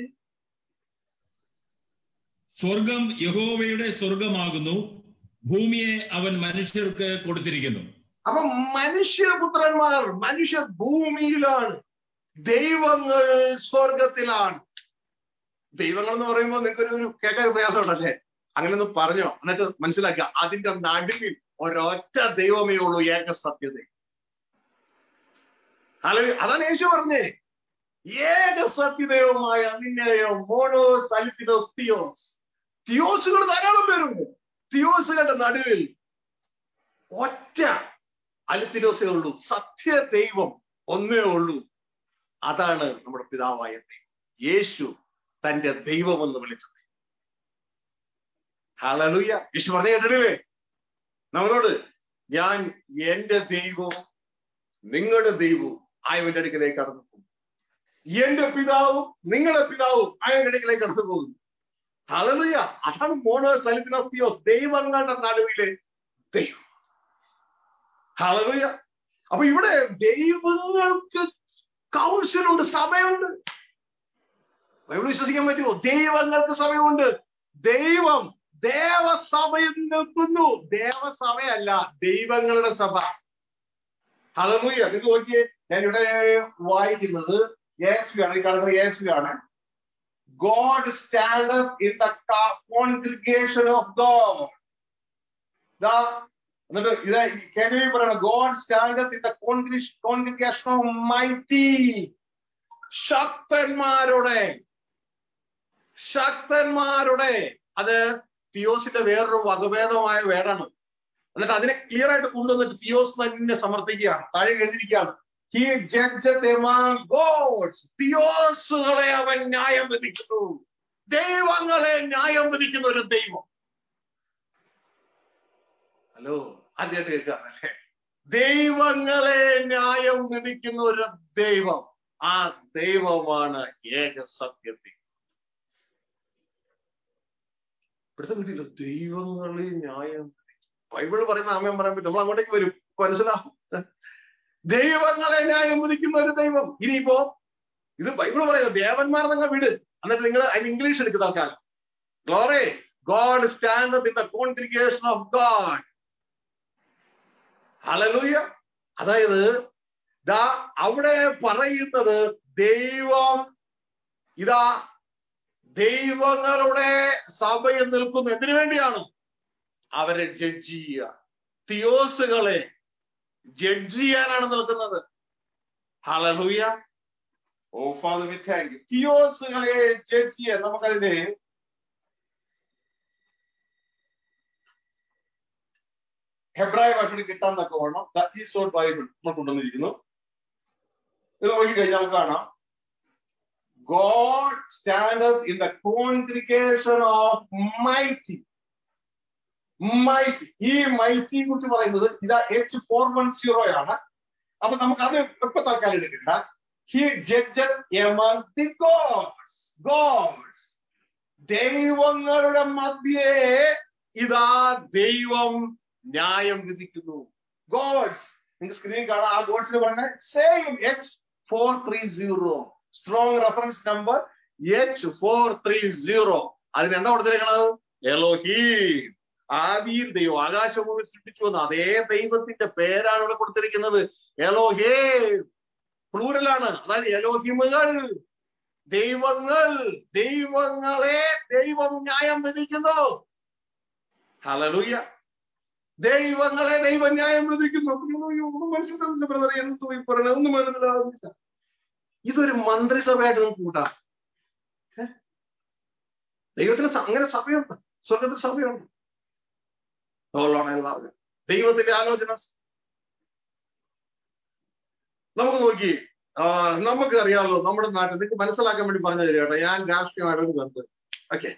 സ്വർഗം യഹോവയുടെ സ്വർഗമാകുന്നു ഭൂമിയെ അവൻ മനുഷ്യർക്ക് കൊടുത്തിരിക്കുന്നു അപ്പൊ മനുഷ്യപുത്രന്മാർ മനുഷ്യർ ഭൂമിയിലാണ് ദൈവങ്ങൾ സ്വർഗത്തിലാണ് ദൈവങ്ങൾ എന്ന് പറയുമ്പോൾ നിങ്ങൾക്ക് ഒരു കേൾക്കാൻ പ്രയാസമുണ്ടല്ലേ അങ്ങനെ ഒന്ന് പറഞ്ഞോ എന്നിട്ട് മനസ്സിലാക്കുക അതിന്റെ നടുവിൽ ഒരൊറ്റ ദൈവമേ ഉള്ളൂ ഏക സത്യത അല്ലെങ്കിൽ അതാണ് യേശു പറഞ്ഞേ ഏക സത്യദൈവമായ നിന്നെയോ മോണോ സലിത്തിനോ തിയോസ് തിയോസുകൾ ധാരാളം പേരുണ്ട് തിയോസുകളുടെ നടുവിൽ ഒറ്റ അലിത്തിനോസേ ഉള്ളൂ സത്യ ദൈവം ഒന്നേ ഉള്ളൂ അതാണ് നമ്മുടെ പിതാവായ ദൈവം യേശു തന്റെ ദൈവമെന്ന് വിളിച്ചത് ഹലലുയ യേശു പറഞ്ഞ കേട്ടില്ലേ നമ്മളോട് ഞാൻ എന്റെ ദൈവവും നിങ്ങളുടെ ദൈവവും ആയവന്റെ അടുക്കലേക്ക് കടന്നു പോകും എന്റെ പിതാവും നിങ്ങളുടെ പിതാവും ആയവന്റെ അടുക്കലേക്ക് കടന്നു പോകും ഹലലുയ അതാണ് മോണോ സലിപ്പിനോസ്തിയോ ദൈവങ്ങളുടെ നടുവിലെ ദൈവം ഹലലുയ അപ്പൊ ഇവിടെ ദൈവങ്ങൾക്ക് കൗൺസിലുണ്ട് സഭയുണ്ട് ബൈബിൾ വിശ്വസിക്കാൻ പറ്റുമോ ദൈവങ്ങൾക്ക് സഭയുണ്ട് ദൈവം ദേവസഭയിൽ നിൽക്കുന്നു ദേവസഭയല്ല ദൈവങ്ങളുടെ സഭ ഹലമുയ നിങ്ങൾ നോക്കിയേ ഞാൻ ഇവിടെ വായിക്കുന്നത് യേശു ആണ് ഈ കാണുന്നത് യേശു ആണ് god stand in the congregation of god എന്നിട്ട് ഇത് കേരളീയ പറയണം god stand in the congregation of mighty ശക്തന്മാരുടെ ശക്തന്മാരുടെ അത് തിയോസിന്റെ വേറൊരു വകഭേദമായ വേടാണ് എന്നിട്ട് അതിനെ ക്ലിയർ ആയിട്ട് കൊണ്ടുവന്നിട്ട് തിയോസ് തന്നെ സമർത്ഥിക്കുകയാണ് താഴെ എഴുതിയിരിക്കുകയാണ് ഹി ഗോഡ്സ് തിയോസുകളെ അവൻ ന്യായം വിധിക്കുന്നു ദൈവങ്ങളെ ന്യായം വിധിക്കുന്ന ഒരു ദൈവം ഹലോ ആദ്യമായിട്ട് കേൾക്കാറല്ലേ ദൈവങ്ങളെ ന്യായം വിധിക്കുന്ന ഒരു ദൈവം ആ ദൈവമാണ് ഏക സത്യത്തിൽ ഇവിടുത്തെ വീട്ടിൽ ദൈവങ്ങളെ ന്യായം ബൈബിള് പറയുന്ന ആമയം പറയാൻ പറ്റും നമ്മൾ അങ്ങോട്ടേക്ക് വരും മനസ്സിലാവും ദൈവങ്ങളെ ന്യായം വിധിക്കുന്ന ഒരു ദൈവം ഇനിയിപ്പോ ഇത് ബൈബിള് പറയുന്നത് ദേവന്മാർ നിങ്ങൾ വിട് എന്നിട്ട് നിങ്ങൾ അതിന് ഇംഗ്ലീഷ് എടുക്കുന്ന ആൾക്കാർ glory god stand in the congregation of god hallelujah അതായത് ദാ അവിടെ പറയുന്നത് ദൈവം ഇതാ ദൈവങ്ങളുടെ സഭയിൽ നിൽക്കുന്നു എന്തിനു വേണ്ടിയാണ് അവരെ ജഡ്ജ് ചെയ്യുക തിയോസുകളെ ജഡ്ജ് ചെയ്യാനാണ് നിൽക്കുന്നത് hallelujah oh Father we thank you തിയോസുകളെ ജഡ്ജ് ചെയ്യാൻ നമുക്കതിന്റെ ഹെബ്രായ ഭാഷയിൽ കിട്ടാൻ തക്കവണ്ണം ഈ സോട്ട് ബൈബിൾ നമ്മൾ കൊണ്ടുവന്നിരിക്കുന്നു ഇത് നോക്കിക്കഴിഞ്ഞാൽ നമുക്ക് കാണാം God standeth in the congregation of mighty. Mighty ഈ മൈറ്റിയെ കുറിച്ച് പറയുന്നത് ഇതാ എച്ച് ഫോർ വൺ സീറോ ആണ് അപ്പൊ നമുക്ക് അത് ഇപ്പൊ തൽക്കാലം എടുക്കണ്ട he judgeth among the gods gods ദൈവങ്ങളുടെ മധ്യേ ഇതാ ദൈവം ന്യായം വിധിക്കുന്നു ഗോഡ്സ് നിങ്ങൾക്ക് സ്ക്രീൻ കാണാം ആ ഗോഡ്സിന് പറഞ്ഞ same H four three zero Strong reference number H four three zero അതിന് എന്താ കൊടുത്തിരിക്കണത് എലോഹീം ആദിയിൽ ദൈവം ആകാശഭൂമി സൃഷ്ടിച്ചു വന്ന അതേ ദൈവത്തിന്റെ പേരാണ് ഇവിടെ കൊടുത്തിരിക്കുന്നത് എലോഹേ പ്ലൂരലാണ് അതായത് എലോഹിമുകൾ ദൈവങ്ങൾ ദൈവങ്ങളെ ദൈവം ന്യായം വിധിക്കുന്നു ഹലലൂയ ദൈവങ്ങളെ ദൈവം ന്യായം വിധിക്കുന്നു ഒന്നും മനസ്സിലാവില്ല ബ്രദർ എന്ത് ഈ പറയണത് ഒന്നും മനസ്സിലാവുന്നില്ല ഇതൊരു മന്ത്രിസഭയായിട്ട് നമുക്ക് കൂട്ടാം ഏ? ദൈവത്തിന് സ- അങ്ങനെ സഭയുണ്ട് സ്വർഗത്തിൽ സഭയുണ്ട് അതുകൊണ്ടാണ് എല്ലാവരും ദൈവത്തിന്റെ ആലോചന നമുക്ക് നോക്കി ആ, നമുക്ക് അറിയാമല്ലോ നമ്മുടെ നാട്ടിൽ നിങ്ങൾക്ക് മനസ്സിലാക്കാൻ വേണ്ടി പറഞ്ഞു തരിക കേട്ടോ ഞാൻ രാഷ്ട്രീയമായിട്ട് ഒരു ബന്ധം ഓക്കെ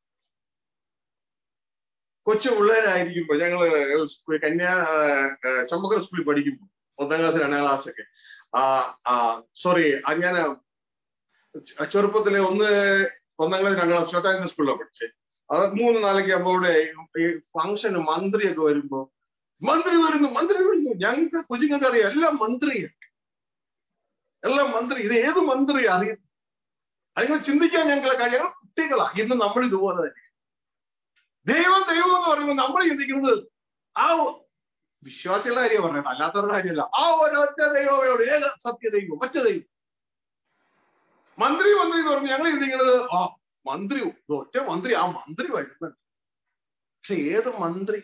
കൊച്ചു പിള്ളേരായിരിക്കുമ്പോ ഞങ്ങള് സ്കൂ- കന്യാ ചമ്പക്കര സ്കൂളിൽ പഠിക്കുമ്പോൾ ഒന്നാം ക്ലാസ് രണ്ടാം ക്ലാസ് ഒക്കെ ആ ആ സോറി ഞാൻ ചെറുപ്പത്തിലെ ഒന്ന് ഒന്നാം ക്ലാസ് രണ്ടാം ക്ലാസ് ചോട്ടാങ്കര സ്കൂളിലാണ് പഠിച്ചത് അത് മൂന്ന് നാലൊക്കെ ആകുമ്പോൾ ഇവിടെ ഈ ഫംഗ്ഷന് മന്ത്രിയൊക്കെ വരുമ്പോ മന്ത്രി വരുന്നു മന്ത്രി വരുന്നു ഞങ്ങൾക്ക് കുഞ്ഞുങ്ങൾക്ക് അറിയാം എല്ലാം മന്ത്രിയാണ് എല്ലാം മന്ത്രി ഇത് ഏത് മന്ത്രി അറിയും അതിങ്ങൾ ചിന്തിക്കാൻ ഞങ്ങളെ കഴിയാൻ കുട്ടികളാ ഇന്ന് നമ്മൾ ഇതുപോലെ തന്നെ ദൈവം ദൈവം എന്ന് പറയുമ്പോൾ നമ്മൾ ചിന്തിക്കുന്നത് ആ ഒ- വിശ്വാസികളുടെ കാര്യം പറയണം അല്ലാത്തവരുടെ കാര്യമല്ല ആ ഒരൊറ്റ ദൈവമേയോട് ഏക സത്യ ദൈവം ഒറ്റ ദൈവം മന്ത്രി മന്ത്രി എന്ന് പറഞ്ഞ് ഞങ്ങൾ ചിന്തിക്കുന്നത് ആ മന്ത്രി ഇത് ഒറ്റ മന്ത്രി ആ മന്ത്രി വരുന്നുണ്ട് പക്ഷെ ഏത് മന്ത്രി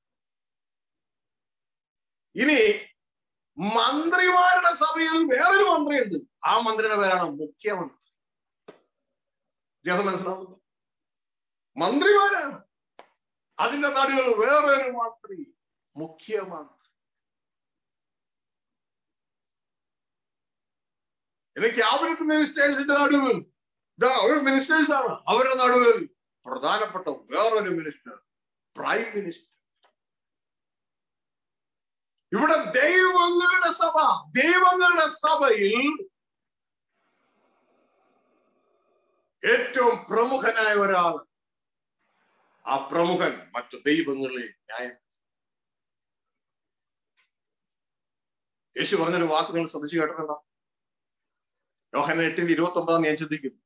ഇനി മന്ത്രിമാരുടെ സഭയിൽ വേറൊരു മന്ത്രിയുണ്ട് ആ മന്ത്രിയുടെ പേരാണ് മുഖ്യമന്ത്രി വ്യത്യാസം മനസ്സിലാവുന്നു മന്ത്രിമാരാണ് അതിന്റെ നടുവിൽ വേറൊരു മന്ത്രി മുഖ്യമന്ത്രി ഇനി ക്യാബിനറ്റ് മിനിസ്റ്റേഴ്സിന്റെ നടുവിൽ ഇതാ ഒരു മിനിസ്റ്റേഴ്സ് ആണ് അവരുടെ നടുവിൽ പ്രധാനപ്പെട്ട വേറൊരു മിനിസ്റ്റർ പ്രൈം മിനിസ്റ്റർ ഇവിടെ ദൈവങ്ങളുടെ സഭ ദൈവങ്ങളുടെ സഭയിൽ ഏറ്റവും പ്രമുഖനായ ഒരാൾ ആ പ്രമുഖൻ മറ്റു ദൈവങ്ങളെ ന്യായം യേശു പറഞ്ഞൊരു വാക്ക് നിങ്ങൾ ശ്രദ്ധിച്ചു കേട്ടിട്ടുണ്ടോ യോഹന എട്ടിന്റെ ഇരുപത്തി ഒമ്പതാം ഞാൻ ചിന്തിക്കുന്നു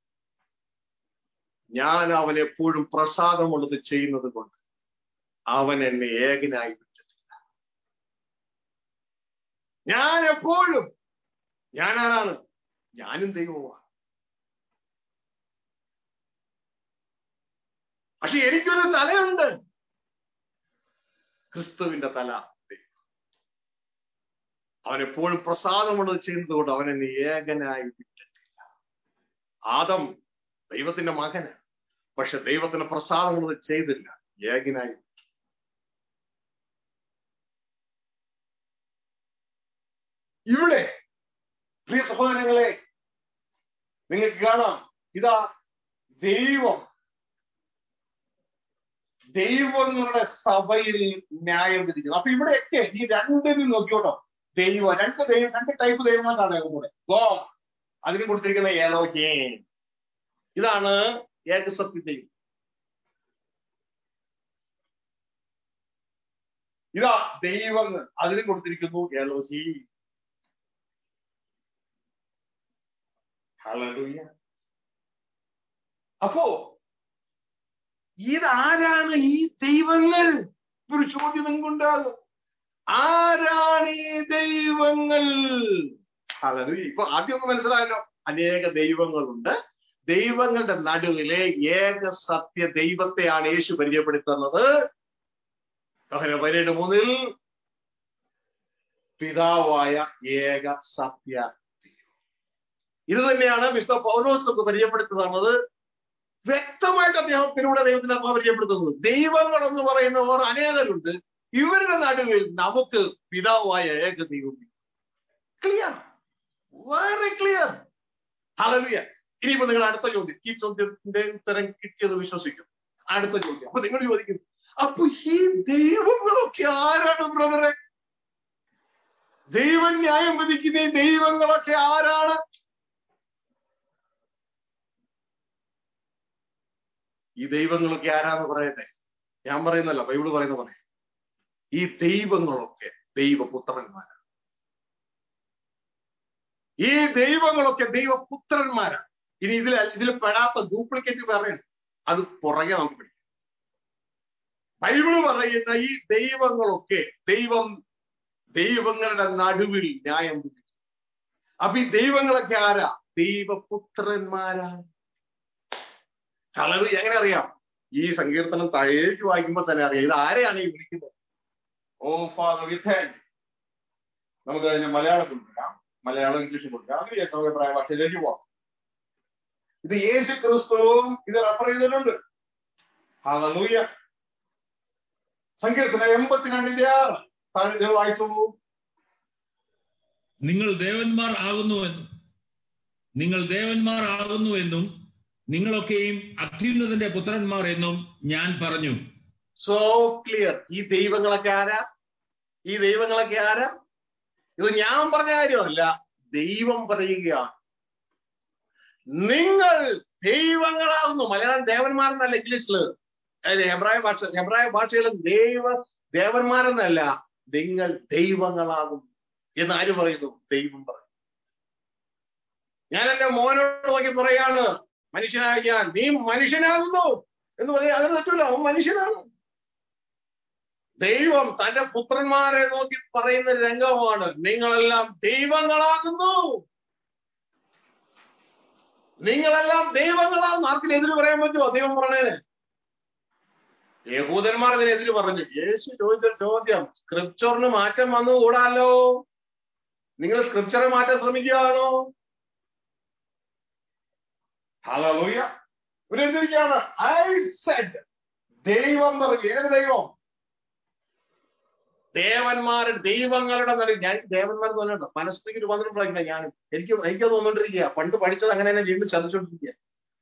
ഞാൻ അവൻ എപ്പോഴും പ്രസാദമുള്ളത് ചെയ്യുന്നത് കൊണ്ട് അവൻ എന്നെ ഏകനായി വിട്ടിട്ടില്ല ഞാൻ എപ്പോഴും ഞാൻ ആരാണ് ഞാനും ദൈവവുമാണ് പക്ഷെ എനിക്കൊരു തലയുണ്ട് ക്രിസ്തുവിന്റെ തല ദൈവം. അവൻ എപ്പോഴും പ്രസാദമുള്ളത് ചെയ്യുന്നത് കൊണ്ട് അവൻ എന്നെ ഏകനായി വിട്ടിട്ടില്ല ആദം ദൈവത്തിന്റെ മകന് പക്ഷെ ദൈവത്തിന് പ്രസാദമുള്ളത് ചെയ്തില്ല ഏകനായി വിട്ടു. ഇവിടെ പ്രിയ സഹോദരങ്ങളെ നിങ്ങൾക്ക് കാണാം ഇതാ ദൈവം ദൈവങ്ങളുടെ സഭയിൽ ന്യായം വിധിക്കുന്നു അപ്പൊ ഇവിടെയൊക്കെ ഈ രണ്ടിനും നോക്കിയോട്ടോ ദൈവം രണ്ട് ദൈവം രണ്ട് ടൈപ്പ് ദൈവങ്ങളാണ് കൂടെ ഗോ അതിന് കൊടുത്തിരിക്കുന്ന ഏലോഹേൻ ഇതാണ് ഏകസത്യ ദൈവം ഇതാ ദൈവങ്ങൾ അതിനും കൊടുത്തിരിക്കുന്നു ഏലോഹി ഹല്ലേലൂയ അപ്പോ ഇതാരാണ് ഈ ദൈവങ്ങൾ ഒരു ചോദ്യം നിങ്ങൾക്കുണ്ടാകും ആരാണ് ഈ ദൈവങ്ങൾ ഹല്ലേലൂയ ഇപ്പൊ ആദ്യം ഒന്ന് മനസ്സിലായല്ലോ അനേക ദൈവങ്ങളുണ്ട് ദൈവങ്ങളുടെ നടുവിലെ ഏക സത്യ ദൈവത്തെയാണ് യേശു പരിചയപ്പെടുത്തുന്നത് യോഹന്നാൻ പതിനേഴ് മൂന്നിൽ പിതാവായ ഏക സത്യ ദൈവം ഇത് തന്നെയാണ് വിശുദ്ധ പൗലോസ് നമുക്ക് പരിചയപ്പെടുത്തി തന്നത് വ്യക്തമായിട്ട് അദ്ദേഹത്തിലൂടെ ദൈവത്തിന്റെ ആത്മാവ് പരിചയപ്പെടുത്തുന്നത് ദൈവങ്ങൾ എന്ന് പറയുന്നവർ അനേകരുണ്ട് ഇവരുടെ നടുവിൽ നമുക്ക് പിതാവായ ഏക ദൈവം ക്ലിയർ വളരെ ക്ലിയർ ഹലലുയ ഇനിയിപ്പോ നിങ്ങൾ അടുത്ത ചോദ്യം ഈ ചോദ്യത്തിന്റെ ഉത്തരം കിട്ടിയത് വിശ്വസിക്കും അടുത്ത ചോദ്യം അപ്പൊ നിങ്ങൾ ചോദിക്കും അപ്പൊ ഈ ദൈവങ്ങളൊക്കെ ആരാണ് ബ്രദറെ ദൈവം ന്യായം വിധിക്കുന്ന ഈ ദൈവങ്ങളൊക്കെ ആരാണ് ഈ ദൈവങ്ങളൊക്കെ ആരാന്ന് പറയട്ടെ ഞാൻ പറയുന്നല്ല ബൈബിള് പറയുന്ന പറയാം ഈ ദൈവങ്ങളൊക്കെ ദൈവപുത്രന്മാരാണ് ഈ ദൈവങ്ങളൊക്കെ ദൈവപുത്രന്മാരാണ് ഇനി ഇതിൽ ഇതിൽ പെടാത്ത ഡ്യൂപ്ലിക്കേറ്റ് പറയണം അത് പുറകെ നമുക്ക് പിടിക്കാം ബൈബിള് പറയുന്ന ഈ ദൈവങ്ങളൊക്കെ ദൈവം ദൈവങ്ങളുടെ നടുവിൽ ന്യായം വിധിക്കും അപ്പൊ ഈ ദൈവങ്ങളൊക്കെ ആരാ ദൈവപുത്രന്മാരാണ് കളവ് എങ്ങനെ അറിയാം ഈ സങ്കീർത്തനം താഴേക്ക് വായിക്കുമ്പോൾ തന്നെ അറിയാം ഇത് ആരെയാണ് ഈ വിളിക്കുന്നത് ഓ ഫാദർ വിത്ത് നമുക്ക് അതിനെ മലയാളത്തിൽ കൊടുക്കാം മലയാളം ഇംഗ്ലീഷും കൊടുക്കാം അങ്ങനെ ഏറ്റവും അഭിപ്രായ ഭാഷയിലേക്ക് പോവാം ഇത് യേശു ക്രിസ്തുവും ഇത് റെഫർ ചെയ്തിട്ടുണ്ട് ഹല്ലേലൂയ സങ്കീർത്തനം എൺപത്തിരണ്ടിന്റെ ആറ് താഴെ ഇത് വായിച്ചു നിങ്ങൾ ദേവന്മാർ ആകുന്നുവെന്നും നിങ്ങൾ ദേവന്മാർ ആകുന്നുവെന്നും നിങ്ങളൊക്കെയും അത്യുന്നതന്റെ പുത്രന്മാർ എന്നും ഞാൻ പറഞ്ഞു സോ ക്ലിയർ ഈ ദൈവങ്ങളൊക്കെ ആരാ ഈ ദൈവങ്ങളൊക്കെ ആരാ ഇത് ഞാൻ പറഞ്ഞ കാര്യമല്ല ദൈവം പറയുകയാണ് നിങ്ങൾ ദൈവങ്ങളാകുന്നു മലയാളം ദേവന്മാരെന്നല്ല ഇംഗ്ലീഷില് അതായത് ഹെബ്രായ ഭാഷ ഹെബ്രായ ഭാഷയിൽ ദൈവ ദേവന്മാരെന്നല്ല നിങ്ങൾ ദൈവങ്ങളാകുന്നു എന്ന് ആര് പറയുന്നു ദൈവം പറയുന്നു ഞാൻ എന്റെ മോനോട് നോക്കി പറയാണ് മനുഷ്യനായ ഞാൻ നീ മനുഷ്യനാകുന്നു എന്ന് പറയാ അതിന് പറ്റൂല അവൻ മനുഷ്യനാണ് ദൈവം തന്റെ പുത്രന്മാരെ നോക്കി പറയുന്ന രംഗമാണ് നിങ്ങളെല്ലാം ദൈവങ്ങളാകുന്നു നിങ്ങളെല്ലാം ദൈവങ്ങളാകുന്നു ആർക്കും എതിര് പറയാൻ പറ്റുമോ ദൈവം പറഞ്ഞതിന് യഹൂദന്മാർ അതിനെതിര് പറഞ്ഞു യേശു ചോദിച്ച ചോദ്യം സ്ക്രിപ്ചറിന് മാറ്റം വന്നു കൂടാലോ നിങ്ങൾ സ്ക്രിപ്ചറെ മാറ്റാൻ ശ്രമിക്കുകയാണോ ഹല്ലേലൂയ ഇവിടെ എഴുതിയിരിക്കുകയാണ് ഐ സെഡ് ദൈവം പറഞ്ഞു ഏത് ദൈവം ദേവന്മാരുടെ ദൈവങ്ങളുടെ നടുവിൽ ഞാൻ ദേവന്മാർ തോന്നുന്നുണ്ട് മനസ്സിലേക്ക് രൂപാന്തരപ്പെടാൻ ഞാൻ എനിക്ക് എനിക്ക് തോന്നുകൊണ്ടിരിക്കുക പണ്ട് പഠിച്ചത് അങ്ങനെ തന്നെ വീണ്ടും ചതിച്ചോണ്ടിരിക്കുക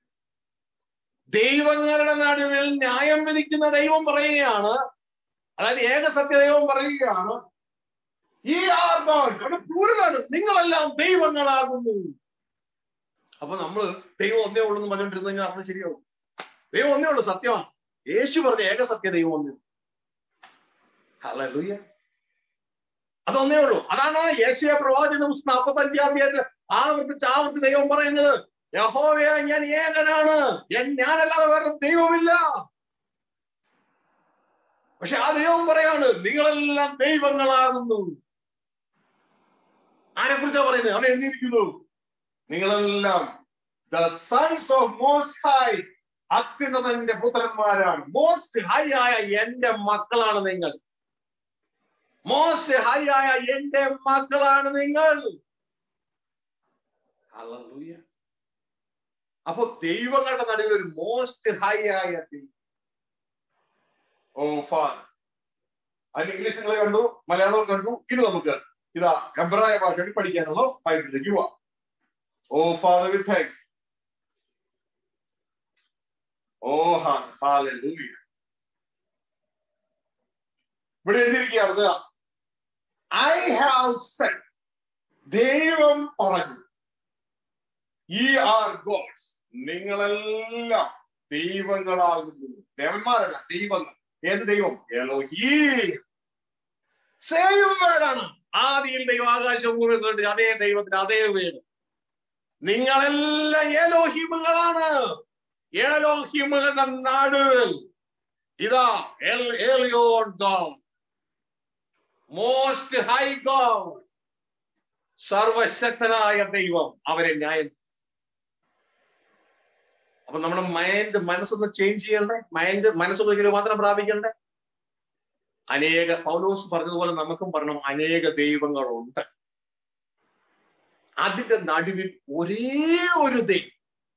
ദൈവങ്ങളുടെ നടുവിൽ ന്യായം വിധിക്കുന്ന ദൈവം പറയുകയാണ് അതായത് ഏക സത്യ ദൈവം പറയുകയാണ് ഈ ആർ ഗോഡ് കൂടുതലാണ് നിങ്ങളെല്ലാം ദൈവങ്ങളാകുന്നു അപ്പൊ നമ്മൾ ദൈവം ഒന്നേ ഉള്ളൂ എന്ന് പറഞ്ഞുകൊണ്ടിരുന്നു കഴിഞ്ഞാൽ അർത്ഥം ശരിയാവും ദൈവം ഒന്നേ ഉള്ളൂ സത്യമാണ് യേശു പറഞ്ഞ ഏക സത്യ ദൈവം ഒന്നേ ഹല്ലേലൂയ അതൊന്നേ ഉള്ളൂ അതാണ് യേശയ പ്രവാചനം നാൽപ്പത്തഞ്ചാം തീയതി ആവർത്തിച്ച് ആവർത്തി ദൈവം പറയുന്നത് യഹോവയ ഞാൻ ഏകനാണ് എൻ- ഞാനല്ലാതെ വേറെ ദൈവമില്ല പക്ഷെ ആ ദൈവം പറയാണ് നിങ്ങളെല്ലാം ദൈവങ്ങളാകുന്നു ആരെ കുറിച്ചാ പറയുന്നത് അവിടെ എഴുതിയിരിക്കുന്നു നിങ്ങളെല്ലാം the sons of most high അത്യുന്നതന്റെ പുത്രന്മാരാണ് മോസ്റ്റ് ഹൈ ആയ എന്റെ മക്കളാണ് നിങ്ങൾ മോസ്റ്റ് ഹൈ ആയ എന്റെ മക്കളാണ് നിങ്ങൾ ഹല്ലേലൂയ. അപ്പൊ ദൈവങ്ങളുടെ നടുവിൽ ഒരു മോസ്റ്റ് ഹൈ ആയ ദൈവം. ഓ ഫാദർ അതിന് ഇംഗ്ലീഷ് നിങ്ങൾ കണ്ടു മലയാളവും കണ്ടു ഇത് നമുക്ക് ഇതാ എബ്രായ ഭാഷയിൽ പഠിക്കാനുള്ള ബൈബിളിലേക്ക് പോവാം oh Father we thank oh hallelujah ഇവിടെ എഴുതിയിരിക്കുകയാണ് ഐ ഹാവ് സെഡ് ദൈവം പറഞ്ഞു ഈ ആർ ഗോഡ്സ് നിങ്ങളെല്ലാം ദൈവങ്ങളാകുന്നു ദേവന്മാരല്ല ദൈവങ്ങൾ ഏത് ദൈവം എലോഹീ സെയിം വേർഡാണ് ആദിയിൽ ദൈവം ആകാശം കൂടുന്നുണ്ട് അതേ ദൈവത്തിന് അതേ വീട് നിങ്ങളെല്ലാം ഏലോഹിമുകളാണ് ഏലോഹിമുകളുടെ നടുവിൽ ഇതാ El Elyon God most high God സർവശക്തനായ ദൈവം അവരെ ന്യായം അപ്പൊ നമ്മുടെ മൈൻഡ് മനസ്സൊന്ന് ചേഞ്ച് ചെയ്യണ്ടേ മൈൻഡ് മനസ്സൊന്ന് രൂപാന്തരം പ്രാപിക്കണ്ടേ അനേക പൗലോസ് പറഞ്ഞതുപോലെ നമുക്കും പറയണം അനേക ദൈവങ്ങളുണ്ട് അതിന്റെ നടുവിൽ ഒരേ ഒരു ദൈവം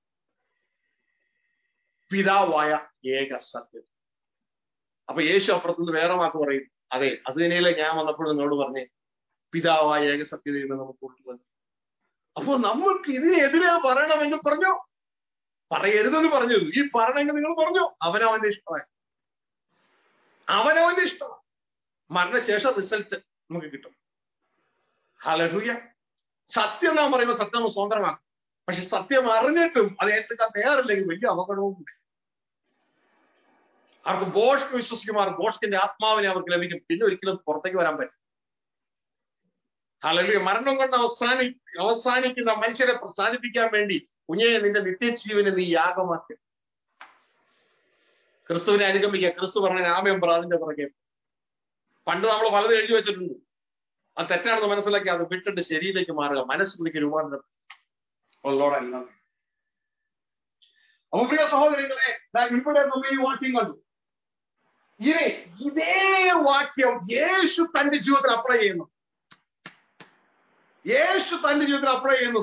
പിതാവായ ഏക സത്യം അപ്പൊ യേശു അപ്പുറത്തുനിന്ന് വേറെ വാക്ക് പറയും അതെ അത് തന്നെയല്ലേ ഞാൻ വന്നപ്പോൾ നിങ്ങളോട് പറഞ്ഞേ പിതാവായ ഏക സത്യതയെന്ന് നമുക്ക് കൊണ്ടുവന്നു അപ്പൊ നമ്മൾക്ക് ഇതിനെതിരെ പറയണമെങ്കിൽ പറഞ്ഞു പറയരുതെന്ന് പറഞ്ഞു ഈ പറയണമെങ്കിൽ നിങ്ങൾ പറഞ്ഞു അവനവന്റെ ഇഷ്ടമായി അവനവന്റെ ഇഷ്ടമാണ് മരണശേഷം റിസൾട്ട് നമുക്ക് കിട്ടും ഹലൂയ സത്യം നാം പറയുമ്പോൾ സത്യം നമ്മൾ സ്വതന്ത്രമാക്കും പക്ഷെ സത്യം അറിഞ്ഞിട്ടും അത് ഏറ്റെടുക്കാൻ തയ്യാറില്ലെങ്കിൽ വലിയ അപകടവും ഉണ്ട് അവർക്ക് ബോഷ്ക്ക് വിശ്വസിക്കുമാർ ബോഷ്കിന്റെ ആത്മാവിനെ അവർക്ക് ലഭിക്കും പിന്നെ ഒരിക്കലും പുറത്തേക്ക് വരാൻ പറ്റും ഹലലുയ മരണം കൊണ്ട് അവസാനി അവസാനിക്കുന്ന മനുഷ്യരെ പ്രസാദിപ്പിക്കാൻ വേണ്ടി കുഞ്ഞെ നിന്റെ നിത്യജീവനെ നീ യാഗമാക്കി ക്രിസ്തുവിനെ അനുഗമിക്കുക ക്രിസ്തു പറഞ്ഞ ആമയം പറ അതിന്റെ പുറകെ പണ്ട് നമ്മൾ പലതും എഴുതി വെച്ചിട്ടുണ്ട് അത് തെറ്റാണെന്ന് മനസ്സിലാക്കി അത് വിട്ടിട്ട് ശരിയിലേക്ക് മാറുക മനസ്സിലേക്ക് രൂപാന്തരം ഉള്ളോടല്ല അപ്പൊ പ്രിയ സഹോദരങ്ങളെ ദാ ഇവിടെ നമ്മൾ ഈ വാക്യം കണ്ടു ഇനി ഇതേ വാക്യം യേശു തന്റെ ജീവിതത്തിൽ അപ്ലൈ ചെയ്യുന്നു യേശു തന്റെ ജീവിതത്തിൽ അപ്ലൈ ചെയ്യുന്നു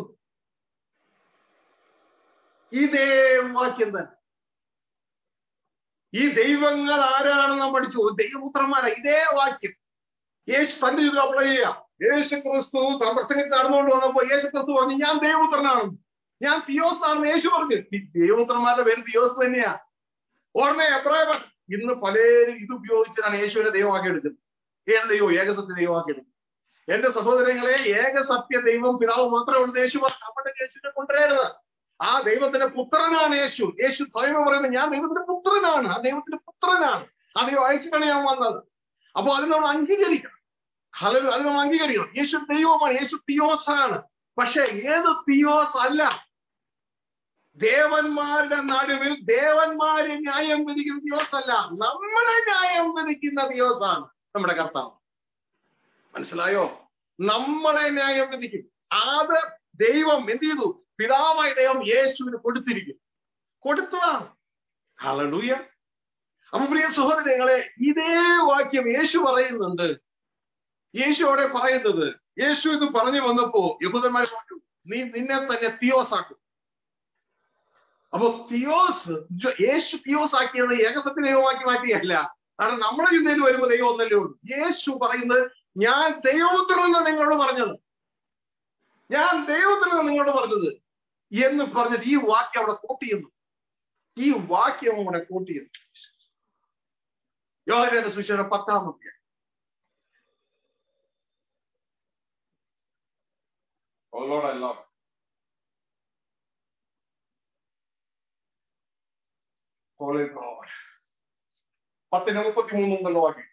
ഇതേ വാക്യം തന്നെ ഈ ദൈവങ്ങൾ ആരാണെന്ന് നാം പഠിച്ചു ദൈവപുത്രന്മാരാ ഇതേ വാക്യം യേശു തന്റെ ജീവിതത്തിൽ അപ്ലൈ ചെയ്യാം യേശു ക്രിസ്തു താൻ പ്രസംഗത്തിൽ നടന്നുകൊണ്ട് വന്നപ്പോ യേശു ക്രിസ്തു പറഞ്ഞു ഞാൻ ദൈവപുത്രനാണ് ഞാൻ തിയോസ് ആണെന്ന് യേശു പറഞ്ഞു ഈ ദൈവപുത്രന്മാരുടെ പേര് തിയോസ് തന്നെയാ ഓർമ്മ എബ്രായ ഭാഷ ഇന്ന് പലരും ഇത് ഉപയോഗിച്ചാണ് യേശുവിനെ ദൈവമാക്കി എടുക്കുന്നത് ഏത് ദൈവം ഏകസത്യ ദൈവമാക്കി എടുക്കുന്നത് എന്റെ സഹോദരങ്ങളെ ഏകസത്യ ദൈവം പിതാവ് മാത്രമേ ഉള്ളൂ യേശു പറഞ്ഞു നമ്മുടെ യേശുവിനെ കൊണ്ടുവരരുത് ആ ദൈവത്തിന്റെ പുത്രനാണ് യേശു യേശു സ്വയം പറയുന്നത് ഞാൻ ദൈവത്തിന്റെ പുത്രനാണ് ആ ദൈവത്തിന്റെ പുത്രനാണ് ആ ദൈവം അയച്ചിട്ടാണ് ഞാൻ വന്നത് അപ്പൊ അത് നമ്മൾ അംഗീകരിക്കണം ഹലോ അത് നമ്മൾ അംഗീകരിക്കണം യേശു ദൈവമാണ് യേശു തിയോസ് ആണ് പക്ഷെ ഏത് തിയോസ് അല്ല ദേവന്മാരുടെ നടുവിൽ ദേവന്മാരെ ന്യായം വിധിക്കുന്ന ദിവസം അല്ല നമ്മളെ ന്യായം വിധിക്കുന്ന ദിവസമാണ് നമ്മുടെ കർത്താവ് മനസ്സിലായോ നമ്മളെ ന്യായം വിധിക്കും അത് ദൈവം എന്ത് ചെയ്തു പിതാവായ ദൈവം യേശുവിന് കൊടുത്തിരിക്കും കൊടുത്തതാണ് ഹലലൂയ അപ്പൊ പ്രിയ സഹോദരങ്ങളെ ഇതേ വാക്യം യേശു പറയുന്നുണ്ട് യേശു അവിടെ പറയുന്നത് യേശു ഇത് പറഞ്ഞു വന്നപ്പോ യഹൂദന്മാർ പറഞ്ഞു നീ നിന്നെ തന്നെ തിയോസാക്കും അപ്പൊ തിയോസ് ജ- യേശു തിയോസ് ആക്കിയത് ഏകസത്യ ദൈവമാക്കി മാറ്റിയല്ല കാരണം നമ്മുടെ ചിന്തയിൽ വരുമ്പോൾ ദൈവം ഒന്നല്ലേ ഉള്ളൂ യേശു പറയുന്നത് ഞാൻ ദൈവപുത്രനെന്ന് നിങ്ങളോട് പറഞ്ഞത് ഞാൻ ദൈവപുത്രനെന്ന് നിങ്ങളോട് പറഞ്ഞത് എന്ന് പറഞ്ഞിട്ട് ഈ വാക്യം അവിടെ കോട്ട് ചെയ്യുന്നു ഈ വാക്യം അവിടെ കോട്ട് ചെയ്യുന്നു യോഹനന്റെ സുവിശേഷം പത്താമത്തെ ഉള്ളോടല്ല പത്തിന് മുപ്പത്തി മൂന്ന് വാക്യം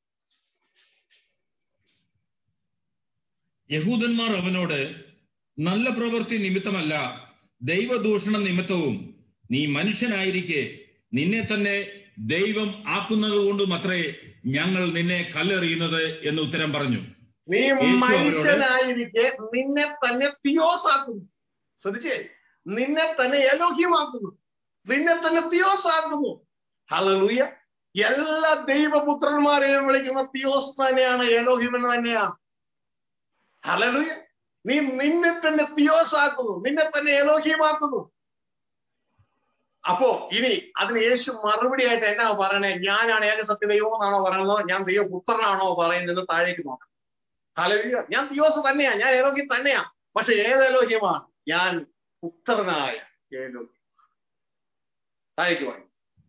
യഹൂദന്മാർ അവനോട് നല്ല പ്രവൃത്തി നിമിത്തമല്ല ദൈവദൂഷണ നിമിത്തവും നീ മനുഷ്യനായിരിക്കെ നിന്നെ തന്നെ ദൈവം ആക്കുന്നത് കൊണ്ടുമത്രേ ഞങ്ങൾ നിന്നെ കല്ലെറിയുന്നത് എന്ന് ഉത്തരം പറഞ്ഞു നീ യേശു അവരോട് മനുഷ്യനായിരിക്കെ നിന്നെ തന്നെ തിയോസാക്കുന്നു ശ്രദ്ധിച്ചേ നിന്നെ തന്നെ എലോഹ്യമാക്കുന്നു നിന്നെ തന്നെ തിയോസാക്കുന്നു ഹലലൂയ എല്ലാ ദൈവപുത്രന്മാരെയും വിളിക്കുന്ന തിയോസ് തന്നെയാണ് എലോഹിം എന്ന് തന്നെയാണ് ഹലലൂയ നീ നിന്നെ തന്നെ തിയോസാക്കുന്നു നിന്നെ തന്നെ എലോഹ്യമാക്കുന്നു അപ്പോ ഇനി അതിന് യേശു മറുപടി ആയിട്ട് എന്നാ പറയണേ ഞാനാണ് ഏക സത്യ ദൈവം എന്നാണോ പറയുന്നത് ഞാൻ ദൈവപുത്രനാണോ പറയുന്നത് താഴേക്ക് നോക്കാം ഹലവിയ ഞാൻ തിയോസ് തന്നെയാ ഞാൻ ഏലോഹ്യം തന്നെയാ പക്ഷെ ഏത് ഏലോഹ്യമാണ് ഞാൻ പുത്രനായ ഏലോഹ്യം താഴേക്ക് വാങ്ങി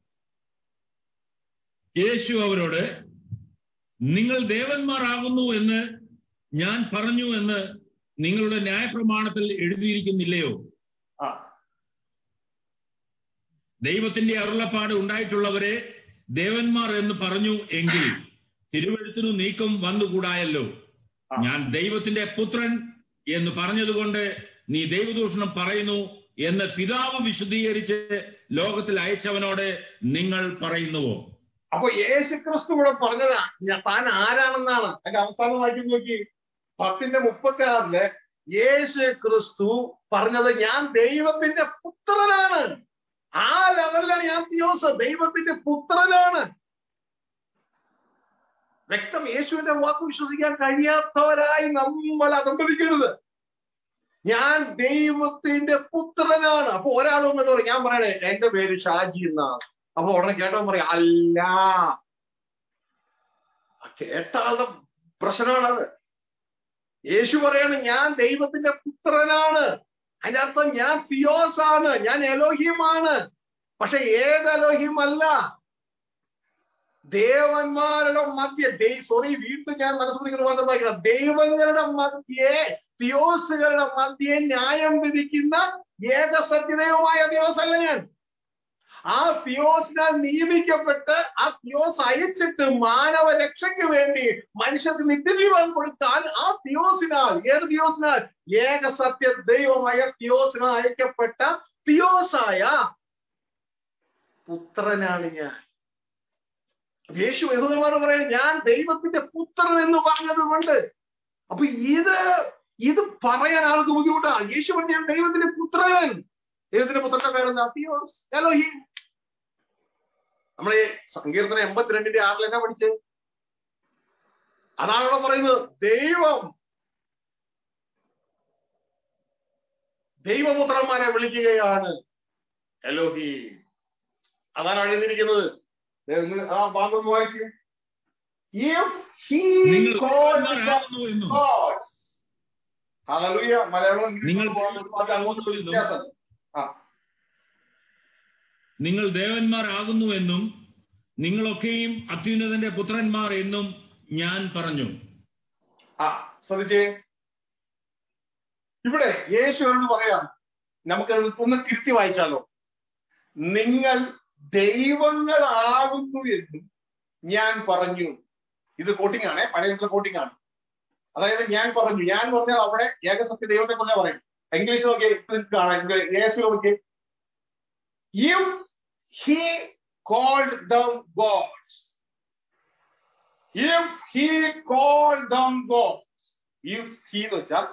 യേശു അവരോട് നിങ്ങൾ ദേവന്മാരാകുന്നു എന്ന് ഞാൻ പറഞ്ഞു എന്ന് നിങ്ങളുടെ ന്യായപ്രമാണത്തിൽ എഴുതിയിരിക്കുന്നില്ലയോ ആ ദൈവത്തിന്റെ അരുളപ്പാട് ഉണ്ടായിട്ടുള്ളവരെ ദേവന്മാർ എന്ന് പറഞ്ഞു എങ്കിൽ തിരുവഴുത്തിനു നീക്കം വന്നുകൂടായല്ലോ ആ. ഞാൻ ദൈവത്തിന്റെ പുത്രൻ എന്ന് പറഞ്ഞതുകൊണ്ട് നീ ദൈവദൂഷണം പറയുന്നു എന്ന് പിതാവ് വിശദീകരിച്ച് ലോകത്തിൽ അയച്ചവനോട് നിങ്ങൾ പറയുന്നുവോ അപ്പൊ യേശു ക്രിസ്തു ഇവിടെ പറഞ്ഞതാ ഞാൻ താൻ ആരാണെന്നാണ് അതിന്റെ അവസാനം വായിച്ചു നോക്കി പത്തിന്റെ മുപ്പത്തി ആറില് യേശു ക്രിസ്തു പറഞ്ഞത് ഞാൻ ദൈവത്തിന്റെ പുത്രനാണ് ആ ലെവലിലാണ് ഞാൻ തിയോസ് ദൈവത്തിന്റെ പുത്രനാണ് വ്യക്തം യേശുവിന്റെ വാക്ക് വിശ്വസിക്കാൻ കഴിയാത്തവരായി നമ്മൾ അതമ്പതിക്കരുത് ഞാൻ ദൈവത്തിന്റെ പുത്രനാണ് അപ്പൊ ഒരാൾ വന്നിട്ട് പറയും ഞാൻ പറയണേ എന്റെ പേര് ഷാജി എന്നാണ് അപ്പൊ ഉടനെ കേട്ടോ പറയാം അല്ല ആ കേട്ട ആളുടെ പ്രശ്നമാണത് യേശു പറയാണ് ഞാൻ ദൈവത്തിന്റെ പുത്രനാണ് അതിന്റെ അർത്ഥം ഞാൻ തിയോസ് ആണ് ഞാൻ എലോഹിയമാണ് പക്ഷെ ഏത് എലോഹിയം അല്ല ദേവന്മാരുടെ മധ്യ സോറി വീണ്ടും ഞാൻ മനസ്സുപിടിക്കുന്ന രൂപാന്തരം വായിക്കണം ദൈവങ്ങളുടെ മധ്യേ തിയോസുകളുടെ മധ്യേ ന്യായം വിധിക്കുന്ന ഏകസത്യദൈവമായ തിയോസ് അല്ല ഞാൻ ആ തിയോസിനാൽ നിയമിക്കപ്പെട്ട് ആ തിയോസ് അയച്ചിട്ട് മാനവ രക്ഷയ്ക്ക് വേണ്ടി മനുഷ്യർക്ക് നിത്യജീവൻ കൊടുക്കാൻ ആ തിയോസിനാൽ ഏത് തിയോസിനാൽ ഏക സത്യ ദൈവമായ തിയോസിനാൽ അയക്കപ്പെട്ട തിയോസായ പുത്രനാണ് ഞാൻ യേശു യഹൂദന്മാരോട് പറയുന്നത് ഞാൻ ദൈവത്തിന്റെ പുത്രൻ എന്ന് പറഞ്ഞത് കൊണ്ട് അപ്പൊ ഇത് ഇത് പറയാൻ ആൾക്ക് ബുദ്ധിമുട്ടാ യേശു പറഞ്ഞ ഞാൻ ദൈവത്തിന്റെ പുത്രൻ ദൈവത്തിന്റെ പുത്രന്റെ പേരെന്താ തിയോസ് എലോഹിം നമ്മളെ സങ്കീർത്തനം എൺപത്തിരണ്ടിന്റെ ആറിൽ എന്നാ പഠിച്ചത് അതാണ് ഇവിടെ പറയുന്നത് ദൈവം ദൈവപുത്രന്മാരെ വിളിക്കുകയാണ് എലോഹി അതാണ് എഴുതിയിരിക്കുന്നത് ദേ നിങ്ങൾ ആ ഭാഗം ഒന്ന് വായിച്ച് If he നിങ്ങൾ called them ദേവന്മാരാകുന്നു എന്നും gods. Hallelujah. മലയാളം ഇംഗ്ലീഷ് നിങ്ങൾ അത് അങ്ങോട്ട് ഒരു വ്യത്യാസം ആ നിങ്ങൾ ദേവന്മാരാകുന്നു എന്നും നിങ്ങളൊക്കെയും അത്യുന്നതന്റെ പുത്രന്മാർ എന്നും ഞാൻ പറഞ്ഞു ആ ശ്രദ്ധിച്ചേ ഇവിടെ യേശുവിനോട് പറയാം നമുക്ക് ഒന്ന് തിരുത്തി വായിച്ചാലോ നിങ്ങൾ ദൈവങ്ങളാകുന്നു എന്നും ഞാൻ പറഞ്ഞു ഇത് കോട്ടിംഗ് ആണ് പഴയ കോട്ടിംഗ് ആണ് അതായത് ഞാൻ പറഞ്ഞു ഞാൻ എന്ന് പറഞ്ഞാൽ അവിടെ ഏകസത്യ ദൈവത്തെ കൊണ്ടേ പറയും ഇംഗ്ലീഷ് നോക്കി കാണാം ഇവിടെ യേശു നോക്കി if he called them gods if he called them gods if he എന്ന് വെച്ചാൽ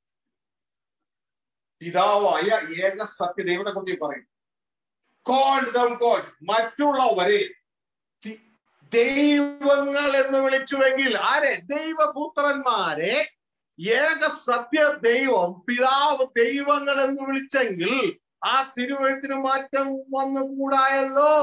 പിതാവായ ഏക സത്യ ദൈവത്തെ കുറിച്ച് പറയും കോൾഡ് ദം ഗോഡ് മറ്റുള്ളവരെ തി- ദൈവങ്ങൾ എന്ന് വിളിച്ചുവെങ്കിൽ ആരെ ദൈവപുത്രന്മാരെ ഏക സത്യ ദൈവം പിതാവ് ദൈവങ്ങൾ എന്ന് വിളിച്ചെങ്കിൽ ആ തിരുവഴുത്തിന് മാറ്റം വന്നുകൂടായല്ലോ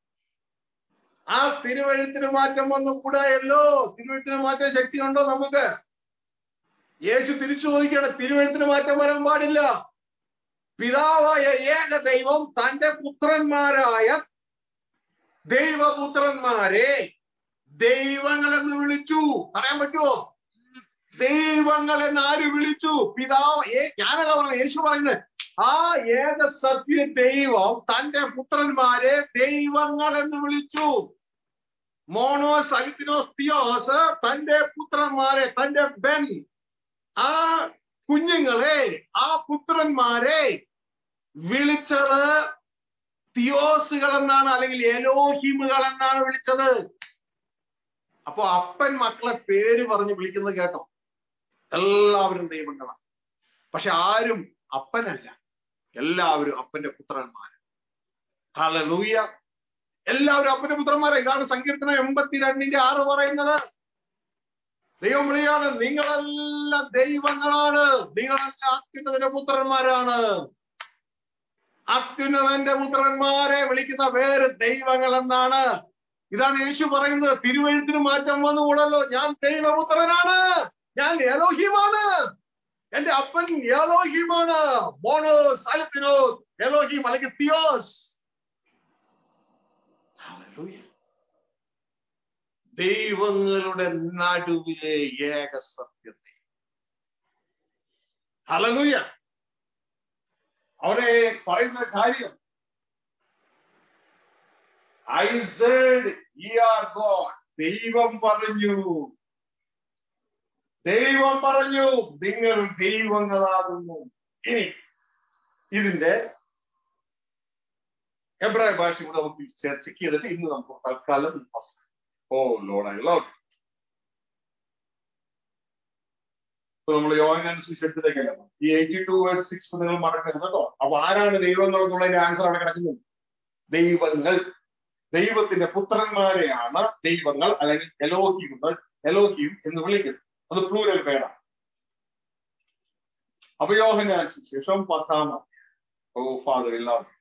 ആ തിരുവഴുത്തിന് മാറ്റം വന്നുകൂടായല്ലോ തിരുവഴുത്തിന് മാറ്റാൻ ശക്തിയുണ്ടോ നമുക്ക് യേശു തിരിച്ചു ചോദിക്കുകയാണ് തിരുവഴുത്തിന് മാറ്റം വരാൻ പാടില്ല പിതാവായ ഏക ദൈവം തന്റെ പുത്രന്മാരായ ദൈവപുത്രന്മാരെ ദൈവങ്ങൾ എന്ന് വിളിച്ചു പറയാൻ പറ്റുമോ ദൈവങ്ങൾ എന്ന് ആര് വിളിച്ചു പിതാവ് ഏ ഞാനല്ല പറഞ്ഞത് യേശു പറയുന്നത് ആ ഏക സത്യ ദൈവം തന്റെ പുത്രന്മാരെ ദൈവങ്ങൾ എന്ന് വിളിച്ചു മോണോസ് അൽപ്പിനോസ് തിയോസ് തന്റെ പുത്രന്മാരെ തന്റെ ബെൻ ആ കുഞ്ഞുങ്ങളെ ആ പുത്രന്മാരെ വിളിച്ചത് തിയോസുകൾ എന്നാണ് അല്ലെങ്കിൽ എലോഹിമുകൾ എന്നാണ് വിളിച്ചത് അപ്പൊ അപ്പൻ മക്കളെ പേര് പറഞ്ഞ് വിളിക്കുന്നത് കേട്ടോ എല്ലാവരും ദൈവങ്ങളാണ് പക്ഷെ ആരും അപ്പനല്ല എല്ലാവരും അപ്പന്റെ പുത്രന്മാർ ഹലലൂയ എല്ലാവരും അപ്പന്റെ പുത്രന്മാരെ ഇതാണ് സങ്കീർത്തനം എൺപത്തിരണ്ടിന്റെ ആറ് പറയുന്നത് ദൈവം വിളിയാണ് നിങ്ങളെല്ലാം ദൈവങ്ങളാണ് നിങ്ങളെല്ലാം അത്യുന്നതന്റെ പുത്രന്മാരാണ് അത്യുന്നതന്റെ പുത്രന്മാരെ വിളിക്കുന്ന പേര് ദൈവങ്ങൾ എന്നാണ് ഇതാണ് യേശു പറയുന്നത് തിരുവഴുത്തിന് മാറ്റം വന്നുകൂടല്ലോ ഞാൻ ദൈവപുത്രനാണ് ഞാൻ എലോഹിമാണ് എന്റെ അപ്പൻ എലോഹിമാണ് മോണോസ് അലത്തിനോസ് എലോഹിം അല്ലെങ്കിൽ തിയോസ് Hallelujah. ദൈവങ്ങളുടെ നടുവിലെ ഏക സത്യത്തെ ഹലലൂയ അവിടെ പറയുന്ന കാര്യം ഐ സെഡ് ആർ ഗോഡ് ദൈവം പറഞ്ഞു ദൈവം പറഞ്ഞു നിങ്ങൾ ദൈവങ്ങളാകുന്നു ഇനി ഇതിന്റെ എബ്രായ ഭാഷ കൂടെ നമുക്ക് ചെക്ക് ചെയ്തിട്ട് ഇന്ന് നമുക്ക് തൽക്കാലം അവസാനം ഓ ലോഡ് ഐ ലവ് ഇപ്പൊ നമ്മൾ യോഹനാൻ സുശേഷത്തിലേക്കല്ല ഈ എയ്റ്റി ടു വേർഡ് സിക്സ് നിങ്ങൾ മറക്കരുത് കേട്ടോ അപ്പൊ ആരാണ് ദൈവങ്ങൾ എന്നുള്ളതിന്റെ ആൻസർ അവിടെ കിടക്കുന്നത് ദൈവങ്ങൾ ദൈവത്തിന്റെ പുത്രന്മാരെയാണ് ദൈവങ്ങൾ അല്ലെങ്കിൽ എലോഹിമുകൾ എലോഹിം എന്ന് വിളിക്കുന്നത് അത് പ്ലൂരൽ പേരാണ് അപ്പൊ യോഹനാൻ സുശേഷം പത്താം ഓ ഫാദർ എല്ലാവരും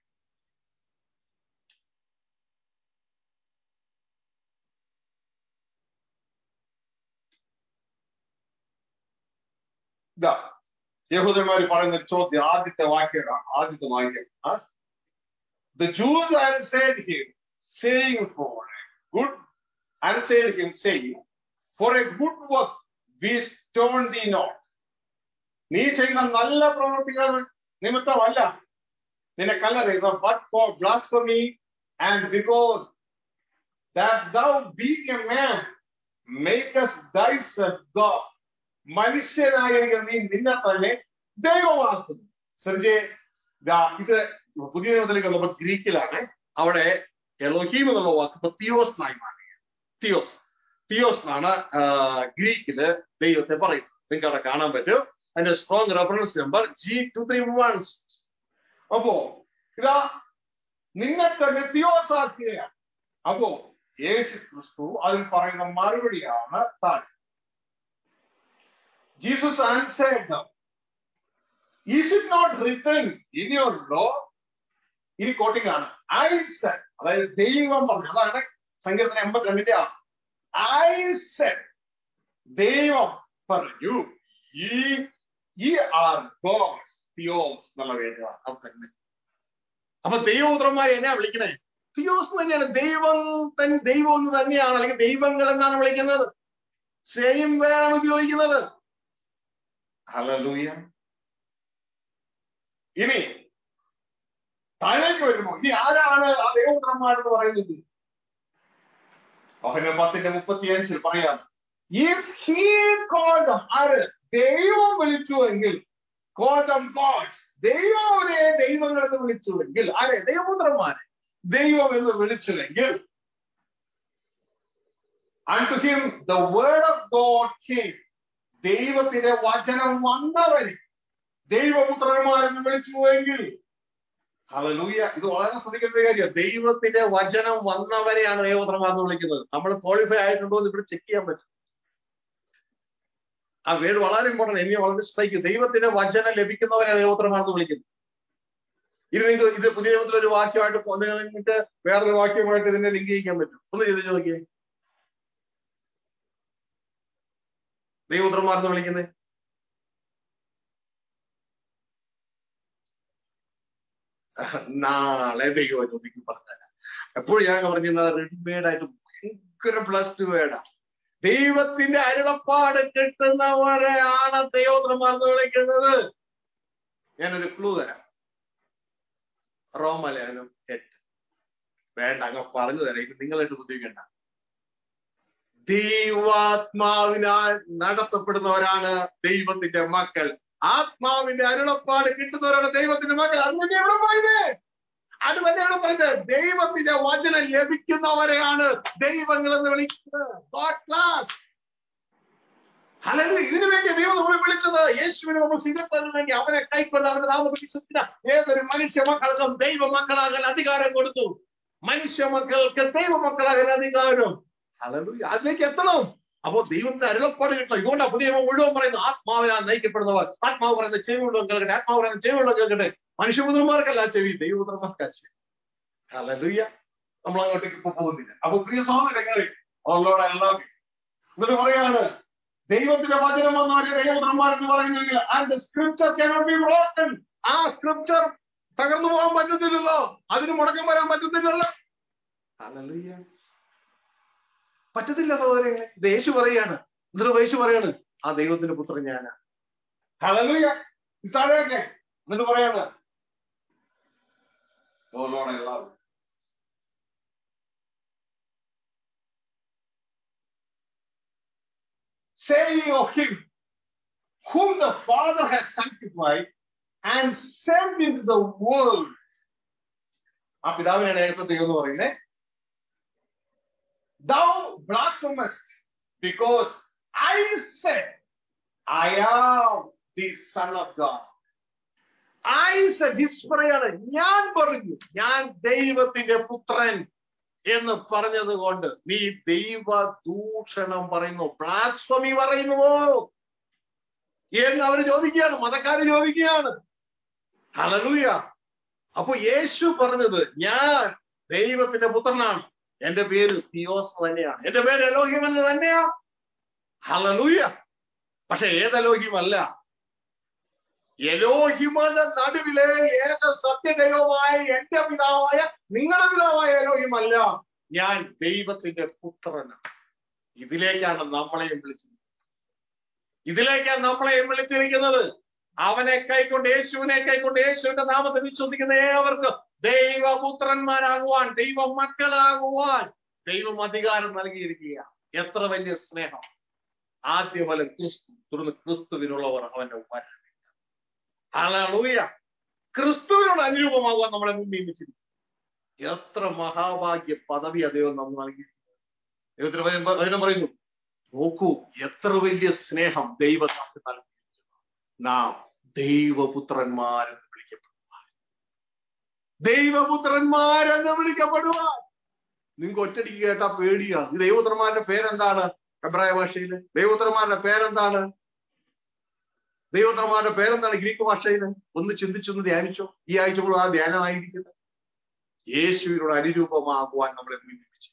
ഇതാ യഹൂദന്മാർ പറയുന്ന ഒരു ചോദ്യം ആദ്യത്തെ വാക്യം ആദ്യത്തെ വാക്യം The Jews answered him, saying for a good, answered him, saying, For a good work we stone thee not. നീ ചെയ്യുന്ന നല്ല പ്രവൃത്തികൾ നിമിത്തമല്ല നിന്നെ കല്ലെറിയുക but for blasphemy and because that thou being a man makest thyself God. മനുഷ്യനായിരിക്കുന്ന നീ നിന്നെ തന്നെ ദൈവമാക്കുന്നു ശ്രദ്ധിച്ചേ ദാ ഇത് പുതിയ നിയമത്തിലേക്ക് വന്നപ്പോ ഗ്രീക്കിലാണ് അവിടെ എലോഹീം എന്നുള്ള വാക്ക് ഇപ്പൊ തിയോസ് എന്നായി മാറി തിയോസ് തിയോസ് എന്നാണ് ഗ്രീക്കില് ദൈവത്തെ പറയുന്നത് നിങ്ങൾക്ക് അവിടെ കാണാൻ പറ്റും അതിന്റെ Strong reference number G two three one അപ്പോ ഇതാ നിങ്ങൾക്ക് നിത്യോസാക്കുകയാണ് അപ്പോ യേശു ക്രിസ്തു അതിൽ പറയുന്ന മറുപടിയാണ് താൻ Jesus answered is it not written in your law ഈ കോട്ടിംഗ് ആണ് ഐ സെഡ് അതായത് ദൈവം പറഞ്ഞു അതാണ് സങ്കീർത്തനം എൺപത്തിരണ്ടിന്റെ ആ ഐ സെഡ് ദൈവം പറഞ്ഞു ഈ ഈ ആർ ഗോഡ്സ് തിയോസ് എന്നുള്ള പേരാണ് അർത്ഥങ്ങൾ അപ്പൊ ദൈവപുത്രന്മാരെ എന്നാ വിളിക്കണേ തിയോസ് എന്ന് തന്നെയാണ് ദൈവം തൻ ദൈവം എന്ന് തന്നെയാണ് അല്ലെങ്കിൽ ദൈവങ്ങൾ എന്നാണ് വിളിക്കുന്നത് സെയിം വേയാണ് ഉപയോഗിക്കുന്നത് ഹലലൂയ ഇനി താഴേക്ക് വരുമ്പോ ഇനി ആരാണ് ആ ദൈവപുത്രന്മാരെന്ന് പറയുന്നത് അവന് പത്തിന്റെ മുപ്പത്തിയഞ്ചിൽ പറയാം ഇഫ് ഹീ കോൾഡ് ആര് ദൈവം വിളിച്ചുവെങ്കിൽ കോൾഡം ഗോഡ്സ് ദൈവം അവരെ ദൈവങ്ങൾ എന്ന് വിളിച്ചുവെങ്കിൽ ആരെ ദൈവപുത്രന്മാരെ ദൈവം എന്ന് വിളിച്ചുവെങ്കിൽ unto him the word of God came ദൈവത്തിന്റെ വചനം വന്നവരെ ദൈവപുത്രന്മാരെന്ന് വിളിച്ചുവെങ്കിൽ ഹലലൂയ ഇത് വളരെ ശ്രദ്ധിക്കേണ്ട ഒരു കാര്യം ദൈവത്തിന്റെ വചനം വന്നവരെയാണ് ദൈവപുത്രന്മാരെന്ന് വിളിക്കുന്നത് നമ്മൾ ക്വാളിഫൈ ആയിട്ടുണ്ടോ എന്ന് ഇവിടെ ചെക്ക് ചെയ്യാൻ പറ്റും ആ വേർഡ് വളരെ ഇമ്പോർട്ടന്റ് എനിക്ക് വളരെ സ്ട്രൈക്ക് ദൈവത്തിന്റെ വചനം ലഭിക്കുന്നവരെ ദൈവപുത്രന്മാരെന്ന് വിളിക്കുന്നു ഇത് നിങ്ങൾക്ക് ഇത് പുതിയ നിയമത്തിൽ ഒരു വാക്യമായിട്ട് പോ- നിങ്ങൾക്ക് വേറൊരു വാക്യമായിട്ട് ഇതിനെ ലിങ്ക് ചെയ്യിക്കാൻ പറ്റും ഒന്ന് ചെയ്ത് നോക്കിയേ ദൈവപുത്രന്മാരെന്ന് വിളിക്കുന്നത് നാളെ ദൈവം ചോദിക്കും പറഞ്ഞുതരാം എപ്പോഴും ഞാൻ പറഞ്ഞിരുന്നത് റെഡിമെയ്ഡ് ആയിട്ട് ഭയങ്കര പ്ലസ് ടു വേടാ ദൈവത്തിന്റെ അരുളപ്പാട് കിട്ടുന്നവരെയാണ് ദൈവപുത്രന്മാരെന്ന് വിളിക്കുന്നത് ഞാനൊരു ക്ലൂ തരാം റോമലേഖനം എട്ട് വേണ്ട അങ്ങ് പറഞ്ഞു തരാം ഇത് നിങ്ങളായിട്ട് ബുദ്ധിക്കണ്ട ദൈവാത്മാവിനാൽ നടത്തപ്പെടുന്നവരാണ് ദൈവത്തിന്റെ മക്കൾ ആത്മാവിന്റെ അരുളപ്പാട് കിട്ടുന്നവരാണ് ദൈവത്തിന്റെ മക്കൾ അത് തന്നെ എവിടെ പറയുന്നത് അത് തന്നെയാണ് പറയുന്നത് ദൈവത്തിന്റെ വചനം ലഭിക്കുന്നവരെയാണ് ദൈവങ്ങൾ എന്ന് വിളിക്കുന്നത് ഗോഡ് ക്ലാസ് അല്ലെങ്കിൽ ഇതിനു വേണ്ടി ദൈവം നമ്മളെ വിളിച്ചത് യേശുവിനെ നമ്മൾ സ്വീകരിച്ചതിന് വേണ്ടി അവനെ കൈക്കൊണ്ട് അവന്റെ നാമത്തിൽ വിശ്വസിക്കുന്ന ഏതൊരു മനുഷ്യ മക്കൾക്കും ദൈവ മക്കളാകാൻ അധികാരം കൊടുത്തു മനുഷ്യ മക്കൾക്ക് ദൈവ മക്കളാകാൻ അധികാരം ഹല്ലേലൂയ. അതിലേക്ക് എത്തണം അപ്പോ ദൈവത്തിന്റെ അരുളപ്പാട് കിട്ടണം ഇതുകൊണ്ടാണ് പുതിയ നിയമം മുഴുവൻ പറയുന്നത് ആത്മാവിനാൽ നയിക്കപ്പെടുന്നവർ ആത്മാവ് പറയുന്ന ചെവിയുള്ള കേൾക്കട്ടെ ആത്മാവ് പറയുന്ന ചെവിയുള്ള കേൾക്കട്ടെ മനുഷ്യപുത്രന്മാർക്കല്ല ചെവി ദൈവപുത്രന്മാർക്കാ ചെവി ഹല്ലേലൂയ നമ്മൾ അങ്ങോട്ടേക്ക് ഇപ്പൊ പോകുന്നില്ല അപ്പൊ പ്രിയ സഹോദരങ്ങളെ അവളോട് എല്ലാം എന്നിട്ട് പറയാണ് ദൈവത്തിന്റെ വചനം വന്നവരെ ദൈവപുത്രന്മാരെന്ന് പറയുന്നെങ്കിൽ and scripture cannot be broken ആ സ്ക്രിപ്ചർ തകർന്നു പോകാൻ പറ്റത്തില്ലല്ലോ അതിന് മുടക്കം വരാൻ പറ്റത്തില്ലല്ലോ ഹല്ലേലൂയ പറ്റത്തില്ല സഹോദരങ്ങളെ ഇത് യേശു പറയാണ് എന്നിട്ട് യേശു പറയാണ് ആ ദൈവത്തിന്റെ പുത്രൻ ഞാനാ ഹല്ലേലൂയ താഴേക്ക് എന്നിട്ട് പറയാണ് oh Lord I love saying of him, whom the Father has sanctified and sent into the world. ആ പിതാവിനാണ് നേരത്തെ ദൈവം എന്ന് പറയുന്നത് thou blasphemest because I said I am the son of God. I said this പറയാണ് ഞാൻ പറഞ്ഞു ഞാൻ ദൈവത്തിന്റെ പുത്രൻ എന്ന് പറഞ്ഞത് കൊണ്ട് നീ ദൈവ ദൂഷണം പറയുന്നു ബ്ലാസ്ഫമി പറയുന്നുവോ എന്ന് അവർ ചോദിക്കുകയാണ് മതക്കാര് ചോദിക്കുകയാണ് ഹലലൂയ അപ്പൊ യേശു പറഞ്ഞത് ഞാൻ ദൈവത്തിന്റെ പുത്രനാണ് എന്റെ പേര് തിയോസ് തന്നെയാണ് എന്റെ പേര് എലോഹിം എന്ന് തന്നെയാ ഹലലൂയ പക്ഷെ ഏത് എലോഹിമല്ല എലോഹിമന്റെ നടുവിലെ ഏക സത്യദൈവമായ എന്റെ പിതാവായ നിങ്ങളുടെ പിതാവായ എലോഹിമല്ല ഞാൻ ദൈവത്തിന്റെ പുത്രനാണ് ഇതിലേക്കാണ് നമ്മളെയും വിളിച്ചത് ഇതിലേക്കാണ് നമ്മളെയും വിളിച്ചിരിക്കുന്നത് അവനെ കൈക്കൊണ്ട് യേശുവിനെ കൈക്കൊണ്ട് യേശുവിന്റെ നാമത്തിൽ വിശ്വസിക്കുന്ന ഏവർക്കും ദൈവപുത്രന്മാരാകുവാൻ ദൈവ മക്കളാകുവാൻ ദൈവം അധികാരം നൽകിയിരിക്കുക എത്ര വലിയ സ്നേഹം ആദ്യ ഫലം ക്രിസ്തു തുടർന്ന് ക്രിസ്തുവിനുള്ളവർ അവന്റെ വരൻ ഹല്ലേലൂയ ക്രിസ്തുവിനോട് അനുരൂപമാകുവാൻ നമ്മളെ മുൻ നിയമിച്ചിരിക്കുന്നു എത്ര മഹാഭാഗ്യ പദവി അദ്ദേഹം നമ്മൾ നൽകിയിരിക്കുന്നു ദൈവത്തിന് വചനം- വചനം പറയുന്നു നോക്കൂ എത്ര വലിയ സ്നേഹം ദൈവം നമുക്ക് നൽകിയിരിക്കുന്നു നാം ദൈവപുത്രന്മാരെന്ന് വിളിക്കപ്പെടുവാൻ ദൈവപുത്രന്മാരെന്ന് വിളിക്കപ്പെടുവാൻ നിങ്ങൾക്ക് ഒറ്റടിക്ക് കേട്ടാ പേടിയാ ഈ ദൈവപുത്രന്മാരുടെ പേരെന്താണ് എബ്രായ ഭാഷയില് ദൈവപുത്രന്മാരുടെ പേരെന്താണ് ദൈവപുത്രന്മാരുടെ പേരെന്താണ് ഗ്രീക്ക് ഭാഷയില് ഒന്ന് ചിന്തിച്ചൊന്ന് ധ്യാനിച്ചോ ഈ ആഴ്ച മുഴുവൻ ആ ധ്യാനമായിരിക്കുന്നത് യേശുവിനോട് അനുരൂപമാകുവാൻ നമ്മളെ മുന്നിപ്പിച്ചു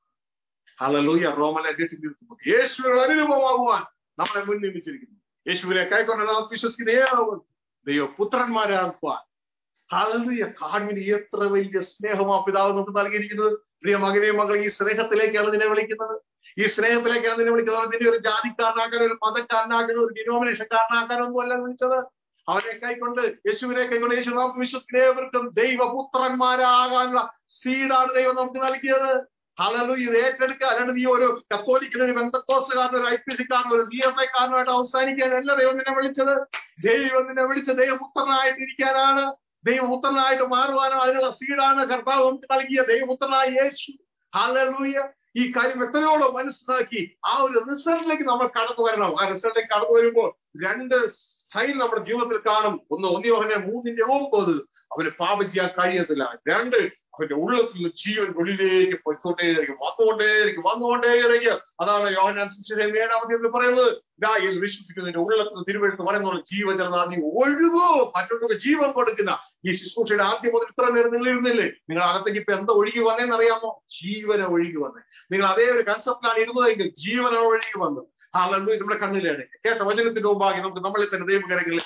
ഹലലൂയ റോമല യേശുവിനോട് അനുരൂപമാകുവാൻ നമ്മളെ മുൻ നിയമിച്ചിരിക്കുന്നു യേശുവിനെ കൈക്കൊണ്ട വിശ്വസിക്കുന്ന ഏവരും ദൈവപുത്രന്മാരാക്കുവാൻ ഹലലൂയ കാൺമിന് എത്ര വലിയ സ്നേഹമാ പിതാവ് നമുക്ക് നൽകിയിരിക്കുന്നത് പ്രിയ മകനെ മകൾ ഈ സ്നേഹത്തിലേക്കാണ് നിന്നെ വിളിക്കുന്നത് ഈ സ്നേഹത്തിലേക്കാണ് നിന്നെ വിളിക്കുന്നത് നിന്നെ ഒരു ജാതിക്കാരനാക്കാൻ ഒരു മതക്കാരനാക്കാൻ ഒരു ഡിനോമിനേഷൻകാരനാക്കാനൊന്നും അല്ല വിളിച്ചത് അവനെ കൈക്കൊണ്ട് യേശുവിനെ കൈക്കൊണ്ട് യേശു നമുക്ക് വിശ്വസിക്കുന്ന ഏവർക്കും ദൈവപുത്രന്മാരാകാനുള്ള സീഡാണ് ദൈവം നമുക്ക് നൽകിയത് ഹലലു ഇത് ഏറ്റെടുക്കുക അല്ലാണ്ട് നീ ഒരു കത്തോലിക്കന് ഒരു ബന്ധക്കോസുകാരൻ ഒരു ഐ പി സിക്കാരൻ ഒരു ഡി എഫ് ഐക്കാരനുമായിട്ട് അവസാനിക്കാനല്ല ദൈവം നിന്നെ വിളിച്ചത് ദൈവം നിന്നെ വിളിച്ച ദൈവപുത്രനായിട്ട് ഇരിക്കാനാണ് ദൈവപുത്രനായിട്ട് മാറുവാനോ അതിനുള്ള സീഡാണ് കർത്താവ് നമുക്ക് നൽകിയ ദൈവപുത്രനായ യേശു ഹലലൂയ ഈ കാര്യം വ്യക്തതയോടെ മനസ്സിലാക്കി ആ ഒരു റിസൾട്ടിലേക്ക് നമ്മൾ കടന്നു വരണം ആ റിസൾട്ടിലേക്ക് കടന്നു വരുമ്പോൾ രണ്ട് സൈൻ നമ്മുടെ ജീവിതത്തിൽ കാണും ഒന്ന് ഒന്നിയോഹനെ മൂന്നിന്റെ ഒമ്പത് അവന് പാപം ചെയ്യാൻ കഴിയത്തില്ല രണ്ട് അവന്റെ ഉള്ളത്തിൽ നിന്ന് ജീവൻ വെളിയിലേക്ക് പോയിക്കൊണ്ടേയിരിക്കും വന്നുകൊണ്ടേയിരിക്കും വന്നുകൊണ്ടേയിരിക്കും അതാണ് യോഹനാൻ സുവിശേഷം ഏഴാമത്തെ പറയുന്നത് ഇതായിൽ വിശ്വസിക്കുന്നതിന്റെ ഉള്ളത്തിൽ തിരുവെഴുത്ത് പറയുന്ന ജീവജല നീ ഒഴുകോ മറ്റുള്ളവർക്ക് ജീവൻ കൊടുക്കുന്ന ഈ ശുശ്രൂഷയുടെ ആദ്യം മുതൽ ഇത്ര നേരം നിങ്ങളിരുന്നില്ലേ നിങ്ങൾ അകത്തേക്ക് ഇപ്പൊ എന്താ ഒഴുകി വന്നേന്ന് അറിയാമോ ജീവന ഒഴുകി വന്നേ നിങ്ങൾ അതേ ഒരു കൺസെപ്റ്റിലാണ് ഇരുന്നതെങ്കിൽ ജീവനാണ് ഒഴുകി വന്നത് ആ നമ്മുടെ കണ്ണിലാണ് കേട്ട വചനത്തിന്റെ മുമ്പാകെ നമുക്ക് നമ്മളെ തന്നെ ദൈവകരങ്ങളിൽ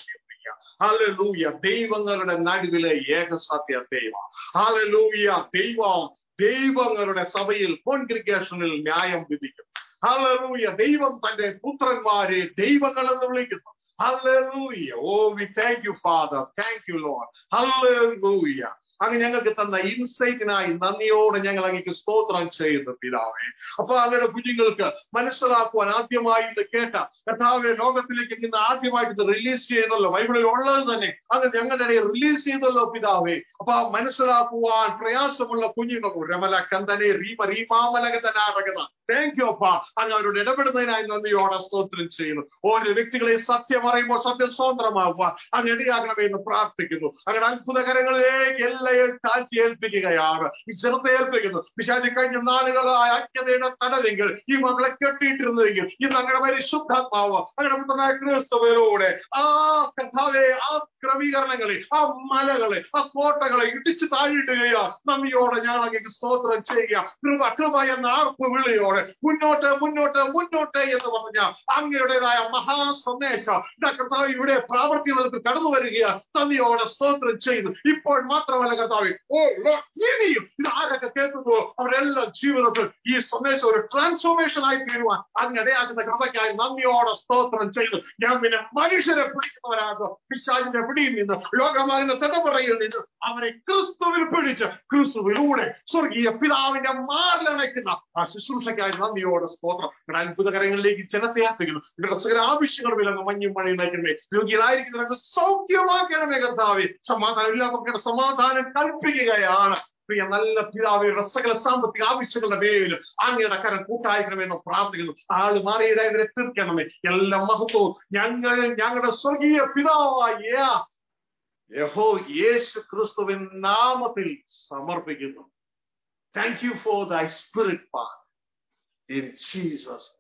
ഹാലലൂയ ദൈവങ്ങളുടെ നടുവിലെ ഏകസത്യ ദൈവം ഹാലലൂയ ദൈവം ദൈവങ്ങളുടെ സഭയിൽ കോൺഗ്രിഗേഷനിൽ ന്യായം വിധിക്കും ഹാലലൂയ ദൈവം തന്റെ പുത്രന്മാരെ ദൈവങ്ങൾ എന്ന് വിളിക്കുന്നു hallelujah oh we thank you Father thank you Lord hallelujah അങ്ങ് ഞങ്ങൾക്ക് തന്ന ഇൻസൈറ്റിനായി നന്ദിയോടെ ഞങ്ങൾ അങ്ങേക്ക് സ്തോത്രം ചെയ്യുന്നു പിതാവേ അപ്പൊ അങ്ങയുടെ കുഞ്ഞുങ്ങൾക്ക് മനസ്സിലാക്കുവാൻ ആദ്യമായി ഇത് കേട്ട കഥാവെ ലോകത്തിലേക്ക് ഇന്ന് ആദ്യമായിട്ട് ഇത് റിലീസ് ചെയ്തല്ലോ ബൈബിളിൽ ഉള്ളത് തന്നെ അത് ഞങ്ങളുടെ ഇടയിൽ റിലീസ് ചെയ്തല്ലോ പിതാവേ അപ്പൊ ആ മനസ്സിലാക്കുവാൻ പ്രയാസമുള്ള കുഞ്ഞുങ്ങൾ രമല കന്തനെ റീമ റീമാമലകതനാറകത താങ്ക് യു അപ്പ അങ്ങ് അവരോട് ഇടപെടുന്നതിനായി നന്ദിയോടെ സ്തോത്രം ചെയ്യുന്നു ഓരോ വ്യക്തികളെ സത്യം അറിയുമ്പോൾ സത്യം സ്വതന്ത്രമാവുക അങ്ങ് ഇടയാകണമേ എന്ന് പ്രാർത്ഥിക്കുന്നു അങ്ങനെ അത്ഭുതകരങ്ങളിലേക്ക് എല്ലാം താഴ്ത്തി ഏൽപ്പിക്കുകയാണ് ഈ ചെറുതെ ഏൽപ്പിക്കുന്നു വിശാചി കഴിഞ്ഞ നാളുകളായ അജ്ഞതയുടെ തടവെങ്കിൽ ഈ മകളെ കെട്ടിയിട്ടിരുന്നെങ്കിൽ ഇന്ന് അങ്ങനെ പരിശുദ്ധാത്മാവ് അങ്ങനെ പുത്രനായ ക്രിസ്തുവിലൂടെ ആ കഥാവെ ആ ക്രമീകരണങ്ങളെ ആ മലകളെ ആ കോട്ടകളെ ഇടിച്ചു താഴിടുകയാ നന്ദിയോടെ ഞങ്ങൾ അങ്ങേക്ക് സ്തോത്രം ചെയ്യുക കൃപ കൃപ എന്ന ആർപ്പ് വിളിയോടെ മുന്നോട്ട് മുന്നോട്ട് മുന്നോട്ട് എന്ന് പറഞ്ഞ അങ്ങയുടേതായ മഹാസന്ദേശം ഇതാ കർത്താവ് ഇവിടെ പ്രാവർത്തി നിലത്ത് കടന്നു വരികയാ നന്ദിയോടെ സ്തോത്രം ചെയ്തു ഇപ്പോൾ മാത്രമല്ല കർത്താവ് ഓ Lord, ഇനിയും ഇത് ആരൊക്കെ കേൾക്കുന്നു അവരെല്ലാം ജീവിതത്തിൽ ഈ സന്ദേശം ഒരു ട്രാൻസ്ഫോർമേഷൻ ആയി തീരുവാൻ അങ്ങനെയാകുന്ന കൃപയ്ക്കായി നന്ദിയോടെ സ്തോത്രം ചെയ്തു ഞാൻ പിന്നെ മനുഷ്യരെ പിടിക്കുന്നവരാകും പിശാചിന്റെ പിടിയിൽ നിന്ന് ലോകമാകുന്ന തടപറയിൽ നിന്ന് അവരെ ക്രിസ്തുവിൽ പിടിച്ച് ക്രിസ്തുവിലൂടെ സ്വർഗീയ പിതാവിന്റെ മാറിലണയ്ക്കുന്ന ആ ശുശ്രൂഷയ്ക്കായി നന്ദിയോടെ സ്തോത്രം ഇവിടെ അത്ഭുതകരങ്ങളിലേക്ക് ജനത്തെ അർപ്പിക്കുന്നു ഇവരുടെ സകല ആവശ്യങ്ങൾ വിലങ്ങ് മഞ്ഞും മഴയും നയിക്കണമേ രോഗികളായിരിക്കുന്നവർക്ക് സൗഖ്യമാക്കണമേ കർത്താവെ സമാധാനം ഇല്ലാത്തവർക്ക് സമാധാനം കൽപ്പിക്കുകയാണ് പ്രിയ നല്ല പിതാവിയുടെ സകല സാമ്പത്തിക ആവശ്യങ്ങളുടെ മേൽ അങ്ങയുടെ കരം കൂട്ടായിക്കണമെന്ന് പ്രാർത്ഥിക്കുന്നു ആള് മാറിയതായവരെ തീർക്കണമേ എല്ലാ മഹത്വവും ഞങ്ങൾ ഞങ്ങളുടെ സ്വർഗീയ പിതാവായ യഹോ യേശു ക്രിസ്തുവിൻ നാമത്തിൽ സമർപ്പിക്കുന്നു thank you for thy spirit path in Jesus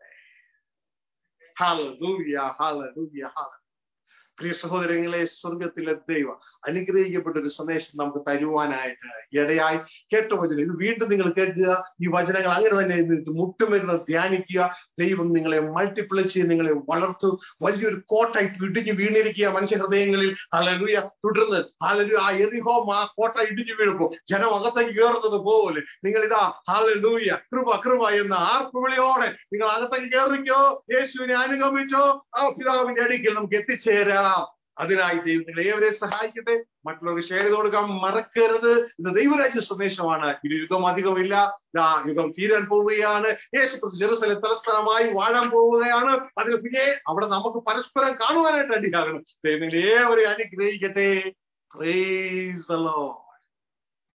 Hallelujah, hallelujah, hallelujah. പ്രിയ സഹോദരങ്ങളെ സ്വർഗത്തിലെ ദൈവം അനുഗ്രഹിക്കപ്പെട്ട ഒരു സന്ദേശം നമുക്ക് തരുവാനായിട്ട് ഇടയായി കേട്ട വചനം ഇത് വീണ്ടും നിങ്ങൾ കേൾക്കുക ഈ വചനങ്ങൾ അങ്ങനെ തന്നെ ഇത് മുട്ടുമരുന്ന് ധ്യാനിക്കുക ദൈവം നിങ്ങളെ മൾട്ടിപ്ലൈ ചെയ്ത് നിങ്ങളെ വളർത്തു വലിയൊരു കോട്ടായിട്ട് ഇടിഞ്ഞു വീണിരിക്കുക മനുഷ്യ ഹൃദയങ്ങളിൽ ഹലലുയ തുടർന്ന് ഹലലു ആ എറിഹോം ആ കോട്ട ഇടിഞ്ഞു വീഴുമ്പോൾ ജനം അകത്തേക്ക് കയറുന്നത് പോലെ നിങ്ങൾ ഇതാ ഹലലൂയ കൃപ കൃപ എന്ന ആർപ്പുവിളിയോടെ നിങ്ങൾ അകത്തേക്ക് കയറിക്കോ യേശുവിനെ അനുഗമിച്ചോ ആ പിതാവിന്റെ അടുക്കൽ നമുക്ക് എത്തിച്ചേരാം അതിനായി ദൈവം നിങ്ങൾ ഏവരെ സഹായിക്കട്ടെ മറ്റുള്ളവർക്ക് ഷെയർ ചെയ്ത് കൊടുക്കാൻ മറക്കരുത് ഇത് ദൈവരാജ്യ സന്ദേശമാണ് ഇത് യുഗം അധികമില്ല ഇതാ യുഗം തീരാൻ പോവുകയാണ് യേശു ക്രിസ്തു ജെറുസലേം തലസ്ഥാനമായി വാഴാൻ പോവുകയാണ് അതിന് പിന്നെ അവിടെ നമുക്ക് പരസ്പരം കാണുവാനായിട്ട് അടിയാകണം ദൈവം നിങ്ങൾ ഏവരെ അനുഗ്രഹിക്കട്ടെ Praise the Lord.